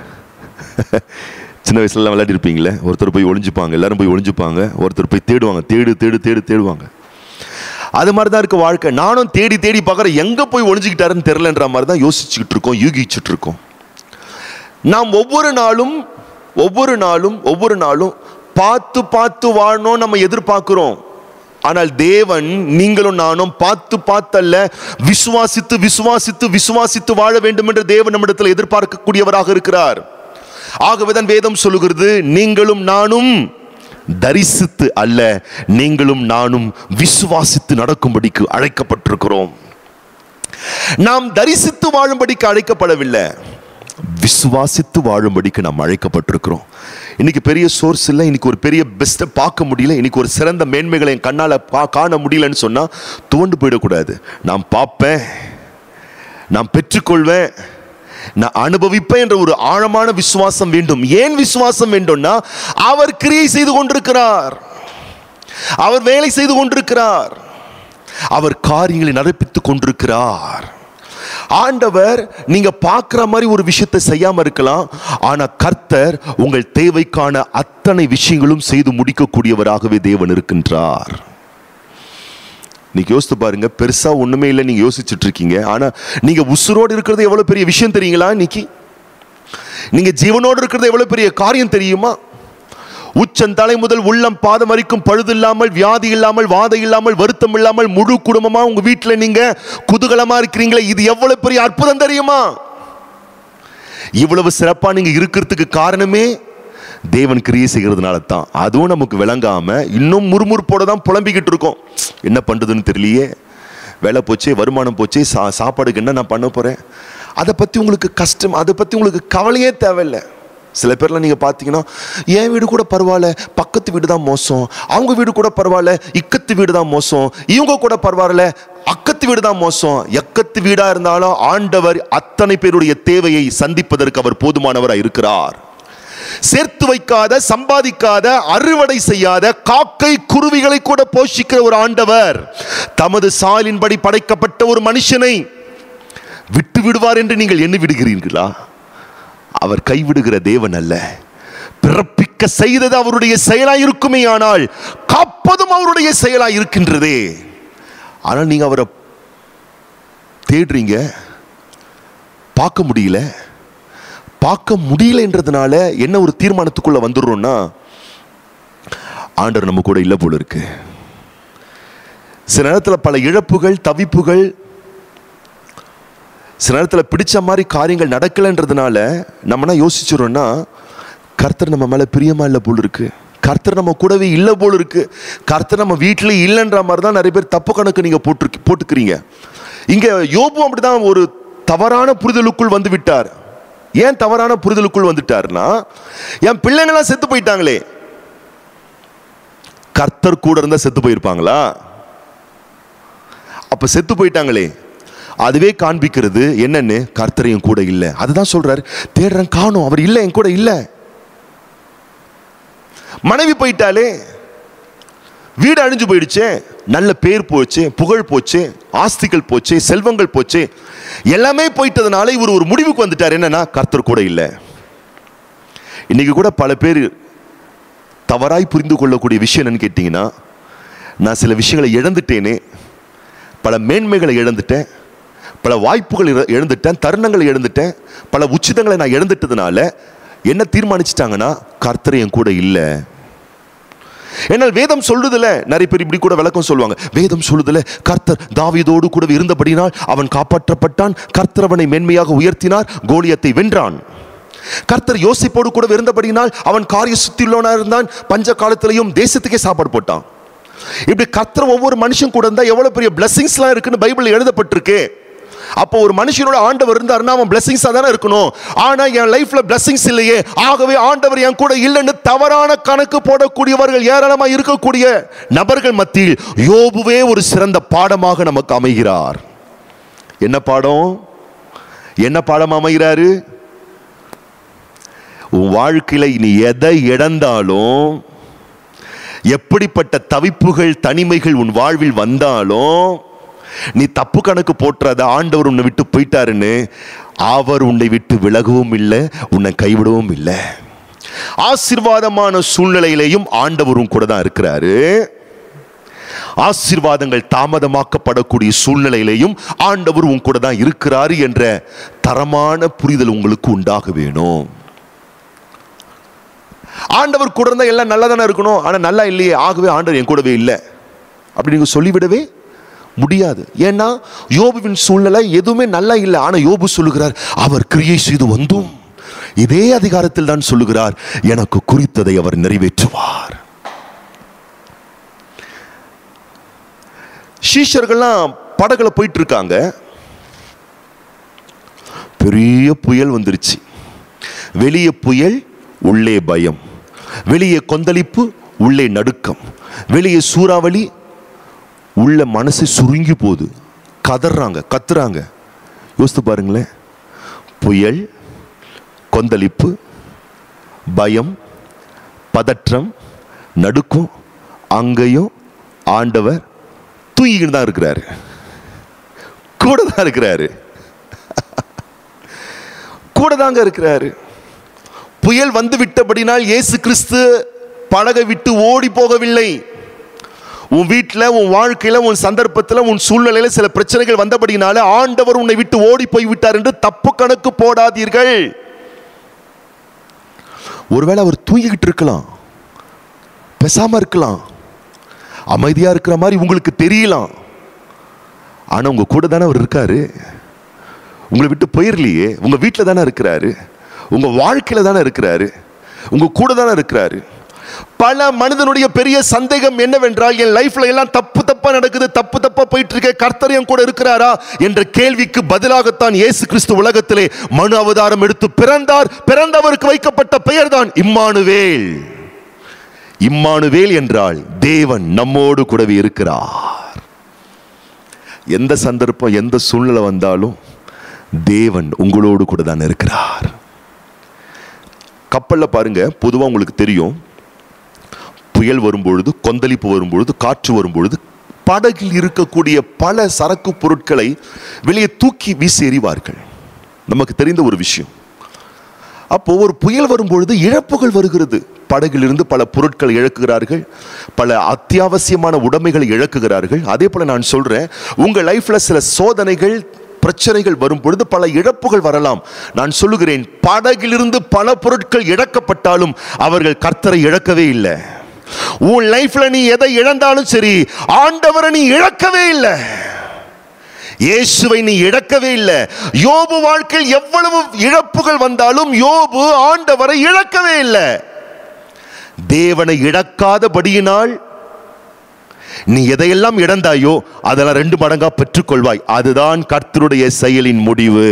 சின்ன வயசுலலாம் விளையாடிருப்பீங்களே ஒருத்தர் போய் ஒளிஞ்சுப்பாங்க எல்லாரும் போய் ஒளிஞ்சுப்பாங்க ஒருத்தர் போய் தேடுவாங்க தேடு தேடு தேடு தேடுவாங்க அது மாதிரி தான் இருக்கு வாழ்க்கை நானும் தேடி தேடி பார்க்குறேன் எங்கே போய் ஒளிஞ்சுக்கிட்டாருன்னு தெரிலன்ற மாதிரி தான் யோசிச்சுக்கிட்டு இருக்கோம் யூகிச்சுட்டு இருக்கோம் நாம் ஒவ்வொரு நாளும் ஒவ்வொரு நாளும் ஒவ்வொரு நாளும் பார்த்து பார்த்து வாழணும் நம்ம எதிர்பார்க்கிறோம் ஆனால் தேவன் நீங்களும் நானும் பார்த்து பார்த்தல்ல விசுவாசித்து விசுவாசித்து விசுவாசித்து வாழ வேண்டும் என்று தேவன் நம்மிடத்தில் எதிர்பார்க்கக்கூடியவராக இருக்கிறார் ஆகவேதான் வேதம் சொல்லுகிறது நீங்களும் நானும் தரிசித்து அல்ல நீங்களும் நானும் விசுவாசித்து நடக்கும்படிக்கு அழைக்கப்பட்டிருக்கிறோம் நாம் தரிசித்து வாழும்படிக்கு அழைக்கப்படவில்லை விசுவாசித்து வாழும்படிக்கு நாம் அழைக்கப்பட்டிருக்கிறோம் இன்னைக்கு பெரிய சோர்ஸ் இல்லை இன்னைக்கு ஒரு பெரிய பெஸ்ட்டை பார்க்க முடியல இன்னைக்கு ஒரு சிறந்த மேன்மைகளை என் கண்ணால் பா காண முடியலன்னு சொன்னால் துவண்டு போயிடக்கூடாது நான் பார்ப்பேன் நான் பெற்றுக்கொள்வேன் நான் அனுபவிப்பேன் என்ற ஒரு ஆழமான விசுவாசம் வேண்டும் ஏன் விசுவாசம் வேண்டும்னா அவர் கிரியை செய்து கொண்டிருக்கிறார் அவர் வேலை செய்து கொண்டிருக்கிறார் அவர் காரியங்களை நடப்பித்துக் கொண்டிருக்கிறார் ஆண்டவர் நீங்க பார்க்குற மாதிரி ஒரு விஷயத்தை செய்யாம இருக்கலாம் ஆனா கர்த்தர் உங்கள் தேவைக்கான அத்தனை விஷயங்களும் செய்து முடிக்கக்கூடியவராகவே தேவன் இருக்கின்றார் நீங்க யோசித்து பாருங்க பெருசா ஒண்ணுமே இல்லை நீங்க யோசிச்சுட்டு இருக்கீங்க ஆனா நீங்க உசுரோடு இருக்கிறது எவ்வளவு பெரிய விஷயம் தெரியுங்களா இன்னைக்கு நீங்க ஜீவனோடு இருக்கிறது எவ்வளவு பெரிய காரியம் தெரியுமா உச்சந்தலை முதல் உள்ளம் பாதம் வரைக்கும் பழுது இல்லாமல் வியாதி இல்லாமல் வாதை இல்லாமல் வருத்தம் இல்லாமல் முழு குடும்பமா உங்க வீட்டுல நீங்க குதூகலமா இருக்கிறீங்களே இது எவ்வளவு பெரிய அற்புதம் தெரியுமா இவ்வளவு சிறப்பா நீங்க இருக்கிறதுக்கு காரணமே தேவன் கிரியை செய்கிறதுனால தான் அதுவும் நமக்கு விளங்காம இன்னும் முறுமுறுப்போட தான் புலம்பிக்கிட்டு இருக்கோம் என்ன பண்றதுன்னு தெரியலையே வேலை போச்சே வருமானம் போச்சே சா சாப்பாடுக்கு என்ன நான் பண்ண போறேன் அதை பத்தி உங்களுக்கு கஷ்டம் அதை பத்தி உங்களுக்கு கவலையே தேவையில்லை சில பேர்லாம் நீங்க பார்த்தீங்கன்னா என் வீடு கூட பரவாயில்ல பக்கத்து வீடு தான் மோசம் அவங்க வீடு கூட பரவாயில்ல இக்கத்து வீடு தான் மோசம் இவங்க கூட பரவாயில்ல அக்கத்து வீடு தான் மோசம் எக்கத்து வீடா இருந்தாலும் ஆண்டவர் அத்தனை பேருடைய தேவையை சந்திப்பதற்கு அவர் போதுமானவராக இருக்கிறார் சேர்த்து வைக்காத சம்பாதிக்காத அறுவடை செய்யாத காக்கை குருவிகளை கூட போஷிக்கிற ஒரு ஆண்டவர் தமது சாலின்படி படைக்கப்பட்ட ஒரு மனுஷனை விட்டு விடுவார் என்று நீங்கள் எண்ணி விடுகிறீர்களா அவர் கைவிடுகிற தேவன் அல்ல பிறப்பிக்க செய்தது அவருடைய செயலாய் இருக்குமே ஆனால் காப்பதும் அவருடைய செயலாய் இருக்கின்றதே ஆனால் நீங்க அவரை தேடுறீங்க பார்க்க முடியல பார்க்க முடியலன்றதுனால என்ன ஒரு தீர்மானத்துக்குள்ள வந்துடுறோம்னா ஆண்டவர் நம்ம கூட இல்லை போல இருக்கு சில நேரத்தில் பல இழப்புகள் தவிப்புகள் சில நேரத்தில் பிடிச்ச மாதிரி காரியங்கள் நடக்கலைன்றதுனால நம்ம என்ன யோசிச்சிரோம்னா கர்த்தர் நம்ம மேலே பிரியமா இல்லை போல் இருக்கு கர்த்தர் நம்ம கூடவே இல்லை போல் இருக்கு கர்த்தர் நம்ம வீட்டில் இல்லைன்ற மாதிரி தான் நிறைய பேர் தப்பு கணக்கு நீங்கள் போட்டு போட்டுக்கிறீங்க இங்கே யோபு அப்படிதான் ஒரு தவறான புரிதலுக்குள் வந்து விட்டார் ஏன் தவறான புரிதலுக்குள் வந்துட்டார்னா என் பிள்ளைங்களாம் செத்து போயிட்டாங்களே கர்த்தர் கூட இருந்தா செத்து போயிருப்பாங்களா அப்ப செத்து போயிட்டாங்களே அதுவே காண்பிக்கிறது என்னன்னு கர்த்தரையும் கூட இல்லை அதுதான் சொல்றாரு தேடுறேன் காணும் அவர் இல்லை என் கூட இல்லை மனைவி போயிட்டாலே வீடு அழிஞ்சு போயிடுச்சே நல்ல பேர் போச்சு புகழ் போச்சு ஆஸ்திகள் போச்சு செல்வங்கள் போச்சு எல்லாமே போயிட்டதுனால இவர் ஒரு முடிவுக்கு வந்துட்டார் என்னன்னா கர்த்தர் கூட இல்லை இன்னைக்கு கூட பல பேர் தவறாய் புரிந்து கொள்ளக்கூடிய விஷயம் என்னன்னு கேட்டிங்கன்னா நான் சில விஷயங்களை இழந்துட்டேனே பல மேன்மைகளை இழந்துட்டேன் பல வாய்ப்புகள் இழ- இழந்துட்டேன் தருணங்களை இழந்துட்டேன் பல உச்சிதங்களை நான் இழந்துட்டதுனால என்ன தீர்மானிச்சிட்டாங்கன்னா கர்த்தர் என் கூட இல்லை ஏன்னால் வேதம் சொல்லுதுல நிறைய பேர் இப்படி கூட விளக்கம் சொல்லுவாங்க வேதம் சொல்லுதுல கர்த்தர் தாவீதோடு கூட இருந்தபடினால் அவன் காப்பாற்றப்பட்டான் கர்த்தர் அவனை மேன்மையாக உயர்த்தினார் கோலியத்தை வென்றான் கர்த்தர் யோசிப்போடு கூட இருந்தபடினால் அவன் காரிய சுத்தியுள்ளவனா இருந்தான் பஞ்ச காலத்திலையும் தேசத்துக்கே சாப்பாடு போட்டான் இப்படி கர்த்தர் ஒவ்வொரு மனுஷன் கூட இருந்தா எவ்வளவு பெரிய பிளஸிங்ஸ்லாம் இருக்குன்னு பைபிள் எழுதப்பட்டிருக்கு அப்போ ஒரு மனுஷனோட ஆண்டவர் இருந்தாருன்னா அவன் பிளஸிங்ஸாக தானே இருக்கணும் ஆனா என் லைஃப்ல பிளஸிங்ஸ் இல்லையே ஆகவே ஆண்டவர் என் கூட இல்லைன்னு தவறான கணக்கு போடக்கூடியவர்கள் ஏராளமா இருக்கக்கூடிய நபர்கள் மத்தியில் யோபுவே ஒரு சிறந்த பாடமாக நமக்கு அமைகிறார் என்ன பாடம் என்ன பாடம் அமைகிறாரு உன் வாழ்க்கையில நீ எதை இழந்தாலும் எப்படிப்பட்ட தவிப்புகள் தனிமைகள் உன் வாழ்வில் வந்தாலும் நீ தப்பு கணக்கு போட்டுறாத ஆண்டவர் உன்னை விட்டு போயிட்டாருன்னு அவர் உன்னை விட்டு விலகவும் இல்லை உன்னை கைவிடவும் இல்லை ஆசீர்வாதமான சூழ்நிலையிலையும் ஆண்டவரும் கூட தான் இருக்கிறாரு ஆசீர்வாதங்கள் தாமதமாக்கப்படக்கூடிய சூழ்நிலையிலையும் ஆண்டவர் உன் கூட தான் இருக்கிறாரு என்ற தரமான புரிதல் உங்களுக்கு உண்டாக வேணும் ஆண்டவர் கூட இருந்தா எல்லாம் நல்லா தானே இருக்கணும் ஆனா நல்லா இல்லையே ஆகவே ஆண்டவர் என் கூடவே இல்லை அப்படி நீங்க சொல்லிவிடவே முடியாது ஏன்னா யோபுவின் சூழ்நிலை எதுவுமே நல்லா இல்லை ஆனா யோபு சொல்லுகிறார் அவர் கிரியை செய்து வந்தும் இதே அதிகாரத்தில் தான் சொல்லுகிறார் எனக்கு குறித்ததை அவர் நிறைவேற்றுவார் சீஷர்கள்லாம் படகுல போயிட்டு இருக்காங்க பெரிய புயல் வந்துருச்சு வெளியே புயல் உள்ளே பயம் வெளியே கொந்தளிப்பு உள்ளே நடுக்கம் வெளியே சூறாவளி உள்ள மனசு சுருங்கி போகுது கதறாங்க கத்துறாங்க யோசித்து பாருங்களேன் புயல் கொந்தளிப்பு பயம் பதற்றம் நடுக்கம் அங்கேயும் ஆண்டவர் தூங்கிக்கிட்டு தான் இருக்கிறாரு கூட தான் இருக்கிறாரு கூட தாங்க இருக்கிறாரு புயல் வந்து விட்டபடினால் இயேசு கிறிஸ்து படகை விட்டு ஓடி போகவில்லை உன் வீட்டில் உன் வாழ்க்கையில் உன் சந்தர்ப்பத்தில் உன் சூழ்நிலையில் சில பிரச்சனைகள் வந்தபடினால ஆண்டவர் உன்னை விட்டு ஓடி போய் விட்டார் என்று தப்பு கணக்கு போடாதீர்கள் ஒருவேளை அவர் தூங்கிக்கிட்டு இருக்கலாம் பேசாம இருக்கலாம் அமைதியா இருக்கிற மாதிரி உங்களுக்கு தெரியலாம் ஆனா உங்க கூட தானே அவர் இருக்காரு உங்களை விட்டு போயிரலையே உங்க வீட்டில் தானே இருக்கிறாரு உங்க வாழ்க்கையில தானே இருக்கிறாரு உங்க கூட தானே இருக்கிறாரு பல மனிதனுடைய பெரிய சந்தேகம் என்னவென்றால் என் லைஃப்ல எல்லாம் தப்பு தப்பா நடக்குது தப்பு தப்பா போயிட்டு இருக்க கர்த்தர் என் கூட இருக்கிறாரா என்ற கேள்விக்கு பதிலாகத்தான் இயேசு கிறிஸ்து உலகத்திலே மனு அவதாரம் எடுத்து பிறந்தார் பிறந்தவருக்கு வைக்கப்பட்ட பெயர்தான் இம்மானுவேல் இம்மானுவேல் என்றால் தேவன் நம்மோடு கூடவே இருக்கிறார் எந்த சந்தர்ப்பம் எந்த சூழ்நிலை வந்தாலும் தேவன் உங்களோடு கூட தான் இருக்கிறார் கப்பல்ல பாருங்க பொதுவா உங்களுக்கு தெரியும் புயல் வரும்பொழுது கொந்தளிப்பு வரும்பொழுது காற்று வரும்பொழுது படகில் இருக்கக்கூடிய பல சரக்கு பொருட்களை வெளியே தூக்கி வீசி எறிவார்கள் நமக்கு தெரிந்த ஒரு விஷயம் அப்போ ஒரு புயல் வரும்பொழுது இழப்புகள் வருகிறது படகிலிருந்து பல பொருட்களை இழக்குகிறார்கள் பல அத்தியாவசியமான உடைமைகளை இழக்குகிறார்கள் அதே போல நான் சொல்றேன் உங்க லைஃப்ல சில சோதனைகள் பிரச்சனைகள் வரும் பொழுது பல இழப்புகள் வரலாம் நான் சொல்லுகிறேன் படகிலிருந்து பல பொருட்கள் இழக்கப்பட்டாலும் அவர்கள் கர்த்தரை இழக்கவே இல்லை உன் லைஃப்ல நீ எதை இழந்தாலும் சரி ஆண்டவரை நீ இழக்கவே இல்லை இயேசுவை நீ இழக்கவே இல்லை யோபு வாழ்க்கையில் எவ்வளவு இழப்புகள் வந்தாலும் யோபு ஆண்டவரை இழக்கவே இல்லை தேவனை இழக்காதபடியினால் நீ எதையெல்லாம் இழந்தாயோ அதெல்லாம் ரெண்டு மடங்கா பெற்றுக்கொள்வாய் அதுதான் கர்த்தருடைய செயலின் முடிவு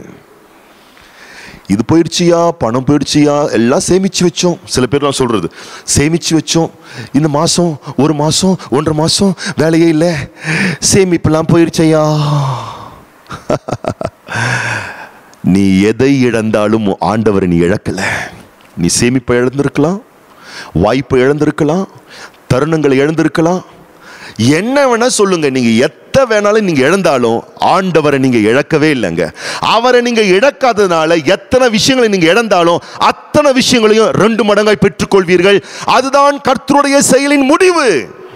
இது போயிடுச்சியா பணம் போயிடுச்சியா எல்லாம் சேமிச்சு வச்சோம் சில பேர்லாம் சொல்றது சேமிச்சு வச்சோம் இந்த மாசம் ஒரு மாசம் ஒன்றரை மாசம் வேலையே இல்லை சேமிப்பெல்லாம் போயிடுச்சையா நீ எதை இழந்தாலும் ஆண்டவரை நீ இழக்கல நீ சேமிப்பை இழந்திருக்கலாம் வாய்ப்பை இழந்திருக்கலாம் தருணங்களை இழந்திருக்கலாம் என்ன வேணா சொல்லுங்க நீங்க எத்த வேணாலும் நீங்க இழந்தாலும் ஆண்டவரை நீங்க இழக்கவே இல்லைங்க அவரை நீங்க இழக்காததுனால எத்தனை விஷயங்களை நீங்க இழந்தாலும் அத்தனை விஷயங்களையும் ரெண்டு மடங்காய் பெற்றுக்கொள்வீர்கள் அதுதான் கர்த்தருடைய செயலின் முடிவு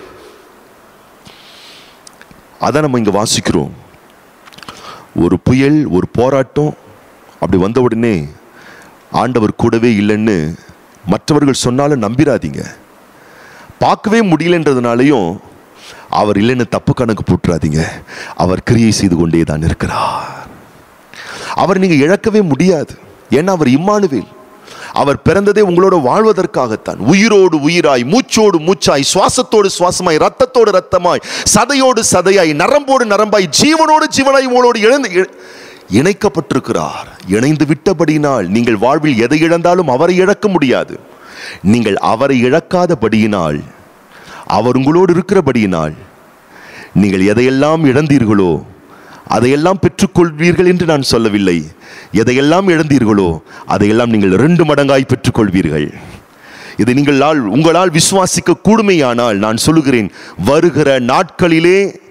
அதை நம்ம இங்க வாசிக்கிறோம் ஒரு புயல் ஒரு போராட்டம் அப்படி வந்த உடனே ஆண்டவர் கூடவே இல்லைன்னு மற்றவர்கள் சொன்னாலும் நம்பிராதீங்க பார்க்கவே முடியலன்றதுனாலையும் அவர் இல்லைன்னு தப்பு கணக்கு போட்டுறாதீங்க அவர் கிரியை செய்து கொண்டே தான் இருக்கிறார் அவர் நீங்க இழக்கவே முடியாது ஏன்னா அவர் இம்மானுவேல் அவர் பிறந்ததே உங்களோட வாழ்வதற்காகத்தான் உயிரோடு உயிராய் மூச்சோடு மூச்சாய் சுவாசத்தோடு சுவாசமாய் ரத்தத்தோடு ரத்தமாய் சதையோடு சதையாய் நரம்போடு நரம்பாய் ஜீவனோடு ஜீவனாய் உங்களோடு இழந்து இ- இணைக்கப்பட்டிருக்கிறார் இணைந்து விட்டபடியினால் நீங்கள் வாழ்வில் எதை இழந்தாலும் அவரை இழக்க முடியாது நீங்கள் அவரை இழக்காதபடியினால் அவர் உங்களோடு இருக்கிறபடியினால் நீங்கள் எதையெல்லாம் இழந்தீர்களோ அதையெல்லாம் பெற்றுக்கொள்வீர்கள் என்று நான் சொல்லவில்லை எதையெல்லாம் இழந்தீர்களோ அதையெல்லாம் நீங்கள் ரெண்டு மடங்காய் பெற்றுக்கொள்வீர்கள் இது நீங்களால் உங்களால் விசுவாசிக்க கூடுமையானால் நான் சொல்லுகிறேன் வருகிற நாட்களிலே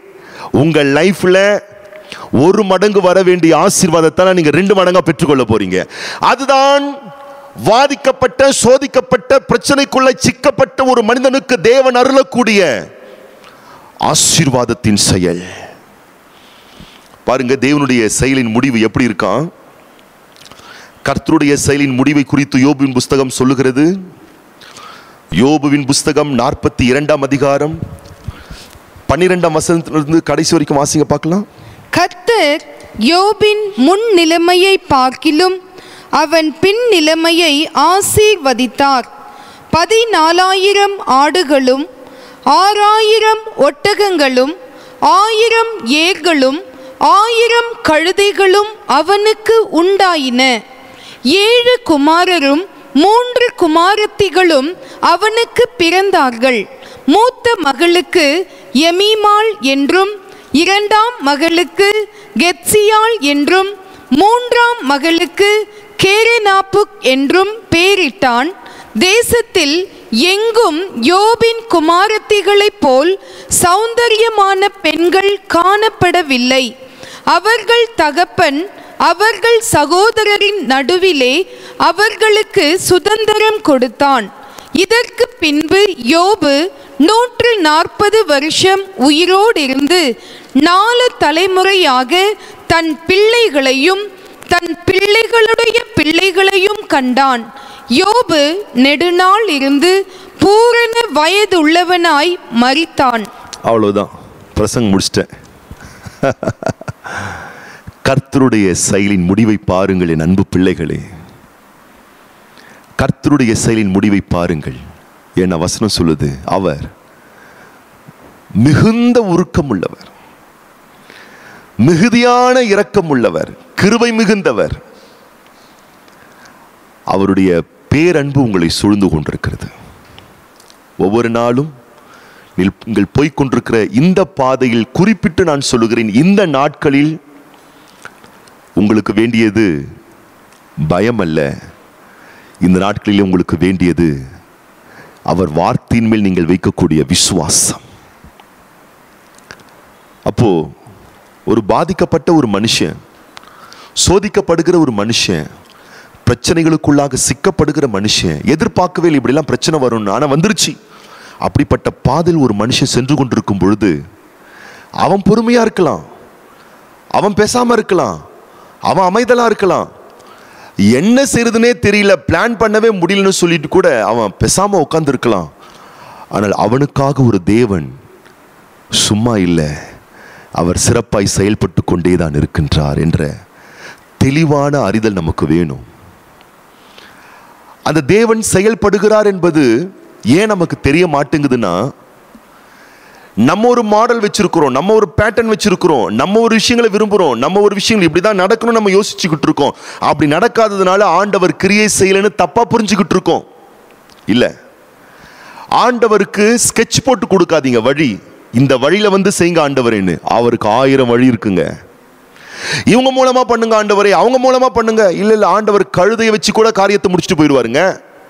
உங்க லைஃப்ல ஒரு மடங்கு வர வேண்டிய ஆசீர்வாதத்தை நீங்க ரெண்டு மடங்கா பெற்றுக்கொள்ள போறீங்க அதுதான் வாதிக்கப்பட்ட சோதிக்கப்பட்ட பிரச்சனைக்குள்ள சிக்கப்பட்ட ஒரு மனிதனுக்கு தேவன் அருளக்கூடிய ஆசீர்வாதத்தின் செயல் பாருங்க தேவனுடைய செயலின் முடிவு எப்படி இருக்கான் கர்த்தருடைய செயலின் முடிவை குறித்து யோபுவின் புஸ்தகம் சொல்லுகிறது யோபுவின் புஸ்தகம் நாற்பத்தி இரண்டாம் அதிகாரம் பன்னிரெண்டாம் வசனத்திலிருந்து கடைசி வரைக்கும் வாசிங்க பார்க்கலாம் கர்த்தர் யோபின் முன் நிலைமையை பார்க்கிலும் அவன் பின் நிலைமையை ஆசீர்வதித்தார் பதினாலாயிரம் ஆடுகளும் ஆறாயிரம் ஒட்டகங்களும் ஆயிரம் ஏர்களும் ஆயிரம் கழுதைகளும் அவனுக்கு உண்டாயின ஏழு குமாரரும் மூன்று குமாரத்திகளும் அவனுக்கு பிறந்தார்கள் மூத்த மகளுக்கு எமீமாள் என்றும் இரண்டாம் மகளுக்கு கெத்சியாள் என்றும் மூன்றாம் மகளுக்கு கேரேனாப்புக் என்றும் பெயரிட்டான் தேசத்தில் எங்கும் யோபின் குமாரத்திகளைப் போல் சௌந்தரியமான பெண்கள் காணப்படவில்லை அவர்கள் தகப்பன் அவர்கள் சகோதரரின் நடுவிலே அவர்களுக்கு சுதந்திரம் கொடுத்தான் இதற்கு பின்பு யோபு நூற்று நாற்பது வருஷம் உயிரோடிருந்து நாலு தலைமுறையாக தன் பிள்ளைகளையும் தன் பிள்ளைகளுடைய பிள்ளைகளையும் கண்டான் யோபு நெடுநாள் இருந்து பூரண வயதுள்ளவனாய் மரித்தான் அவ்வளவுதான் பிரசங்கம் முடிச்சிட்டேன் கர்த்தருடைய செயலின் முடிவை பாருங்கள் என் அன்பு பிள்ளைகளே கர்த்தருடைய செயலின் முடிவை பாருங்கள் என் வசனம் சொல்லுது அவர் மிகுந்த உருக்கம் உள்ளவர் மிகுதியான இரக்கம் உள்ளவர் கிருபை மிகுந்தவர் அவருடைய பேரன்பு உங்களை சூழ்ந்து கொண்டிருக்கிறது ஒவ்வொரு நாளும் நீங்கள் போய்க் கொண்டிருக்கிற இந்த பாதையில் குறிப்பிட்டு நான் சொல்லுகிறேன் இந்த நாட்களில் உங்களுக்கு வேண்டியது பயம் அல்ல இந்த நாட்களில் உங்களுக்கு வேண்டியது அவர் வார்த்தையின் மேல் நீங்கள் வைக்கக்கூடிய விசுவாசம் அப்போ ஒரு பாதிக்கப்பட்ட ஒரு மனுஷன் சோதிக்கப்படுகிற ஒரு மனுஷன் பிரச்சனைகளுக்குள்ளாக சிக்கப்படுகிற மனுஷன் எதிர்பார்க்கவே இல்லை இப்படிலாம் பிரச்சனை வரும்னு ஆனால் வந்துருச்சு அப்படிப்பட்ட பாதையில் ஒரு மனுஷன் சென்று கொண்டிருக்கும் பொழுது அவன் பொறுமையா இருக்கலாம் அவன் பேசாம இருக்கலாம் அவன் அமைதலா இருக்கலாம் என்ன செய்யறதுனே தெரியல பிளான் பண்ணவே முடியலன்னு சொல்லிட்டு கூட அவன் பேசாம உட்கார்ந்து இருக்கலாம் ஆனால் அவனுக்காக ஒரு தேவன் சும்மா இல்லை அவர் சிறப்பாய் செயல்பட்டு கொண்டே தான் இருக்கின்றார் என்ற தெளிவான அறிதல் நமக்கு வேணும் அந்த தேவன் செயல்படுகிறார் என்பது ஏன் நமக்கு தெரிய மாட்டேங்குதுன்னா நம்ம ஒரு மாடல் வச்சிருக்கிறோம் நம்ம ஒரு பேட்டர்ன் வச்சிருக்கிறோம் நம்ம ஒரு விஷயங்களை விரும்புகிறோம் நம்ம ஒரு விஷயங்கள் இப்படி தான் நடக்கணும் நம்ம யோசிச்சுக்கிட்டு இருக்கோம் அப்படி நடக்காததுனால ஆண்டவர் கிரியை செய்யலைன்னு தப்பா புரிஞ்சுக்கிட்டு இருக்கோம் இல்லை ஆண்டவருக்கு ஸ்கெட்ச் போட்டு கொடுக்காதீங்க வழி இந்த வழியில வந்து செய்யுங்க ஆண்டவரேன்னு அவருக்கு ஆயிரம் வழி இருக்குங்க இவங்க மூலமா பண்ணுங்க ஆண்டவரே அவங்க மூலமா பண்ணுங்க இல்ல இல்ல ஆண்டவர் கழுதையை வச்சு கூட காரியத்தை முடிச்சுட்டு போயிடுவாருங்க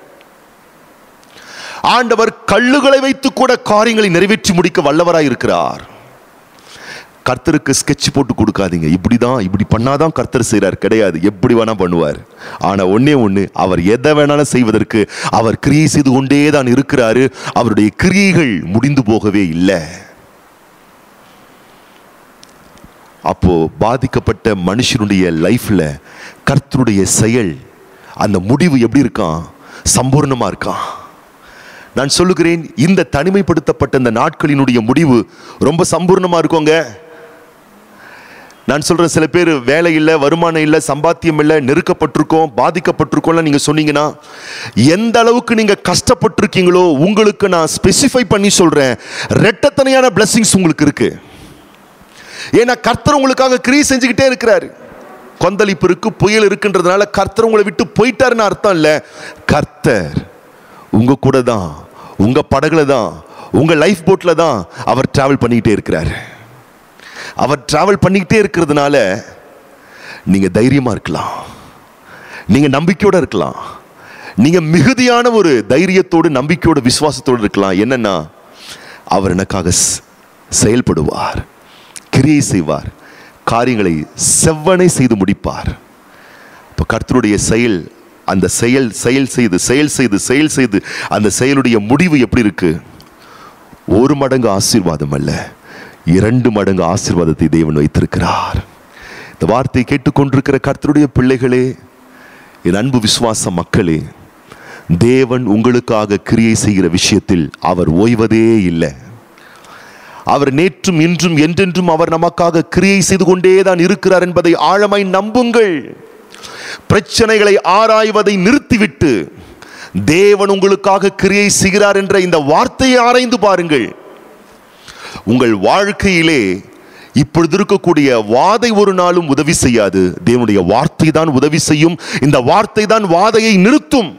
ஆண்டவர் கல்லுகளை வைத்து கூட காரியங்களை நிறைவேற்றி முடிக்க வல்லவராய் இருக்கிறார் கர்த்தருக்கு ஸ்கெட்ச் போட்டு கொடுக்காதீங்க இப்படிதான் இப்படி பண்ணாதான் கர்த்தர் செய்றார் கிடையாது எப்படி வேணா பண்ணுவார் ஆனா ஒண்ணே ஒண்ணு அவர் எதை வேணாலும் செய்வதற்கு அவர் கிரியை செய்து கொண்டே தான் இருக்கிறாரு அவருடைய கிரியைகள் முடிந்து போகவே இல்லை அப்போ பாதிக்கப்பட்ட மனுஷனுடைய லைஃப்ல கர்த்தருடைய செயல் அந்த முடிவு எப்படி இருக்கான் சம்பூர்ணமா இருக்கான் நான் சொல்லுகிறேன் இந்த தனிமைப்படுத்தப்பட்ட இந்த நாட்களினுடைய முடிவு ரொம்ப சம்பூர்ணமா இருக்குங்க நான் சொல்றேன் சில பேர் வேலை இல்லை வருமானம் இல்லை சம்பாத்தியம் இல்லை நெருக்கப்பட்டிருக்கோம் பாதிக்கப்பட்டிருக்கோம்ல நீங்க சொன்னீங்கன்னா எந்த அளவுக்கு நீங்க கஷ்டப்பட்டிருக்கீங்களோ உங்களுக்கு நான் ஸ்பெசிஃபை பண்ணி சொல்றேன் ரெட்டத்தனையான blessings உங்களுக்கு இருக்கு ஏன்னா கர்த்தர் உங்களுக்காக கிரியை செஞ்சுக்கிட்டே இருக்கிறாரு கொந்தளிப்பு இருக்கு புயல் இருக்குன்றதுனால கர்த்தர் உங்களை விட்டு போயிட்டாருன்னு அர்த்தம் இல்லை கர்த்தர் உங்க கூட தான் உங்க படகுல தான் உங்க லைஃப் போட்ல தான் அவர் டிராவல் பண்ணிக்கிட்டே இருக்கிறாரு அவர் டிராவல் பண்ணிக்கிட்டே இருக்கிறதுனால நீங்க தைரியமா இருக்கலாம் நீங்க நம்பிக்கையோட இருக்கலாம் நீங்க மிகுதியான ஒரு தைரியத்தோடு நம்பிக்கையோட விசுவாசத்தோடு இருக்கலாம் என்னன்னா அவர் எனக்காக ஸ்- செயல்படுவார் கிரியை செய்வார் காரியங்களை செவ்வனை செய்து முடிப்பார் இப்போ கர்த்தருடைய செயல் அந்த செயல் செயல் செய்து செயல் செய்து செயல் செய்து அந்த செயலுடைய முடிவு எப்படி இருக்கு ஒரு மடங்கு ஆசீர்வாதம் அல்ல இரண்டு மடங்கு ஆசீர்வாதத்தை தேவன் வைத்திருக்கிறார் இந்த வார்த்தையை கேட்டுக்கொண்டிருக்கிற கர்த்தருடைய பிள்ளைகளே என் அன்பு விசுவாச மக்களே தேவன் உங்களுக்காக கிரியை செய்கிற விஷயத்தில் அவர் ஓய்வதே இல்லை அவர் நேற்றும் இன்றும் என்றென்றும் அவர் நமக்காக கிரியை செய்து கொண்டே தான் இருக்கிறார் என்பதை ஆழமாய் நம்புங்கள் பிரச்சனைகளை ஆராய்வதை நிறுத்திவிட்டு தேவன் உங்களுக்காக கிரியை செய்கிறார் என்ற இந்த வார்த்தையை ஆராய்ந்து பாருங்கள் உங்கள் வாழ்க்கையிலே இப்பொழுது இருக்கக்கூடிய வாதை ஒரு நாளும் உதவி செய்யாது தேவனுடைய வார்த்தை தான் உதவி செய்யும் இந்த வார்த்தை தான் வாதையை நிறுத்தும்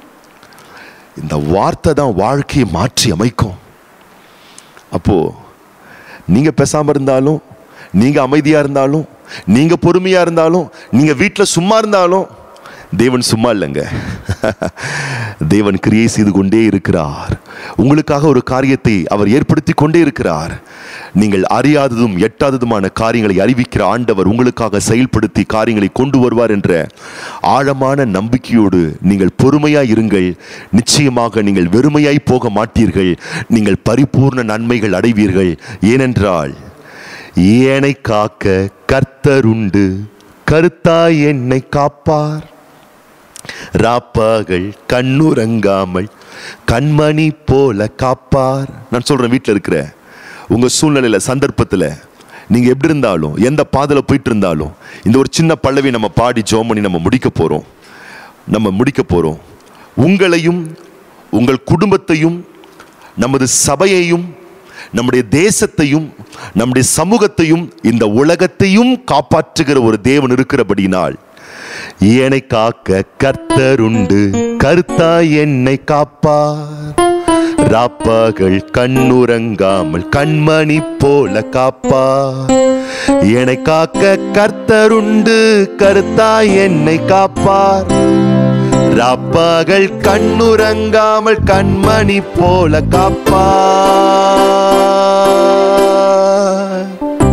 இந்த வார்த்தை தான் வாழ்க்கையை மாற்றி அமைக்கும் அப்போ நீங்க பேசாம இருந்தாலும் நீங்க அமைதியா இருந்தாலும் நீங்க பொறுமையா இருந்தாலும் நீங்க வீட்டில் சும்மா இருந்தாலும் தேவன் சும்மா இல்லைங்க தேவன் கிரியை செய்து கொண்டே இருக்கிறார் உங்களுக்காக ஒரு காரியத்தை அவர் ஏற்படுத்தி கொண்டே இருக்கிறார் நீங்கள் அறியாததும் எட்டாததுமான காரியங்களை அறிவிக்கிற ஆண்டவர் உங்களுக்காக செயல்படுத்தி காரியங்களை கொண்டு வருவார் என்ற ஆழமான நம்பிக்கையோடு நீங்கள் பொறுமையாய் இருங்கள் நிச்சயமாக நீங்கள் வெறுமையாய் போக மாட்டீர்கள் நீங்கள் பரிபூர்ண நன்மைகள் அடைவீர்கள் ஏனென்றால் ஏனை காக்க கர்த்தருண்டு கருத்தாய் என்னை காப்பார் ராப்பாகள் கண்ணுறங்காமல் கண்மணி போல காப்பார் நான் சொல்றேன் வீட்டில் இருக்கிற உங்க சூழ்நிலையில சந்தர்ப்பத்தில் நீங்க எப்படி இருந்தாலும் எந்த பாதையில் போயிட்டு இருந்தாலும் இந்த ஒரு சின்ன பல்லவி நம்ம பாடி ஜோம் பண்ணி நம்ம முடிக்க போறோம் நம்ம முடிக்க போறோம் உங்களையும் உங்கள் குடும்பத்தையும் நமது சபையையும் நம்முடைய தேசத்தையும் நம்முடைய சமூகத்தையும் இந்த உலகத்தையும் காப்பாற்றுகிற ஒரு தேவன் இருக்கிறபடினால் என்னை காக்க கர்த்தருண்டு கருத்தாய் என்னை காப்பார் ராப்பகல் கண்ணுறங்காமல் கண்மணி போல காப்பார் என்னை காக்க கர்த்தருண்டு கருத்தாய் என்னை காப்பார் ராப்பகல் கண்ணுறங்காமல் கண்மணி போல காப்பார்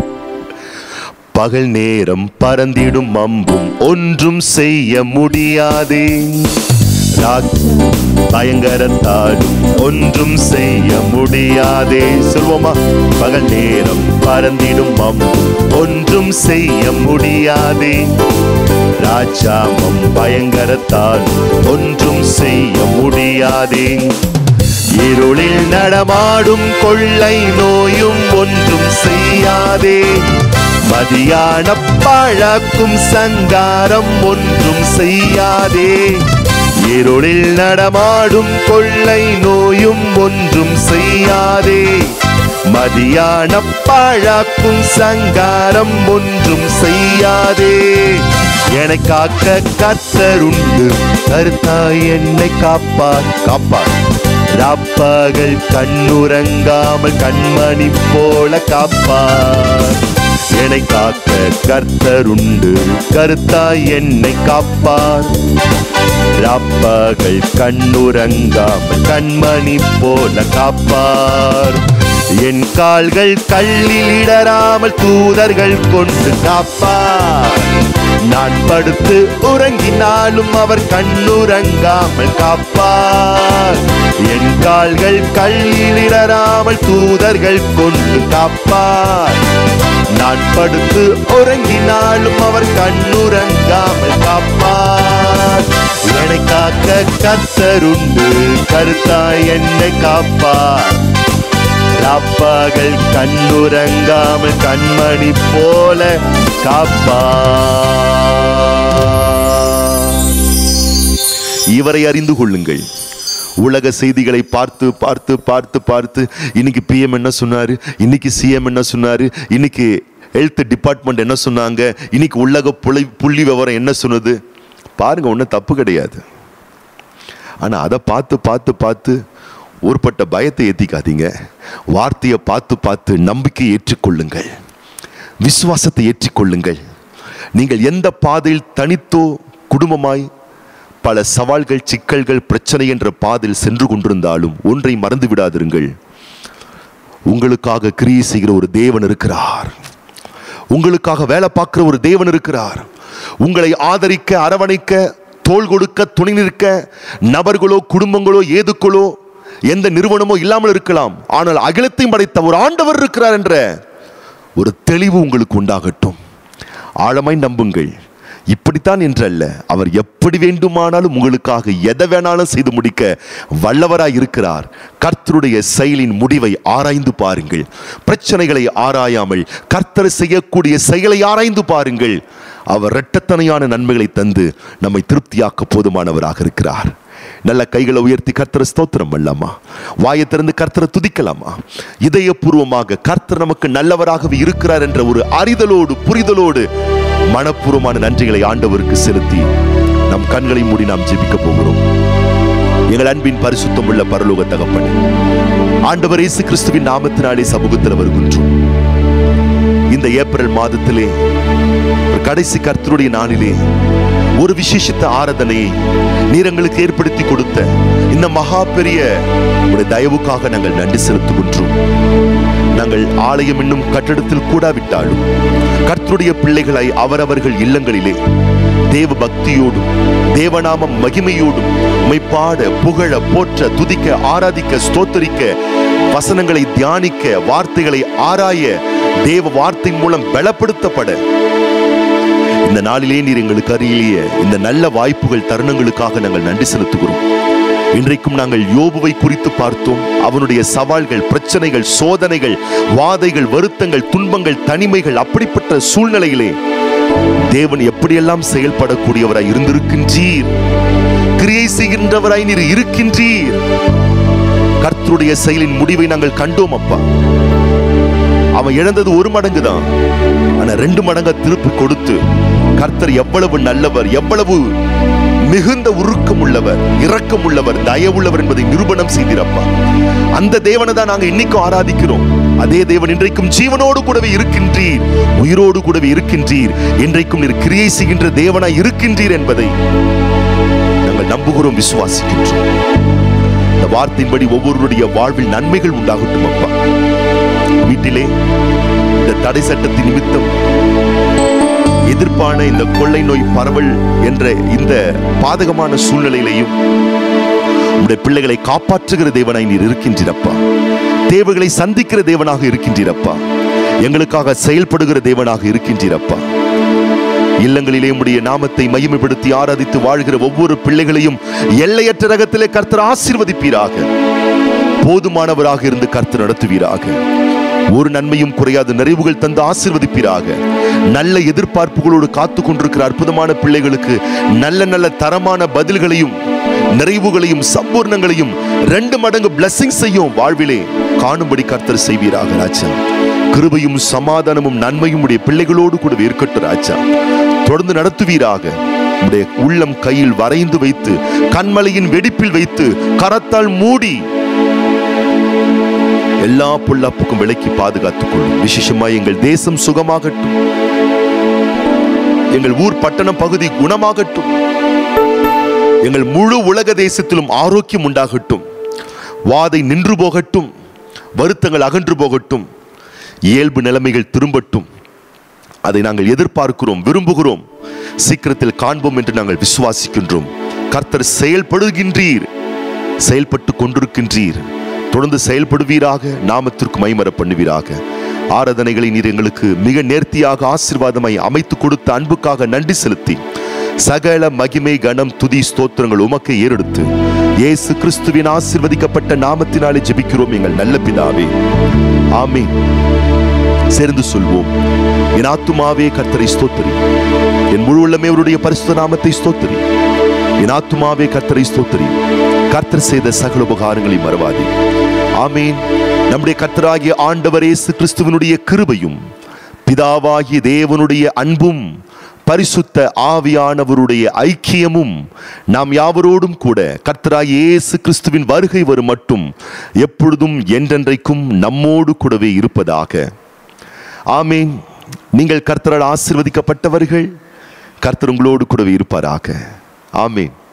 பகல் நேரம் பறந்திடும் அம்பும் ஒன்றும் செய்ய முடியாதே ராக் பயங்கரத்தாலும் ஒன்றும் செய்ய முடியாதே சொல்வோமா பகல் நேரம் பறந்திடும் அம்பும் ஒன்றும் செய்ய முடியாதே ராஜாமம் பயங்கரத்தாலும் ஒன்றும் செய்ய முடியாதே இருளில் நடமாடும் கொள்ளை நோயும் ஒன்றும் செய்யாதே மதியான பழக்கும் சங்காரம் ஒன்றும் செய்யாதே இருளில் நடமாடும் கொள்ளை நோயும் ஒன்றும் செய்யாதே மதியான பழக்கும் சங்காரம் ஒன்றும் செய்யாதே என்னை காக்க கத்தருண்டு கருத்தாய் என்னை காப்பார் காப்பார் ராப்பகல் கண்ணுறங்காமல் கண்மணி போல காப்பார் என்னை காக்க கர்த்தருண்டு கருத்தாய் என்னை காப்பார் ராப்பகல் கண்ணுறங்காமல் கண்மணி போல காப்பார் என் கால்கள் கல்லில் இடராமல் தூதர்கள் கொண்டு காப்பார் நான் படுத்து உறங்கினாலும் அவர் கண்ணுறங்காமல் காப்பார் என் கால்கள் கல்லில் இடராமல் தூதர்கள் கொண்டு காப்பார் நான் படுத்து உறங்கினாலும் அவர் கண்ணுறங்காமல் காப்பார் என்னை காக்க கத்தருண்டு கருத்தாய் என்னை காப்பார் ராப்பகல் கண்ணுறங்காமல் கண்மணி போல காப்பார் இவரை அறிந்து கொள்ளுங்கள் உலக செய்திகளை பார்த்து பார்த்து பார்த்து பார்த்து இன்னைக்கு பிஎம் என்ன சொன்னாரு இன்னைக்கு சிஎம் என்ன சொன்னாரு இன்னைக்கு ஹெல்த் டிபார்ட்மெண்ட் என்ன சொன்னாங்க இன்னைக்கு உலக புள்ளி புள்ளி விவரம் என்ன சொன்னது பாருங்க ஒன்றும் தப்பு கிடையாது ஆனால் அதை பார்த்து பார்த்து பார்த்து ஒருபட்ட பயத்தை ஏற்றிக்காதீங்க வார்த்தையை பார்த்து பார்த்து நம்பிக்கையை ஏற்றுக்கொள்ளுங்கள் விசுவாசத்தை ஏற்றிக்கொள்ளுங்கள் நீங்கள் எந்த பாதையில் தனித்தோ குடும்பமாய் பல சவால்கள் சிக்கல்கள் பிரச்சனை என்ற பாதையில் சென்று கொண்டிருந்தாலும் ஒன்றை மறந்து விடாதிருங்கள் உங்களுக்காக கிரியை செய்கிற ஒரு தேவன் இருக்கிறார் உங்களுக்காக வேலை பார்க்கிற ஒரு தேவன் இருக்கிறார் உங்களை ஆதரிக்க அரவணைக்க தோள் கொடுக்க துணை நிற்க நபர்களோ குடும்பங்களோ ஏதுக்களோ எந்த நிறுவனமோ இல்லாமல் இருக்கலாம் ஆனால் அகிலத்தையும் படைத்த ஒரு ஆண்டவர் இருக்கிறார் என்ற ஒரு தெளிவு உங்களுக்கு உண்டாகட்டும் ஆழமாய் நம்புங்கள் இப்படித்தான் என்றல்ல அவர் எப்படி வேண்டுமானாலும் உங்களுக்காக எதை வேணாலும் செய்து முடிக்க வல்லவராய் இருக்கிறார் கர்த்தருடைய செயலின் முடிவை ஆராய்ந்து பாருங்கள் பிரச்சனைகளை ஆராயாமல் கர்த்தர் செய்யக்கூடிய செயலை ஆராய்ந்து பாருங்கள் அவர் இரட்டத்தனையான நன்மைகளை தந்து நம்மை திருப்தியாக்க போதுமானவராக இருக்கிறார் நல்ல கைகளை உயர்த்தி கர்த்தரை ஸ்தோத்திரம் பண்ணலாமா வாயை திறந்து கர்த்தரை துதிக்கலாமா இதயபூர்வமாக கர்த்தர் நமக்கு நல்லவராகவே இருக்கிறார் என்ற ஒரு அறிதலோடு புரிதலோடு மனப்பூர்வமான நன்றிகளை ஆண்டவருக்கு செலுத்தி நம் கண்களை மூடி நாம் ஜெபிக்க போகிறோம் எங்கள் அன்பின் பரிசுத்தம் உள்ள பரலோக தகப்பனே ஆண்டவர் இயேசு கிறிஸ்துவின் நாமத்தினாலே சமூகத்தில் வருகின்றோம் இந்த ஏப்ரல் மாதத்திலே ஒரு கடைசி கர்த்தருடைய நாளிலே ஒரு விசேஷித்த ஆராதனையை நீர் எங்களுக்கு ஏற்படுத்தி கொடுத்த இந்த மகா பெரிய உடைய தயவுக்காக நாங்கள் நன்றி செலுத்துகின்றோம் நாங்கள் ஆலயம் என்னும் கட்டடத்தில் கூடாவிட்டாலும் கர்த்தருடைய பிள்ளைகளை அவரவர்கள் இல்லங்களிலே தேவ பக்தியோடும் தேவநாம மகிமையோடும் உம்மை பாட புகழ போற்ற துதிக்க ஆராதிக்க ஸ்தோத்தரிக்க வசனங்களை தியானிக்க வார்த்தைகளை ஆராய தேவ வார்த்தை மூலம் பலப்படுத்தப்பட இந்த நாளிலே நீர் எங்களுக்கு அருகிலேயே இந்த நல்ல வாய்ப்புகள் தருணங்களுக்காக நாங்கள் நன்றி செலுத்துகிறோம் இன்றைக்கும் நாங்கள் யோபுவை குறித்து பார்த்தோம் அவனுடைய சவால்கள் பிரச்சனைகள் சோதனைகள் வாதைகள் வருத்தங்கள் துன்பங்கள் தனிமைகள் அப்படிப்பட்ட சூழ்நிலையிலே தேவன் எப்படியெல்லாம் செயல்படக்கூடியவராய் இருந்திருக்கின்றீர் கிரியை செய்கின்றவராய் நீர் இருக்கின்றீர் கர்த்தருடைய செயலின் முடிவை நாங்கள் கண்டோம் அப்பா அவன் இழந்தது ஒரு மடங்கு தான் ஆனா ரெண்டு மடங்கா திருப்பி கொடுத்து கர்த்தர் எவ்வளவு நல்லவர் எவ்வளவு மிகுந்த உருக்கம் உள்ளவர் இரக்கம் உள்ளவர் தயவுள்ளவர் என்பதை நிரூபணம் செய்திருப்பா அந்த தேவனை தான் நாங்க இன்னைக்கும் ஆராதிக்கிறோம் அதே தேவன் இன்றைக்கும் ஜீவனோடு கூடவே இருக்கின்றீர் உயிரோடு கூடவே இருக்கின்றீர் இன்றைக்கும் நீர் கிரியை செய்கின்ற தேவனாய் இருக்கின்றீர் என்பதை நாங்கள் நம்புகிறோம் விசுவாசிக்கின்றோம் இந்த வார்த்தையின்படி ஒவ்வொருவருடைய வாழ்வில் நன்மைகள் உண்டாகட்டும் அப்பா வீட்டிலே இந்த தடை சட்டத்தின் நிமித்தம் எதிர்ப்பான இந்த கொள்ளை நோய் பரவல் என்ற இந்த பாதகமான சூழ்நிலையிலையும் உடைய பிள்ளைகளை காப்பாற்றுகிற தேவனாய் நீர் இருக்கின்றீரப்பா தேவைகளை சந்திக்கிற தேவனாக இருக்கின்றீரப்பா எங்களுக்காக செயல்படுகிற தேவனாக இருக்கின்றீரப்பா இல்லங்களிலே உம்முடைய நாமத்தை மகிமைப்படுத்தி ஆராதித்து வாழ்கிற ஒவ்வொரு பிள்ளைகளையும் எல்லையற்ற ரகத்திலே கர்த்தர் ஆசீர்வதிப்பீராக போதுமானவராக இருந்து கர்த்தர் நடத்துவீராக ஒரு நன்மையும் குறையாத நிறைவுகள் தந்து ஆசீர்வதிப்பீராக நல்ல எதிர்பார்ப்புகளோடு காத்து கொண்டிருக்கிற அற்புதமான பிள்ளைகளுக்கு நல்ல நல்ல தரமான பதில்களையும் நிறைவுகளையும் சம்பூர்ணங்களையும் ரெண்டு மடங்கு பிளஸிங்ஸையும் வாழ்விலே காணும்படி கர்த்தர் செய்வீராக ராஜா கிருபையும் சமாதானமும் நன்மையும் உடைய பிள்ளைகளோடு கூட இருக்கட்டும் ராஜா தொடர்ந்து நடத்துவீராக உடைய உள்ளம் கையில் வரைந்து வைத்து கண்மலையின் வெடிப்பில் வைத்து கரத்தால் மூடி எல்லா பொல்லாப்புக்கும் விலக்கி பாதுகாத்துக் கொள்ளும் விசேஷமாய் எங்கள் தேசம் சுகமாகட்டும் எங்கள் ஊர் பட்டணம் பகுதி குணமாகட்டும் எங்கள் முழு உலக தேசத்திலும் ஆரோக்கியம் உண்டாகட்டும் வாதை நின்று போகட்டும் வருத்தங்கள் அகன்று போகட்டும் இயல்பு நிலைமைகள் திரும்பட்டும் அதை நாங்கள் எதிர்பார்க்கிறோம் விரும்புகிறோம் சீக்கிரத்தில் காண்போம் என்று நாங்கள் விசுவாசிக்கின்றோம் கர்த்தர் செயல்படுகின்றீர் செயல்பட்டு கொண்டிருக்கின்றீர் தொடர்ந்து செயல்படுவீராக நாமத்திற்கு மைமர பண்ணுவீராக ஆராதனைகளை நீர் எங்களுக்கு மிக நேர்த்தியாக ஆசீர்வாதமாய் அமைத்து கொடுத்த அன்புக்காக நன்றி செலுத்தி சகல மகிமை கணம் துதி ஸ்தோத்திரங்கள் உமக்கு ஏறெடுத்து இயேசு கிறிஸ்துவின் ஆசீர்வதிக்கப்பட்ட நாமத்தினாலே ஜெபிக்கிறோம் எங்கள் நல்ல பிதாவே ஆமென் சேர்ந்து சொல்வோம் என் ஆத்துமாவே கர்த்தரை ஸ்தோத்திரி என் முழு உள்ளமே அவருடைய பரிசுத்த நாமத்தை ஸ்தோத்திரி என் ஆத்துமாவே கர்த்தரை ஸ்தோத்திரி கர்த்தர் செய்த சகல உபகாரங்களை மறவாதே ஆமீன் நம்முடைய கர்த்தராகிய ஆண்டவர் இயேசு கிறிஸ்துவனுடைய கிருபையும் பிதாவாகிய தேவனுடைய அன்பும் பரிசுத்த ஆவியானவருடைய ஐக்கியமும் நாம் யாவரோடும் கூட கர்த்தராகிய இயேசு கிறிஸ்துவின் வருகை வரும் மட்டும் எப்பொழுதும் என்றென்றைக்கும் நம்மோடு கூடவே இருப்பதாக ஆமீன் நீங்கள் கர்த்தரால் ஆசீர்வதிக்கப்பட்டவர்கள் கர்த்தர் உங்களோடு கூடவே இருப்பாராக ஆமீன்